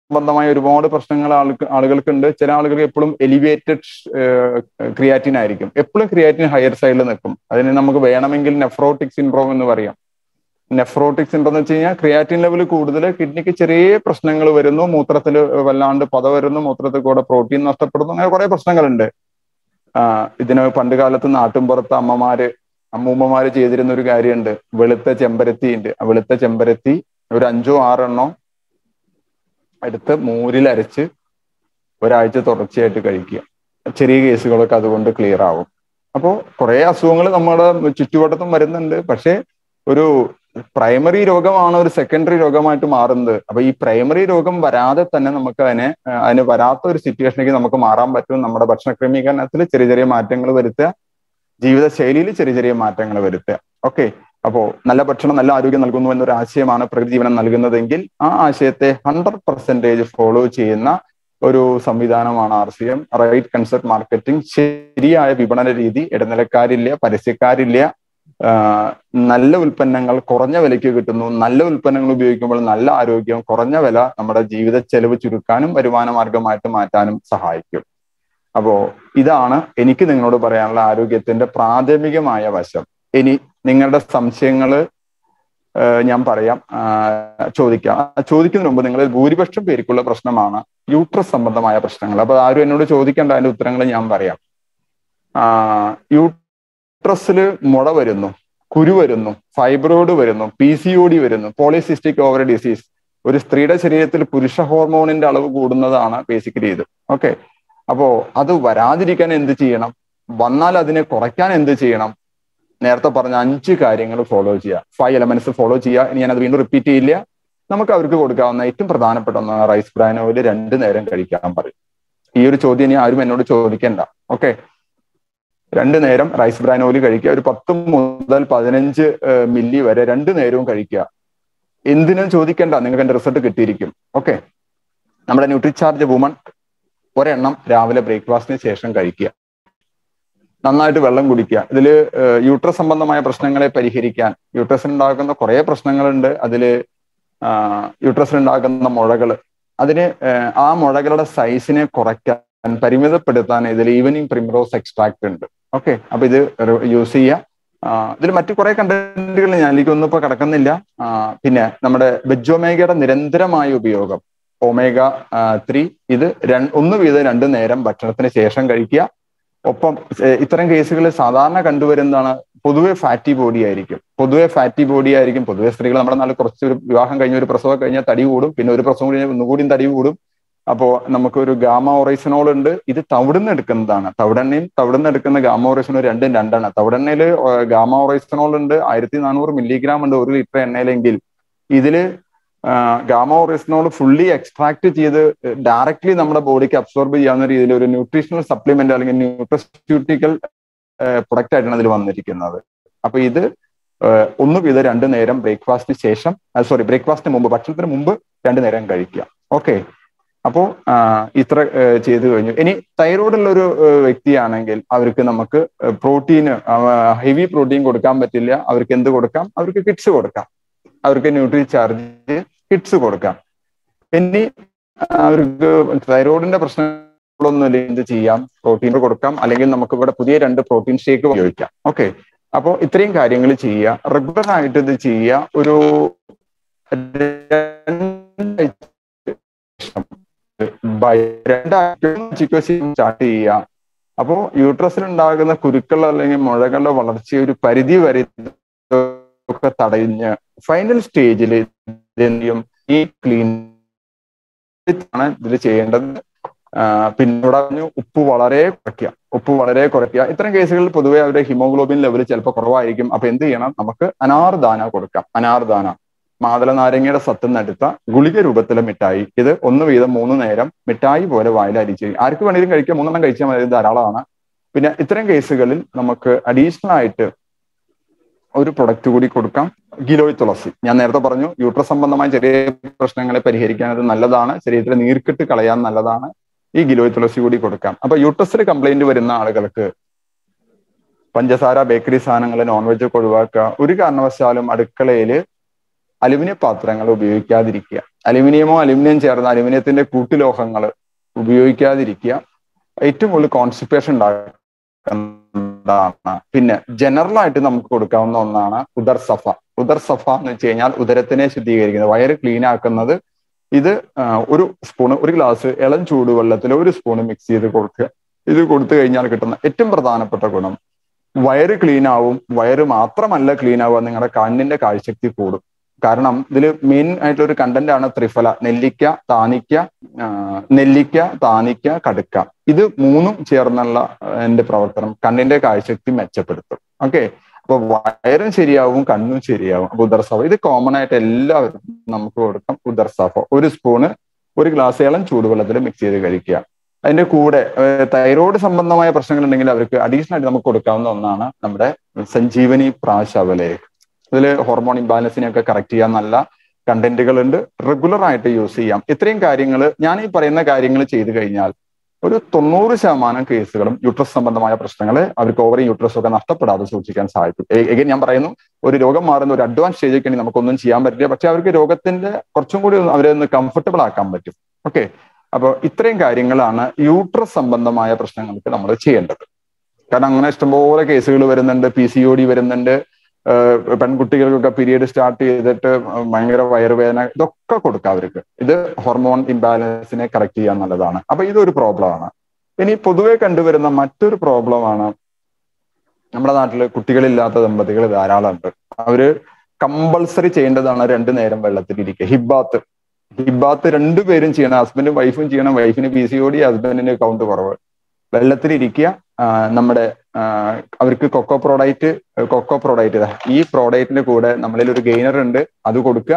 സംബന്ധമായ ഒരുപാട് പ്രശ്നങ്ങൾ ആൾക്ക് ആളുകൾക്കുണ്ട് ചില ആളുകൾക്ക് എപ്പോഴും എലിവേറ്റഡ് ക്രിയാറ്റിൻ ആയിരിക്കും എപ്പോഴും ക്രിയാറ്റിൻ ഹയർ സൈഡിൽ നിൽക്കും അതിന് നമുക്ക് വേണമെങ്കിൽ നെഫ്രോട്ടിക് സിൻഡ്രോം എന്ന് പറയാം നെഫ്രോട്ടിക് സിൻഡ്രോം എന്ന് വെച്ച് കഴിഞ്ഞാൽ ക്രിയാറ്റിൻ ലെവൽ കൂടുതൽ കിഡ്നിക്ക് ചെറിയ പ്രശ്നങ്ങൾ വരുന്നു മൂത്രത്തിൽ വല്ലാണ്ട് പത വരുന്നു മൂത്രത്തിൽ കൂടെ പ്രോട്ടീൻ നഷ്ടപ്പെടുന്നു അങ്ങനെ കുറെ പ്രശ്നങ്ങളുണ്ട് ഇതിന് പണ്ട് കാലത്ത് നാട്ടിൻപുറത്ത് അമ്മമാര് അമ്മൂമ്മമാര് ചെയ്തിരുന്ന ഒരു കാര്യമുണ്ട് വെളുത്ത ചെമ്പരത്തി ഉണ്ട് ആ വെളുത്ത ചെമ്പരത്തി ഒരു അഞ്ചോ ആറെണ്ണോ എടുത്ത് മൂരിൽ അരച്ച് ഒരാഴ്ച തുടർച്ചയായിട്ട് കഴിക്കുക ചെറിയ കേസുകളൊക്കെ അതുകൊണ്ട് ക്ലിയർ ആവും അപ്പോൾ കുറെ അസുഖങ്ങൾ നമ്മുടെ ചുറ്റുവട്ടത്തും വരുന്നുണ്ട് പക്ഷേ ഒരു പ്രൈമറി രോഗമാണ് ഒരു സെക്കൻഡറി രോഗമായിട്ട് മാറുന്നത് അപ്പൊ ഈ പ്രൈമറി രോഗം വരാതെ തന്നെ നമുക്ക് അതിനെ അതിന് വരാത്ത ഒരു സിറ്റുവേഷനിലേക്ക് നമുക്ക് മാറാൻ പറ്റും നമ്മുടെ ഭക്ഷണ ക്രമീകരണത്തിൽ ചെറിയ ചെറിയ മാറ്റങ്ങൾ വരുത്തുക ജീവിതശൈലിയിൽ ചെറിയ ചെറിയ മാറ്റങ്ങൾ വരുത്തുക ഓക്കെ അപ്പോ നല്ല ഭക്ഷണം നല്ല ആരോഗ്യം നൽകുന്നു എന്നൊരു ആശയമാണ് പ്രകൃതി ജീവനം നൽകുന്നതെങ്കിൽ ആ ആശയത്തെ ഹൺഡ്രഡ് പെർസെന്റേജ് ഫോളോ ചെയ്യുന്ന ഒരു സംവിധാനമാണ് R C M right concept marketing ശരിയായ വിപണന രീതി ഇടനിലക്കാരില്ല പരസ്യക്കാരില്ല നല്ല ഉൽപ്പന്നങ്ങൾ കുറഞ്ഞ വിലയ്ക്ക് കിട്ടുന്നു നല്ല ഉൽപ്പന്നങ്ങൾ ഉപയോഗിക്കുമ്പോൾ നല്ല ആരോഗ്യം കുറഞ്ഞ വില നമ്മുടെ ജീവിത ചെലവ് ചുരുക്കാനും വരുമാന മാർഗമായിട്ട് മാറ്റാനും സഹായിക്കും അപ്പോ ഇതാണ് എനിക്ക് നിങ്ങളോട് പറയാനുള്ള ആരോഗ്യത്തിന്റെ പ്രാഥമികമായ വശം ഇനി നിങ്ങളുടെ സംശയങ്ങൾ ഞാൻ പറയാം ചോദിക്കാം ചോദിക്കുന്നതിന് മുമ്പ് നിങ്ങളിൽ ഭൂരിപക്ഷം പേർക്കുള്ള പ്രശ്നമാണ് യൂട്രസ് സംബന്ധമായ പ്രശ്നങ്ങൾ അപ്പൊ ആരും എന്നോട് ചോദിക്കേണ്ട അതിന്റെ ഉത്തരങ്ങൾ ഞാൻ പറയാം യൂട്രസിൽ മുള വരുന്നു കുരു വരുന്നു ഫൈബ്രോയിഡ് വരുന്നു പി സി ഒ ഡി വരുന്നു പോളിസിസ്റ്റിക് ഓവർ ഡിസീസ് ഒരു സ്ത്രീയുടെ ശരീരത്തിൽ പുരുഷ ഹോർമോണിന്റെ അളവ് കൂടുന്നതാണ് ബേസിക്കലി ഇത് ഓക്കെ അപ്പോ അത് വരാതിരിക്കാൻ എന്ത് ചെയ്യണം വന്നാൽ അതിനെ കുറയ്ക്കാൻ എന്ത് ചെയ്യണം നേരത്തെ പറഞ്ഞ അഞ്ച് കാര്യങ്ങൾ ഫോളോ ചെയ്യുക ഫൈവ് എലമെന്റ്സ് ഫോളോ ചെയ്യുക ഇനി ഞാനത് വീണ്ടും റിപ്പീറ്റ് ചെയ്യില്ല നമുക്ക് അവർക്ക് കൊടുക്കാവുന്ന ഏറ്റവും പ്രധാനപ്പെട്ട ഒന്ന് റൈസ് ബ്രാൻ ഓയിൽ രണ്ടു നേരം കഴിക്കാൻ പറയും ഈ ഒരു ചോദ്യം ഇനി ആരും എന്നോട് ചോദിക്കണ്ട ഓക്കെ രണ്ടു നേരം റൈസ് ബ്രാൻ ഓയിൽ കഴിക്കുക ഒരു പത്ത് മുതൽ പതിനഞ്ച് മില്ലി വരെ രണ്ടു നേരവും കഴിക്കുക എന്തിനും ചോദിക്കണ്ട നിങ്ങൾക്ക് എന്റെ റിസൾട്ട് കിട്ടിയിരിക്കും ഓക്കെ നമ്മുടെ ന്യൂട്രിചാർജ് വുമൺ ഒരെണ്ണം രാവിലെ ബ്രേക്ക്ഫാസ്റ്റിന് ശേഷം കഴിക്കുക നന്നായിട്ട് വെള്ളം കുടിക്കുക ഇതിൽ യൂട്രസ് സംബന്ധമായ പ്രശ്നങ്ങളെ പരിഹരിക്കാൻ യൂട്രസിൽ ഉണ്ടാകുന്ന കുറേ പ്രശ്നങ്ങളുണ്ട് അതിൽ യൂട്രസിൽ ഉണ്ടാകുന്ന മുഴകൾ അതിന് ആ മുഴകളുടെ സൈസിനെ കുറയ്ക്കാൻ പരിമിതപ്പെടുത്താൻ ഇതിൽ ഈവനിങ് പ്രിമറോസ് എക്സ്ട്രാക്ട് ഉണ്ട് ഓക്കെ അപ്പൊ ഇത് യൂസ് ചെയ്യുക ഇതിൽ മറ്റു കുറെ കണ്ടന്റുകൾ ഞാൻ എനിക്കൊന്നും ഇപ്പൊ കിടക്കുന്നില്ല പിന്നെ നമ്മുടെ വെജോമേഗയുടെ നിരന്തരമായ ഉപയോഗം ഒമേഗ ത്രീ ഇത് ഒന്ന് വീതം രണ്ടു നേരം ഭക്ഷണത്തിന് ശേഷം കഴിക്കുക ഒപ്പം ഇത്തരം കേസുകളിൽ സാധാരണ കണ്ടുവരുന്നതാണ് പൊതുവെ ഫാറ്റി ബോഡി ആയിരിക്കും പൊതുവെ ഫാറ്റി ബോഡി ആയിരിക്കും പൊതുവെ സ്ത്രീകൾ നമ്മുടെ നാട്ടിൽ കുറച്ച് ഒരു വിവാഹം കഴിഞ്ഞ ഒരു പ്രസവം കഴിഞ്ഞാൽ തടി കൂടും പിന്നെ ഒരു പ്രസവം കഴിഞ്ഞാൽ ഒന്നുകൂടിയും തടി കൂടും അപ്പോ നമുക്കൊരു ഗാമ ഓറൈസനോൾ ഉണ്ട് ഇത് തവിടുന്ന് എടുക്കുന്നതാണ് തവിടെണ്ണയും തവിടുന്ന് എടുക്കുന്ന ഗാമ ഓറൈസനോൾ രണ്ടും രണ്ടാണ് തവിടെണ്ണയിൽ ഗാമ ഓറൈസനോൾ ഉണ്ട് ആയിരത്തി നാനൂറ് മില്ലിഗ്രാം ഉണ്ട് ഒരു ലിറ്റർ എണ്ണയിലെങ്കിൽ ഇതില് ഗാമ ഓറൈസനോൾ ഫുള്ളി എക്സ്ട്രാക്ട് ചെയ്ത് ഡയറക്ട്ലി നമ്മുടെ ബോഡിക്ക് അബ്സോർബ് ചെയ്യാവുന്ന രീതിയിൽ ഒരു ന്യൂട്രീഷണൽ സപ്ലിമെന്റ് അല്ലെങ്കിൽ ന്യൂട്രസ്യൂട്ടിക്കൽ പ്രൊഡക്റ്റ് ആയിട്ടാണ് ഇതിൽ വന്നിരിക്കുന്നത് അപ്പൊ ഇത് ഒന്ന് വീതം രണ്ടു നേരം ബ്രേക്ക്ഫാസ്റ്റിന് ശേഷം സോറി ബ്രേക്ക്ഫാസ്റ്റിന് മുമ്പ് ഭക്ഷണത്തിന് മുമ്പ് രണ്ടു നേരം കഴിക്കുക ഓക്കെ അപ്പോ ഇത്ര ചെയ്തു കഴിഞ്ഞു ഇനി തൈറോയ്ഡ് ഉള്ള ഒരു വ്യക്തിയാണെങ്കിൽ അവർക്ക് നമുക്ക് പ്രോട്ടീന് ഹെവി പ്രോട്ടീൻ കൊടുക്കാൻ പറ്റില്ല അവർക്ക് എന്ത് കൊടുക്കാം അവർക്ക് കിറ്റ്സ് കൊടുക്കാം അവർക്ക് ന്യൂട്രി ചാർജ് കിറ്റ്സ് കൊടുക്കാം ഇനി അവർക്ക് തൈറോയിഡിന്റെ പ്രശ്നങ്ങളൊന്നുമില്ല എന്ത് ചെയ്യാം പ്രോട്ടീൻ കൊടുക്കാം അല്ലെങ്കിൽ നമുക്ക് ഇവിടെ പുതിയ രണ്ട് പ്രോട്ടീൻ ഷേക്ക് ഉപയോഗിക്കാം ഓക്കെ അപ്പോൾ ഇത്രയും കാര്യങ്ങൾ ചെയ്യുക റെഗുലർ ആയിട്ട് ഇത് ചെയ്യുക ഒരു രണ്ടാഴ്ച സ്റ്റാർട്ട് ചെയ്യുക അപ്പോ യൂട്രസിൽ ഉണ്ടാകുന്ന കുരുക്കൾ അല്ലെങ്കിൽ മുഴകളുടെ വളർച്ച ഒരു പരിധി വരെ ഒക്കെ തടഞ്ഞ് ഫൈനൽ സ്റ്റേജിൽ എന്തെയും ഈ ക്ലീൻ ആണ് ഇതിൽ ചെയ്യേണ്ടത് പിന്നീട് പറഞ്ഞു ഉപ്പ് വളരെ കുറയ്ക്കുക ഉപ്പ് വളരെ കുറയ്ക്കുക ഇത്തരം കേസുകളിൽ പൊതുവെ അവരുടെ ഹിമോഗ്ലോബിൻ ലെവൽ ചിലപ്പോൾ കുറവായിരിക്കും അപ്പൊ എന്ത് ചെയ്യണം നമുക്ക് അനാർദാന കൊടുക്കാം അനാർദാന മാതള നാരങ്ങയുടെ സത്തുന്നെടുത്ത ഗുളിക രൂപത്തിലെ മിഠായി ഇത് ഒന്ന് വീതം മൂന്ന് നേരം മിഠായി പോലെ വായിൽ അരിച്ച് ആർക്ക് വേണമെങ്കിലും കഴിക്കാം മൂന്നെണ്ണം കഴിച്ചാൽ മതി ധാരാളമാണ് പിന്നെ ഇത്തരം കേസുകളിൽ നമുക്ക് അഡീഷണൽ ആയിട്ട് ഒരു പ്രൊഡക്റ്റ് കൂടി കൊടുക്കാം ഗിലോയ് തുളസി ഞാൻ നേരത്തെ പറഞ്ഞു യൂട്രസ് സംബന്ധമായ ചെറിയ പ്രശ്നങ്ങളെ പരിഹരിക്കാൻ അത് നല്ലതാണ് ശരീരത്തിലെ നീർക്കെട്ട് കളയാൻ നല്ലതാണ് ഈ ഗിലോയ് തുളസി കൂടി കൊടുക്കാം അപ്പൊ യൂട്രസിൽ കംപ്ലൈന്റ് വരുന്ന ആളുകൾക്ക് പഞ്ചസാര ബേക്കറി സാധനങ്ങൾ നോൺ വെജ് ഒക്കെ ഒഴിവാക്കുക ഒരു കാരണവശാലും അടുക്കളയിൽ അലുമിനിയ പാത്രങ്ങൾ ഉപയോഗിക്കാതിരിക്കുക അലുമിനിയമോ അലുമിനിയം ചേർന്ന അലുമിനിയത്തിന്റെ കൂട്ടുലോഹങ്ങൾ ഉപയോഗിക്കാതിരിക്കുക ഏറ്റവും കൂടുതൽ കോൺസ്റ്റിപ്പേഷൻ ഉണ്ടാക്കുന്നതാണ് പിന്നെ ജനറൽ ആയിട്ട് നമുക്ക് കൊടുക്കാവുന്ന ഒന്നാണ് ഉദർ സഫ ഉദർ സഫ എന്ന് വെച്ച് കഴിഞ്ഞാൽ ഉദരത്തിനെ ശുദ്ധീകരിക്കുന്നത് വയറ് ക്ലീൻ ആക്കുന്നത് ഇത് ഒരു സ്പൂണ് ഒരു ഗ്ലാസ് ഇളം ചൂടുവെള്ളത്തിൽ ഒരു സ്പൂണ് മിക്സ് ചെയ്ത് കൊടുക്കുക ഇത് കൊടുത്തു കഴിഞ്ഞാൽ കിട്ടുന്ന ഏറ്റവും പ്രധാനപ്പെട്ട ഗുണം വയറ് ക്ലീൻ ആവും വയറ് മാത്രമല്ല ക്ലീൻ ആവുക നിങ്ങളുടെ കണ്ണിന്റെ കാഴ്ചശക്തി കൂടും കാരണം ഇതിൽ മെയിൻ ആയിട്ടുള്ള ഒരു കണ്ടന്റ് ആണ് ത്രിഫല നെല്ലിക്ക താനിക്ക നെല്ലിക്ക താനിക്ക കടുക്ക ഇത് മൂന്നും ചേർന്നുള്ള എന്റെ പ്രവർത്തനം കണ്ണിന്റെ കാഴ്ചശക്തി മെച്ചപ്പെടുത്തും ഓക്കെ അപ്പൊ വയറും ശരിയാവും കണ്ണും ശരിയാവും അപ്പൊ ഉദർസാഫ ഇത് കോമൺ ആയിട്ട് എല്ലാവരും നമുക്ക് കൊടുക്കാം ഉദർസാഫ ഒരു സ്പൂണ് ഒരു ഗ്ലാസ് ഇളം ചൂടുവെള്ളത്തിൽ മിക്സ് ചെയ്ത് കഴിക്കുക അതിന്റെ കൂടെ തൈറോയ്ഡ് സംബന്ധമായ പ്രശ്നങ്ങൾ ഉണ്ടെങ്കിൽ അവർക്ക് അഡീഷണൽ ആയിട്ട് നമുക്ക് കൊടുക്കാവുന്ന ഒന്നാണ് നമ്മുടെ സഞ്ജീവനി പ്രാശവലേഖ് ഇതിൽ ഹോർമോൺ ഇംബാലൻസിനെയൊക്കെ കറക്റ്റ് ചെയ്യാൻ നല്ല കണ്ടന്റുകൾ ഉണ്ട് റെഗുലർ ആയിട്ട് യൂസ് ചെയ്യാം ഇത്രയും കാര്യങ്ങൾ ഞാൻ ഈ പറയുന്ന കാര്യങ്ങൾ ചെയ്തു കഴിഞ്ഞാൽ ഒരു തൊണ്ണൂറ് ശതമാനം കേസുകളും യൂട്രസ് സംബന്ധമായ പ്രശ്നങ്ങൾ അവർക്ക് ഓവറി യൂട്രസ് ഒക്കെ നഷ്ടപ്പെടാതെ സൂക്ഷിക്കാൻ സാധിക്കും എഗൈൻ ഞാൻ പറയുന്നു ഒരു രോഗം മാറുന്ന ഒരു അഡ്വാൻസ് സ്റ്റേജൊക്കെ ആണെങ്കിൽ നമുക്കൊന്നും ചെയ്യാൻ പറ്റില്ല പക്ഷെ അവർക്ക് രോഗത്തിന്റെ കുറച്ചും കൂടി അവരെ ഒന്ന് കംഫർട്ടബിൾ ആക്കാൻ പറ്റും ഓക്കെ അപ്പോൾ ഇത്രയും കാര്യങ്ങളാണ് യൂട്രസ് സംബന്ധമായ പ്രശ്നങ്ങൾക്ക് നമ്മൾ ചെയ്യേണ്ടത് കാരണം അങ്ങനെ ഇഷ്ടംപോലെ കേസുകൾ വരുന്നുണ്ട് പി സി ഒ ഡി വരുന്നുണ്ട് പെൺകുട്ടികൾക്കൊക്കെ പീരീഡ് സ്റ്റാർട്ട് ചെയ്തിട്ട് ഭയങ്കര വയറുവേദന ഇതൊക്കെ കൊടുക്കാം അവർക്ക് ഇത് ഹോർമോൺ ഇംബാലൻസിനെ കറക്റ്റ് ചെയ്യാൻ നല്ലതാണ് അപ്പൊ ഇതൊരു പ്രോബ്ലമാണ് ഇനി പൊതുവെ കണ്ടുവരുന്ന മറ്റൊരു പ്രോബ്ലമാണ് നമ്മുടെ നാട്ടിൽ കുട്ടികളില്ലാത്ത ദമ്പതികൾ ധാരാളം ഉണ്ട് അവര് കമ്പൾസറി ചെയ്യേണ്ടതാണ് രണ്ടു നേരം വെള്ളത്തിൽ ഇരിക്കുക ഹിബാത്ത് ഹിബാത്ത് രണ്ടുപേരും ചെയ്യണം ഹസ്ബൻഡും വൈഫും ചെയ്യണം വൈഫിന് പി സി ഒ ഡി ഹസ്ബൻഡിന് കൗണ്ട് കുറവ് വെള്ളത്തിലിരിക്കുക നമ്മുടെ അവർക്ക് കൊക്കോ പ്രോഡക്റ്റ് കൊക്കോ പ്രോഡക്റ്റ് ഈ പ്രോഡക്റ്റിന്റെ കൂടെ നമ്മളിൽ ഒരു ഗെയിനർ ഉണ്ട് അത് കൊടുക്കുക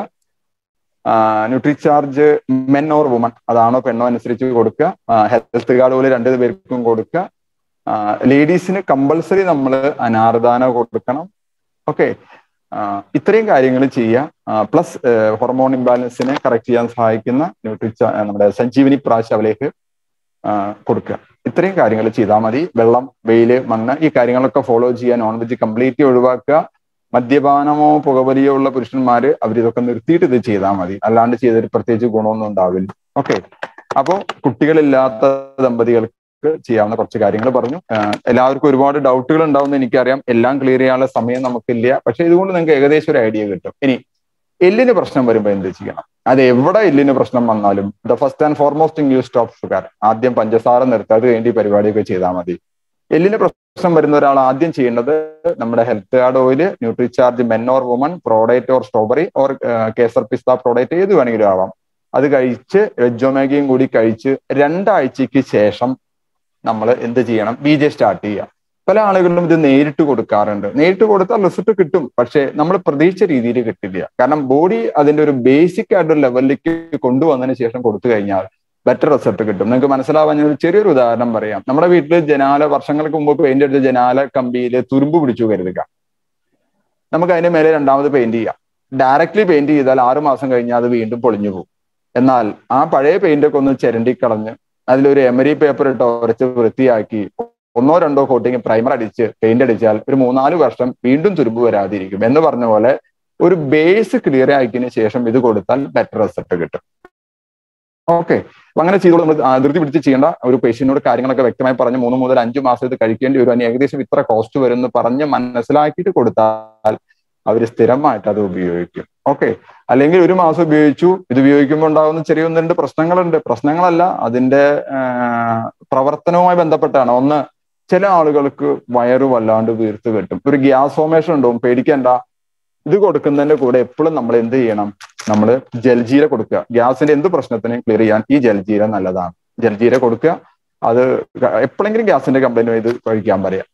Nutricharge men or woman അതാണോ പെണ്ണോ അനുസരിച്ച് കൊടുക്കുക ഹെൽത്ത് കാർഡ് പോലെ രണ്ടു പേർക്കും കൊടുക്കുക ലേഡീസിന് കമ്പൾസറി നമ്മൾ അനാർദാന കൊടുക്കണം ഓക്കെ ഇത്രയും കാര്യങ്ങൾ ചെയ്യുക പ്ലസ് ഹോർമോൺ ഇംബാലൻസിനെ കറക്റ്റ് ചെയ്യാൻ സഹായിക്കുന്ന ന്യൂട്രി നമ്മുടെ സഞ്ജീവനി പ്രാശവലേക്ക് കൊടുക്കുക ഇത്രയും കാര്യങ്ങൾ ചെയ്താൽ മതി വെള്ളം വെയില് മണ്ണ് ഈ കാര്യങ്ങളൊക്കെ ഫോളോ ചെയ്യുക നോൺ വെജ് കംപ്ലീറ്റ്ലി ഒഴിവാക്കുക മദ്യപാനമോ പുകവലിയോ ഉള്ള പുരുഷന്മാര് അവരിതൊക്കെ നിർത്തിയിട്ട് ഇത് ചെയ്താൽ മതി അല്ലാണ്ട് ചെയ്തിട്ട് പ്രത്യേകിച്ച് ഗുണമൊന്നും ഉണ്ടാവില്ല ഓക്കെ അപ്പോൾ കുട്ടികളില്ലാത്ത ദമ്പതികൾക്ക് ചെയ്യാവുന്ന കുറച്ച് കാര്യങ്ങൾ പറഞ്ഞു എല്ലാവർക്കും ഒരുപാട് ഡൗട്ടുകൾ ഉണ്ടാവുമെന്ന് എനിക്കറിയാം എല്ലാം ക്ലിയർ ചെയ്യാനുള്ള സമയം നമുക്കില്ല പക്ഷെ ഇതുകൊണ്ട് നിങ്ങൾക്ക് ഏകദേശം ഒരു ഐഡിയ കിട്ടും ഇനി എല്ലിന് പ്രശ്നം വരുമ്പോൾ എന്ത് ചെയ്യണം അത് എവിടെ എല്ലിന് പ്രശ്നം വന്നാലും the first and foremost you stop sugar ആദ്യം പഞ്ചസാര നിർത്തുക അത് വേണ്ടി പരിപാടിയൊക്കെ ചെയ്താൽ മതി എല്ലിന് പ്രശ്നം വരുന്ന ഒരാൾ ആദ്യം ചെയ്യേണ്ടത് നമ്മുടെ health card oil Nutricharge men or woman product or strawberry or kesar pista product ഏത് വേണമെങ്കിലും ആവാം അത് കഴിച്ച് വെജോമാഗിയും കൂടി കഴിച്ച് രണ്ടാഴ്ചയ്ക്ക് ശേഷം നമ്മൾ എന്ത് ചെയ്യണം ബി ജെ സ്റ്റാർട്ട് ചെയ്യുക പല ആളുകളിലും ഇത് നേരിട്ട് കൊടുക്കാറുണ്ട് നേരിട്ട് കൊടുത്താൽ റിസൾട്ട് കിട്ടും പക്ഷെ നമ്മൾ പ്രതീക്ഷിച്ച രീതിയിൽ കിട്ടില്ല കാരണം ബോഡി അതിന്റെ ഒരു ബേസിക് ആയിട്ടൊരു ലെവലിലേക്ക് കൊണ്ടുവന്നതിന് ശേഷം കൊടുത്തു കഴിഞ്ഞാൽ ബെറ്റർ റിസൾട്ട് കിട്ടും നിങ്ങൾക്ക് മനസ്സിലാവാൻ ഒരു ചെറിയൊരു ഉദാഹരണം പറയാം നമ്മുടെ വീട്ടിൽ ജനാല വർഷങ്ങൾക്ക് മുമ്പ് പെയിന്റ് അടിച്ച ജനാല കമ്പിയിൽ തുരുമ്പ് പിടിച്ചു കരുതുക നമുക്ക് അതിന്റെ മേലെ രണ്ടാമത് പെയിന്റ് ചെയ്യാം ഡയറക്ട്ലി പെയിന്റ് ചെയ്താൽ ആറു മാസം കഴിഞ്ഞാൽ അത് വീണ്ടും പൊളിഞ്ഞു പോകും എന്നാൽ ആ പഴയ പെയിന്റ് ഒക്കെ ഒന്ന് ചിരണ്ടി കളഞ്ഞ് അതിലൊരു എമരി പേപ്പർ ഇട്ട് ഉരച്ച് വൃത്തിയാക്കി ഒന്നോ രണ്ടോ കോട്ടിങ് പ്രൈമർ അടിച്ച് പെയിന്റ് അടിച്ചാൽ ഒരു മൂന്നാല് വർഷം വീണ്ടും തുരുമ്പ് വരാതിരിക്കും എന്ന് പറഞ്ഞ പോലെ ഒരു ബേസ് ക്ലിയർ ആക്കിയതിനു ശേഷം ഇത് കൊടുത്താൽ ബെറ്റർ റിസൾട്ട് കിട്ടും ഓക്കെ അപ്പൊ അങ്ങനെ ചെയ്തോളൂ നമ്മൾ ധൃതി പിടിച്ച് ചെയ്യേണ്ട ഒരു പേഷ്യന്റിനോട് കാര്യങ്ങളൊക്കെ വ്യക്തമായി പറഞ്ഞ് മൂന്ന് മുതൽ അഞ്ചു മാസം ഇത് കഴിക്കേണ്ടി വരും അതിന് ഏകദേശം ഇത്ര കോസ്റ്റ് വരും എന്ന് പറഞ്ഞ് മനസ്സിലാക്കിയിട്ട് കൊടുത്താൽ അവർ സ്ഥിരമായിട്ട് അത് ഉപയോഗിക്കും ഓക്കെ അല്ലെങ്കിൽ ഒരു മാസം ഉപയോഗിച്ചു ഇത് ഉപയോഗിക്കുമ്പോൾ ഉണ്ടാകുന്ന ചെറിയ ഒന്ന് രണ്ട് പ്രശ്നങ്ങളുണ്ട് പ്രശ്നങ്ങളല്ല അതിന്റെ പ്രവർത്തനവുമായി ബന്ധപ്പെട്ടാണ് ഒന്ന് ചില ആളുകൾക്ക് വയറ് വല്ലാണ്ട് വീർത്ത് കെട്ടും ഒരു ഗ്യാസ് ഫോമേഷൻ ഉണ്ടാവും പേടിക്കണ്ട ഇത് കൊടുക്കുന്നതിന്റെ കൂടെ എപ്പോഴും നമ്മൾ എന്ത് ചെയ്യണം നമ്മൾ ജൽജീര കൊടുക്കുക ഗ്യാസിന്റെ എന്ത് പ്രശ്നത്തിനെയും ക്ലിയർ ചെയ്യാൻ ഈ ജൽജീര നല്ലതാണ് ജൽജീര കൊടുക്കുക അത് എപ്പോഴെങ്കിലും ഗ്യാസിന്റെ കംപ്ലൈന്റ് ഇത് കഴിക്കാൻ പറയാം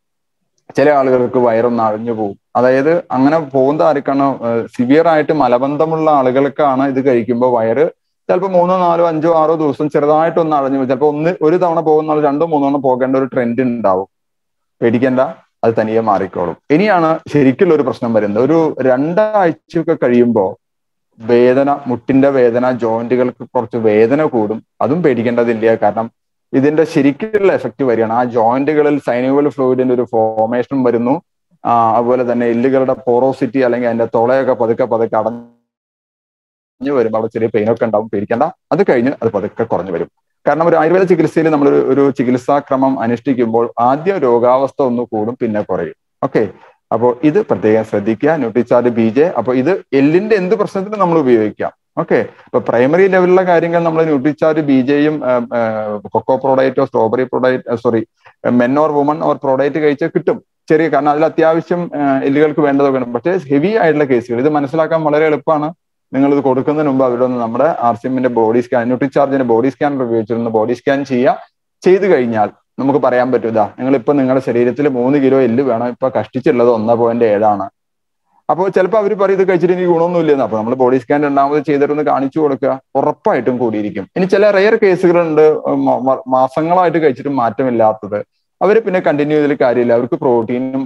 ചില ആളുകൾക്ക് വയറൊന്ന് അഴിഞ്ഞു പോകും അതായത് അങ്ങനെ പോകുന്ന ആർക്കാണ് സിവിയർ ആയിട്ട് മലബന്ധമുള്ള ആളുകൾക്കാണ് ഇത് കഴിക്കുമ്പോൾ വയറ് ചിലപ്പോൾ മൂന്നോ നാലോ അഞ്ചോ ആറോ ദിവസം ചെറുതായിട്ടൊന്ന് അടഞ്ഞു പോകും ചിലപ്പോൾ ഒന്ന് ഒരു തവണ പോകുന്ന ആൾ രണ്ടോ മൂന്നോ തവണ പോകേണ്ട ഒരു ട്രെൻഡ് ഉണ്ടാവും പേടിക്കേണ്ട അത് തനിയെ മാറിക്കോളും ഇനിയാണ് ശരിക്കുള്ള ഒരു പ്രശ്നം വരുന്നത് ഒരു രണ്ടാഴ്ചയൊക്കെ കഴിയുമ്പോൾ വേദന മുട്ടിന്റെ വേദന ജോയിന്റുകൾക്ക് കുറച്ച് വേദന കൂടും അതും പേടിക്കേണ്ടതില്ല കാരണം ഇതിന്റെ ശരിക്കുള്ള എഫക്റ്റ് വരികയാണ് ആ ജോയിന്റുകളിൽ സൈനുവൽ ഫ്ലൂയിഡിന്റെ ഒരു ഫോർമേഷൻ വരുന്നു അതുപോലെ തന്നെ എല്ലുകളുടെ പോറോസിറ്റി അല്ലെങ്കിൽ അതിന്റെ തുളയൊക്കെ പതുക്കെ പതുക്കെ അടഞ്ഞു കുറഞ്ഞു വരുമ്പോൾ അവിടെ ചെറിയ പെയിൻ ഒക്കെ ഉണ്ടാവും പേടിക്കേണ്ട അത് കഴിഞ്ഞ് അത് പതുക്കെ കുറഞ്ഞു വരും കാരണം ഒരു ആയുർവേദ ചികിത്സയിൽ നമ്മൾ ഒരു ചികിത്സാക്രമം അനുഷ്ഠിക്കുമ്പോൾ ആദ്യ രോഗാവസ്ഥ ഒന്ന് കൂടും പിന്നെ കുറയും ഓക്കെ അപ്പോൾ ഇത് പ്രത്യേകം ശ്രദ്ധിക്കുക ന്യൂട്രിചാർജ് ബി ജെ അപ്പോൾ ഇത് എല്ലിന്റെ എന്ത് പ്രശ്നത്തിനും നമ്മൾ ഉപയോഗിക്കാം ഓക്കെ ഇപ്പൊ പ്രൈമറി ലെവലിലെ കാര്യങ്ങൾ നമ്മൾ ന്യൂട്രിചാർജ് ബി ജെയും കൊക്കോ പ്രോഡക്റ്റോ strawberry product sorry men or woman or product കഴിച്ചാൽ കിട്ടും ചെറിയ കാരണം അതിൽ അത്യാവശ്യം എല്ലുകൾക്ക് വേണ്ടതൊക്കെ ഉണ്ട് പക്ഷേ ഹെവി ആയിട്ടുള്ള കേസുകൾ ഇത് മനസ്സിലാക്കാൻ വളരെ എളുപ്പമാണ് നിങ്ങൾ ഇത് കൊടുക്കുന്നതിന് മുമ്പ് അവരുടെ ഒന്ന് നമ്മുടെ ആർ സി എമ്മിന്റെ ബോഡി സ്കാൻ ന്യൂട്രിചാർജിന്റെ ബോഡി സ്കാനർ ഉപയോഗിച്ചിരുന്ന ബോഡി സ്കാൻ ചെയ്യുക ചെയ്തു കഴിഞ്ഞാൽ നമുക്ക് പറയാൻ പറ്റും ഇതാ നിങ്ങൾ ഇപ്പൊ നിങ്ങളുടെ ശരീരത്തിൽ മൂന്ന് കിലോ എല്ല് വേണം ഇപ്പൊ കഷ്ടിച്ചുള്ളത് ഒന്ന് പോയിന്റ് ഏഴാണ് അപ്പോൾ ചിലപ്പോൾ അവർ പറയും ഇത് കഴിച്ചിട്ട് എനിക്ക് ഗുണമൊന്നുമില്ലെന്ന് അപ്പൊ നമ്മൾ ബോഡി സ്കാൻ രണ്ടാമത് ചെയ്തിട്ടൊന്ന് കാണിച്ചു കൊടുക്കുക ഉറപ്പായിട്ടും കൂടിയിരിക്കും ഇനി ചില റെയർ കേസുകളുണ്ട് മാസങ്ങളായിട്ട് കഴിച്ചിട്ട് മാറ്റമില്ലാത്തത് അവർ പിന്നെ കണ്ടിന്യൂ ചെയ്തതിൽ കാര്യമില്ല അവർക്ക് പ്രോട്ടീനും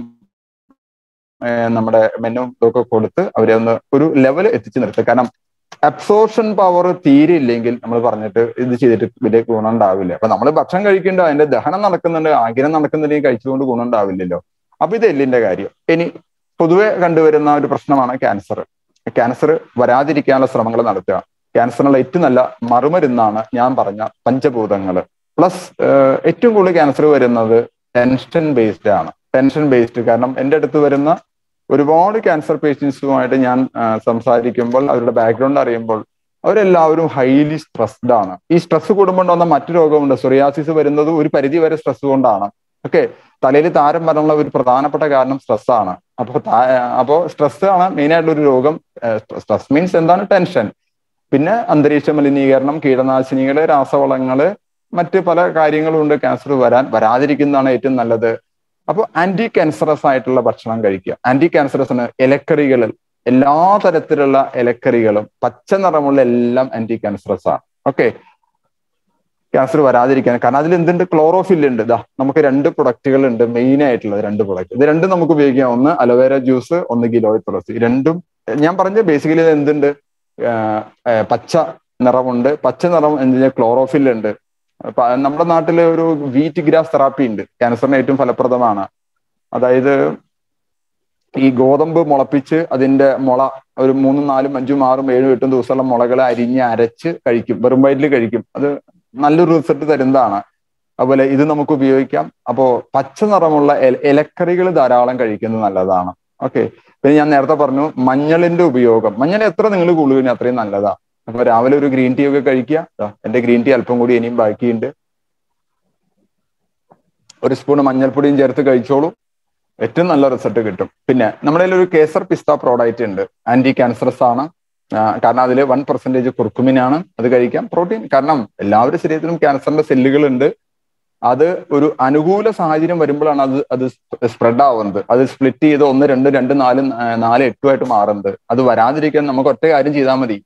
നമ്മുടെ മെനും ഇതൊക്കെ കൊടുത്ത് അവരെ ഒന്ന് ഒരു ലെവൽ എത്തിച്ചു നിർത്തുക കാരണം അബ്സോർഷൻ പവർ തീരെ ഇല്ലെങ്കിൽ നമ്മൾ പറഞ്ഞിട്ട് ഇത് ചെയ്തിട്ട് വലിയ ഗുണം ഉണ്ടാവില്ല അപ്പൊ നമ്മൾ ഭക്ഷണം കഴിക്കേണ്ട അതിന്റെ ദഹനം നടക്കുന്നുണ്ട് ആഗ്രഹം നടക്കുന്നുണ്ടെങ്കിൽ കഴിച്ചുകൊണ്ട് ഗുണം ഉണ്ടാവില്ലല്ലോ അപ്പൊ ഇത് എല്ലിന്റെ കാര്യം ഇനി പൊതുവെ കണ്ടുവരുന്ന ഒരു പ്രശ്നമാണ് ക്യാൻസർ ക്യാൻസർ വരാതിരിക്കാനുള്ള ശ്രമങ്ങൾ നടത്തുക ക്യാൻസറിനുള്ള ഏറ്റവും നല്ല മറുമരുന്നാണ് ഞാൻ പറഞ്ഞ പഞ്ചഭൂതങ്ങൾ പ്ലസ് ഏറ്റവും കൂടുതൽ ക്യാൻസർ വരുന്നത് ടെൻഷൻ ബേസ്ഡ് ആണ് ടെൻഷൻ ബേസ്ഡ് കാരണം എൻ്റെ അടുത്ത് വരുന്ന ഒരുപാട് ക്യാൻസർ പേഷ്യൻസുമായിട്ട് ഞാൻ സംസാരിക്കുമ്പോൾ അവരുടെ ബാക്ക്ഗ്രൗണ്ട് അറിയുമ്പോൾ അവരെല്ലാവരും ഹൈലി സ്ട്രെസ്ഡ് ആണ് ഈ സ്ട്രെസ് കൂടുമ്പോൾ ഉണ്ടാകുന്ന മറ്റു രോഗമുണ്ട് സൊറിയാസിസ് വരുന്നത് ഒരു പരിധി വരെ സ്ട്രെസ് കൊണ്ടാണ് ഓക്കെ തലയിൽ താരം വരാനുള്ള ഒരു പ്രധാനപ്പെട്ട കാരണം സ്ട്രെസ് ആണ് അപ്പോൾ അപ്പോൾ സ്ട്രെസ് ആണ് മെയിൻ ആയിട്ടുള്ള ഒരു രോഗം സ്ട്രെസ് മീൻസ് എന്താണ് ടെൻഷൻ പിന്നെ അന്തരീക്ഷ മലിനീകരണം കീടനാശിനികള് രാസവളങ്ങള് മറ്റ് പല കാര്യങ്ങളും ഉണ്ട് ക്യാൻസർ വരാൻ വരാതിരിക്കുന്നതാണ് ഏറ്റവും നല്ലത് അപ്പോൾ ആന്റി ക്യാൻസറസ് ആയിട്ടുള്ള ഭക്ഷണം കഴിക്കുക ആന്റി ക്യാൻസറസ് ഇലക്കറികളിൽ എല്ലാ തരത്തിലുള്ള ഇലക്കറികളും പച്ച നിറമുള്ള എല്ലാം ആന്റി ക്യാൻസറസ് ആണ് ഓക്കെ ക്യാൻസർ വരാതിരിക്കാൻ കാരണം അതിൽ എന്തുണ്ട് ക്ലോറോഫിൽ ഉണ്ട് ഇതാ നമുക്ക് രണ്ട് പ്രൊഡക്റ്റുകൾ ഉണ്ട് മെയിൻ ആയിട്ടുള്ളത് രണ്ട് പ്രൊഡക്റ്റ് ഇത് രണ്ടും നമുക്ക് ഉപയോഗിക്കാം ഒന്ന് അലോവേര ജ്യൂസ് ഒന്ന് ഗിലോയ് തുളസി രണ്ടും ഞാൻ പറഞ്ഞ ബേസിക്കലി ഇത് എന്തുണ്ട് പച്ച നിറമുണ്ട് പച്ച നിറം എന്താ ക്ലോറോഫിൽ ഉണ്ട് നമ്മുടെ നാട്ടിൽ ഒരു വീറ്റ് ഗ്രാസ് തെറാപ്പി ഉണ്ട് ക്യാൻസറിന് ഏറ്റവും ഫലപ്രദമാണ് അതായത് ഈ ഗോതമ്പ് മുളപ്പിച്ച് അതിന്റെ മുള ഒരു മൂന്നും നാലും അഞ്ചും ആറും ഏഴും എട്ടും ദിവസമുള്ള മുളകളെ അരിഞ്ഞ് അരച്ച് കഴിക്കും വെറും വയറ്റിൽ കഴിക്കും അത് നല്ലൊരു റിസൾട്ട് തരുന്നതാണ് അതുപോലെ ഇത് നമുക്ക് ഉപയോഗിക്കാം അപ്പോ പച്ച നിറമുള്ള ഇലക്കറികൾ ധാരാളം കഴിക്കുന്നത് നല്ലതാണ് ഓക്കെ പിന്നെ ഞാൻ നേരത്തെ പറഞ്ഞു മഞ്ഞളിന്റെ ഉപയോഗം മഞ്ഞൾ എത്ര നിങ്ങൾ കൂടുതൽ അത്രയും നല്ലതാ അപ്പൊ രാവിലെ ഒരു ഗ്രീൻ ടീ ഒക്കെ കഴിക്കുക എന്റെ ഗ്രീൻ ടീ അല്പം കൂടി ഇനിയും ബാക്കിയുണ്ട് ഒരു സ്പൂൺ മഞ്ഞൾപ്പൊടിയും ചേർത്ത് കഴിച്ചോളൂ ഏറ്റവും നല്ല റിസൾട്ട് കിട്ടും പിന്നെ നമ്മുടെ ഒരു കേസർ പിസ്ത പ്രോഡക്റ്റ് ഉണ്ട് ആന്റി ക്യാൻസറസ് ആണ് കാരണം അതിൽ വൺ പെർസെന്റേജ് കുർക്കുമിനാണ് അത് കഴിക്കാം പ്രോട്ടീൻ കാരണം എല്ലാവരുടെ ശരീരത്തിലും ക്യാൻസറിന്റെ സെല്ലുകൾ ഉണ്ട് അത് ഒരു അനുകൂല സാഹചര്യം വരുമ്പോഴാണ് അത് അത് സ്പ്രെഡ് ആവുന്നത് അത് സ്പ്ലിറ്റ് ചെയ്ത് ഒന്ന് രണ്ട് രണ്ട് നാല് നാല് എട്ടുമായിട്ട് മാറുന്നത് അത് വരാതിരിക്കാൻ നമുക്ക് ഒറ്റ കാര്യം ചെയ്താൽ മതി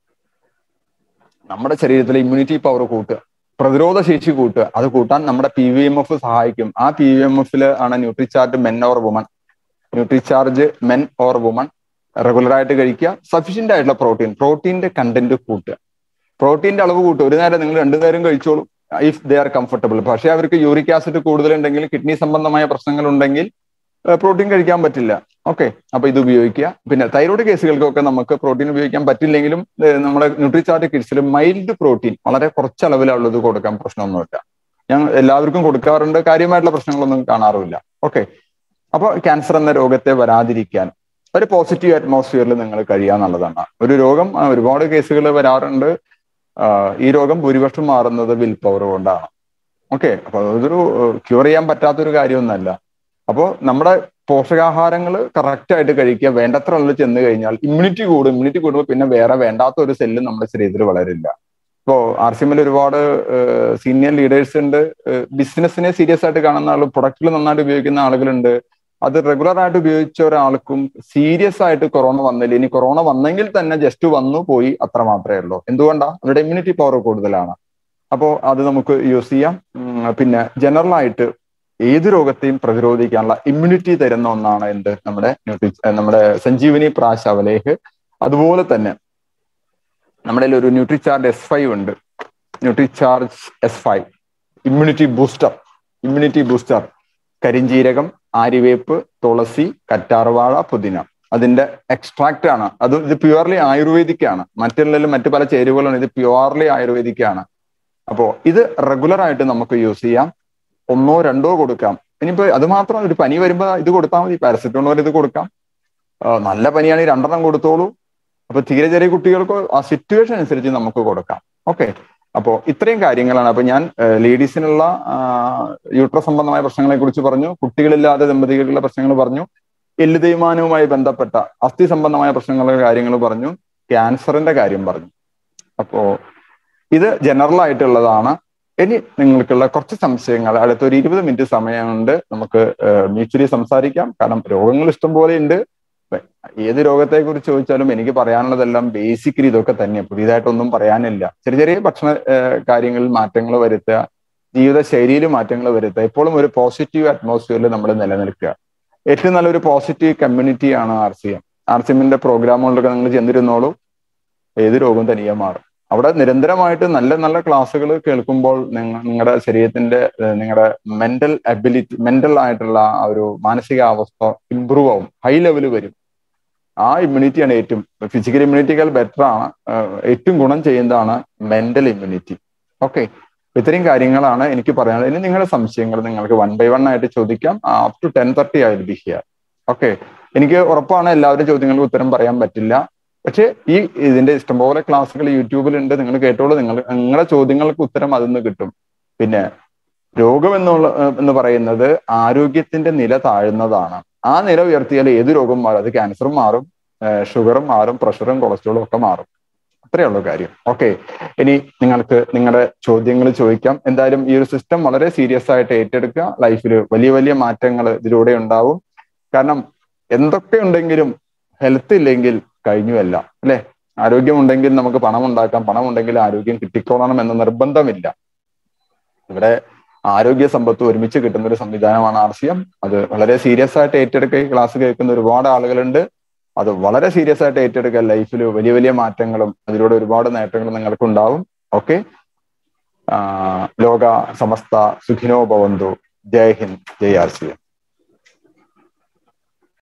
നമ്മുടെ ശരീരത്തിലെ ഇമ്മ്യൂണിറ്റി പവർ കൂട്ടുക പ്രതിരോധ ശേഷി കൂട്ടുക അത് കൂട്ടാൻ നമ്മുടെ പി വി എം എഫ് സഹായിക്കും ആ പി വി എം എഫിൽ ആണ് Nutricharge men or woman Nutricharge men or woman regular ആയിട്ട് കഴിക്കുക സഫീഷ്യന്റ് ആയിട്ടുള്ള പ്രോട്ടീൻ പ്രോട്ടീന്റെ കണ്ടന്റ് കൂട്ടുക പ്രോട്ടീന്റെ അളവ് കൂട്ടുക ഒരു നേരം നിങ്ങൾ രണ്ടു നേരം കഴിച്ചോളൂ ഇഫ് ദേ ആർ കംഫർട്ടബിൾ പക്ഷേ അവർക്ക് യൂറിക് ആസിഡ് കൂടുതലുണ്ടെങ്കിൽ കിഡ്നി സംബന്ധമായ പ്രശ്നങ്ങൾ ഉണ്ടെങ്കിൽ പ്രോട്ടീൻ കഴിക്കാൻ പറ്റില്ല ഓക്കെ അപ്പൊ ഇത് ഉപയോഗിക്കുക പിന്നെ തൈറോയ്ഡ് കേസുകൾക്കൊക്കെ നമുക്ക് പ്രോട്ടീൻ ഉപയോഗിക്കാൻ പറ്റില്ലെങ്കിലും നമ്മുടെ ന്യൂട്രിചാർട്ട് കിഡ്സിൽ മൈൽഡ് പ്രോട്ടീൻ വളരെ കുറച്ച് അളവിലുള്ളത് കൊടുക്കാൻ പ്രശ്നമൊന്നുമില്ല ഞാൻ എല്ലാവർക്കും കൊടുക്കാറുണ്ട് കാര്യമായിട്ടുള്ള പ്രശ്നങ്ങളൊന്നും കാണാറുമില്ല ഓക്കെ അപ്പോൾ ക്യാൻസർ എന്ന രോഗത്തെ വരാതിരിക്കാൻ ഒരു പോസിറ്റീവ് അറ്റ്മോസ്ഫിയറിൽ നിങ്ങൾ കഴിയാന്നുള്ളതാണ് ഒരു രോഗം ഒരുപാട് കേസുകൾ വരാറുണ്ട് ഈ രോഗം ഭൂരിപക്ഷം മാറുന്നത് വിൽ പവർ കൊണ്ടാണ് ഓക്കെ അപ്പൊ അതൊരു ക്യൂർ ചെയ്യാൻ പറ്റാത്തൊരു കാര്യമൊന്നുമല്ല അപ്പോൾ നമ്മുടെ പോഷകാഹാരങ്ങൾ കറക്റ്റ് ആയിട്ട് കഴിക്കുക വേണ്ടത്ര ഉള്ളിൽ ചെന്ന് കഴിഞ്ഞാൽ ഇമ്മ്യൂണിറ്റി കൂടും ഇമ്മ്യൂണിറ്റി കൂടുമ്പോൾ പിന്നെ വേറെ വേണ്ടാത്ത ഒരു സെല്ല് നമ്മുടെ ശരീരത്തിൽ വളരില്ല ഇപ്പോ ആർ സി എമ്മിൽ ഒരുപാട് സീനിയർ ലീഡേഴ്സ് ഉണ്ട് ബിസിനസ്സിനെ സീരിയസ് ആയിട്ട് കാണുന്ന ആൾ പ്രൊഡക്റ്റുകൾ നന്നായിട്ട് ഉപയോഗിക്കുന്ന ആളുകളുണ്ട് അത് റെഗുലർ ആയിട്ട് ഉപയോഗിച്ച ഒരാൾക്കും സീരിയസ് ആയിട്ട് കൊറോണ വന്നില്ല ഇനി കൊറോണ വന്നെങ്കിൽ തന്നെ ജസ്റ്റ് വന്നു പോയി അത്ര മാത്രമേ ഉള്ളൂ എന്തുകൊണ്ടാണ് അവരുടെ ഇമ്മ്യൂണിറ്റി പവർ കൂടുതലാണ് അപ്പോൾ അത് നമുക്ക് യൂസ് ചെയ്യാം പിന്നെ ജനറൽ ആയിട്ട് ഏത് രോഗത്തെയും പ്രതിരോധിക്കാനുള്ള ഇമ്മ്യൂണിറ്റി തരുന്ന ഒന്നാണ് എന്ത് നമ്മുടെ ന്യൂട്രി നമ്മുടെ സഞ്ജീവനി പ്രാശവലേഹ് അതുപോലെ തന്നെ നമ്മുടെ ഒരു ന്യൂട്രിചാർജ് എസ് ഫൈവ് ഉണ്ട് Nutricharge S five immunity booster immunity booster കരിഞ്ജീരകം ആര്യവേപ്പ് തുളസി കറ്റാർവാഴ പുതിന അതിന്റെ എക്സ്ട്രാക്റ്റ് ആണ് അത് ഇത് പ്യുവർലി ആയുർവേദിക് ആണ് മറ്റുള്ളതിലും മറ്റു പല ചേരുവകളും ഇത് പ്യുവർലി ആയുർവേദിക് ആണ് അപ്പോ ഇത് റെഗുലർ ആയിട്ട് നമുക്ക് യൂസ് ചെയ്യാം ഒന്നോ രണ്ടോ കൊടുക്കാം ഇനിയിപ്പോ അത് മാത്രം ഒരു പനി വരുമ്പോ ഇത് കൊടുത്താൽ മതി പാരസെറ്റമോൾ ഇത് കൊടുക്കാം നല്ല പനിയാണെങ്കിൽ രണ്ടെണ്ണം കൊടുത്തോളൂ അപ്പൊ തീരെ ചെറിയ കുട്ടികൾക്ക് ആ സിറ്റുവേഷൻ അനുസരിച്ച് നമുക്ക് കൊടുക്കാം ഓക്കെ അപ്പോ ഇത്രയും കാര്യങ്ങളാണ് അപ്പൊ ഞാൻ ലേഡീസിനുള്ള യൂട്രസ് സംബന്ധമായ പ്രശ്നങ്ങളെ കുറിച്ച് പറഞ്ഞു കുട്ടികളില്ലാതെ ദമ്പതികളുടെ പ്രശ്നങ്ങൾ പറഞ്ഞു എല്ല് തേയ്മാനവുമായി ബന്ധപ്പെട്ട അസ്ഥി സംബന്ധമായ പ്രശ്നങ്ങളുടെ കാര്യങ്ങൾ പറഞ്ഞു ക്യാൻസറിന്റെ കാര്യം പറഞ്ഞു അപ്പോ ഇത് ജനറൽ ആയിട്ടുള്ളതാണ് ഇനി നിങ്ങൾക്കുള്ള കുറച്ച് സംശയങ്ങൾ അടുത്ത ഒരു ഇരുപത് മിനിറ്റ് സമയമുണ്ട് നമുക്ക് മ്യൂച്വലി സംസാരിക്കാം കാരണം രോഗങ്ങൾ ഇഷ്ടം പോലെ ഉണ്ട് ഏത് രോഗത്തെ കുറിച്ച് ചോദിച്ചാലും എനിക്ക് പറയാനുള്ളതെല്ലാം ബേസിക്കലി ഇതൊക്കെ തന്നെ പുതിയതായിട്ടൊന്നും പറയാനില്ല ചെറിയ ചെറിയ ഭക്ഷണ കാര്യങ്ങളിൽ മാറ്റങ്ങൾ വരുത്തുക ജീവിതശൈലിയിൽ മാറ്റങ്ങൾ വരുത്തുക എപ്പോഴും ഒരു പോസിറ്റീവ് അറ്റ്മോസ്ഫിയറിൽ നമ്മൾ നിലനിൽക്കുക ഏറ്റവും നല്ലൊരു പോസിറ്റീവ് കമ്മ്യൂണിറ്റിയാണ് R C M R C എമ്മിന്റെ പ്രോഗ്രാമുകളിലൊക്കെ നിങ്ങൾ ചെന്നിരുന്നോളൂ ഏത് രോഗവും തനിയെ മാറും അവിടെ നിരന്തരമായിട്ട് നല്ല നല്ല ക്ലാസ്സുകൾ കേൾക്കുമ്പോൾ നിങ്ങളുടെ ശരീരത്തിന്റെ നിങ്ങളുടെ മെന്റൽ അബിലിറ്റി മെന്റൽ ആയിട്ടുള്ള ആ ഒരു മാനസികാവസ്ഥ ഇമ്പ്രൂവ് ആവും ഹൈ ലെവൽ വരും ആ ഇമ്മ്യൂണിറ്റിയാണ് ഏറ്റവും ഫിസിക്കൽ ഇമ്മ്യൂണിറ്റിക്കാൾ ബെറ്റർ ആണ് ഏറ്റവും ഗുണം ചെയ്യുന്നതാണ് മെന്റൽ ഇമ്മ്യൂണിറ്റി ഓക്കെ ഇത്രയും കാര്യങ്ങളാണ് എനിക്ക് പറയാനുള്ളത് ഇനി നിങ്ങളുടെ സംശയങ്ങൾ നിങ്ങൾക്ക് വൺ ബൈ വൺ ആയിട്ട് ചോദിക്കാം അപ് ടു ടെൻ തേർട്ടി ആയി ബി ഹിയർ ഓക്കെ എനിക്ക് ഉറപ്പാണ് എല്ലാവരും ചോദ്യങ്ങൾക്ക് ഉത്തരം പറയാൻ പറ്റില്ല പക്ഷെ ഈ ഇതിന്റെ ഇഷ്ടംപോലെ ക്ലാസ്സുകൾ യൂട്യൂബിലുണ്ട് നിങ്ങൾ കേട്ടോളൂ നിങ്ങൾ നിങ്ങളുടെ ചോദ്യങ്ങൾക്ക് ഉത്തരം അതിൽ നിന്ന് കിട്ടും പിന്നെ രോഗം എന്നുള്ള എന്ന് പറയുന്നത് ആരോഗ്യത്തിന്റെ നില താഴുന്നതാണ് ആ നില ഉയർത്തിയാൽ ഏത് രോഗം മാറും അത് ക്യാൻസറും മാറും ഷുഗറും മാറും പ്രഷറും കൊളസ്ട്രോളും ഒക്കെ മാറും അത്രയേ ഉള്ളൂ കാര്യം ഓക്കെ ഇനി നിങ്ങൾക്ക് നിങ്ങളുടെ ചോദ്യങ്ങൾ ചോദിക്കാം എന്തായാലും ഈ ഒരു സിസ്റ്റം വളരെ സീരിയസ് ആയിട്ട് ഏറ്റെടുക്കുക ലൈഫിൽ വലിയ വലിയ മാറ്റങ്ങൾ ഇതിലൂടെ ഉണ്ടാവും കാരണം എന്തൊക്കെ ഉണ്ടെങ്കിലും ഹെൽത്ത് ഇല്ലെങ്കിൽ കഴിഞ്ഞുവല്ല അല്ലെ ആരോഗ്യമുണ്ടെങ്കിൽ നമുക്ക് പണം ഉണ്ടാക്കാം പണം ഉണ്ടെങ്കിൽ ആരോഗ്യം കിട്ടിക്കോളണം എന്ന നിർബന്ധമില്ല ഇവിടെ ആരോഗ്യ സമ്പത്ത് ഒരുമിച്ച് കിട്ടുന്ന ഒരു സംവിധാനമാണ് ആർ സി എം അത് വളരെ സീരിയസ് ആയിട്ട് ഏറ്റെടുക്കുക ക്ലാസ് കേൾക്കുന്ന ഒരുപാട് ആളുകളുണ്ട് അത് വളരെ സീരിയസ് ആയിട്ട് ഏറ്റെടുക്കുക ലൈഫിൽ വലിയ വലിയ മാറ്റങ്ങളും അതിലൂടെ ഒരുപാട് നേട്ടങ്ങളും നിങ്ങൾക്ക് ഉണ്ടാവും ഓക്കെ ലോക സമസ്ത സുഖിനോ ഭവന്തു ജയ് ഹിന്ദ് ജയ് ആർ സി എം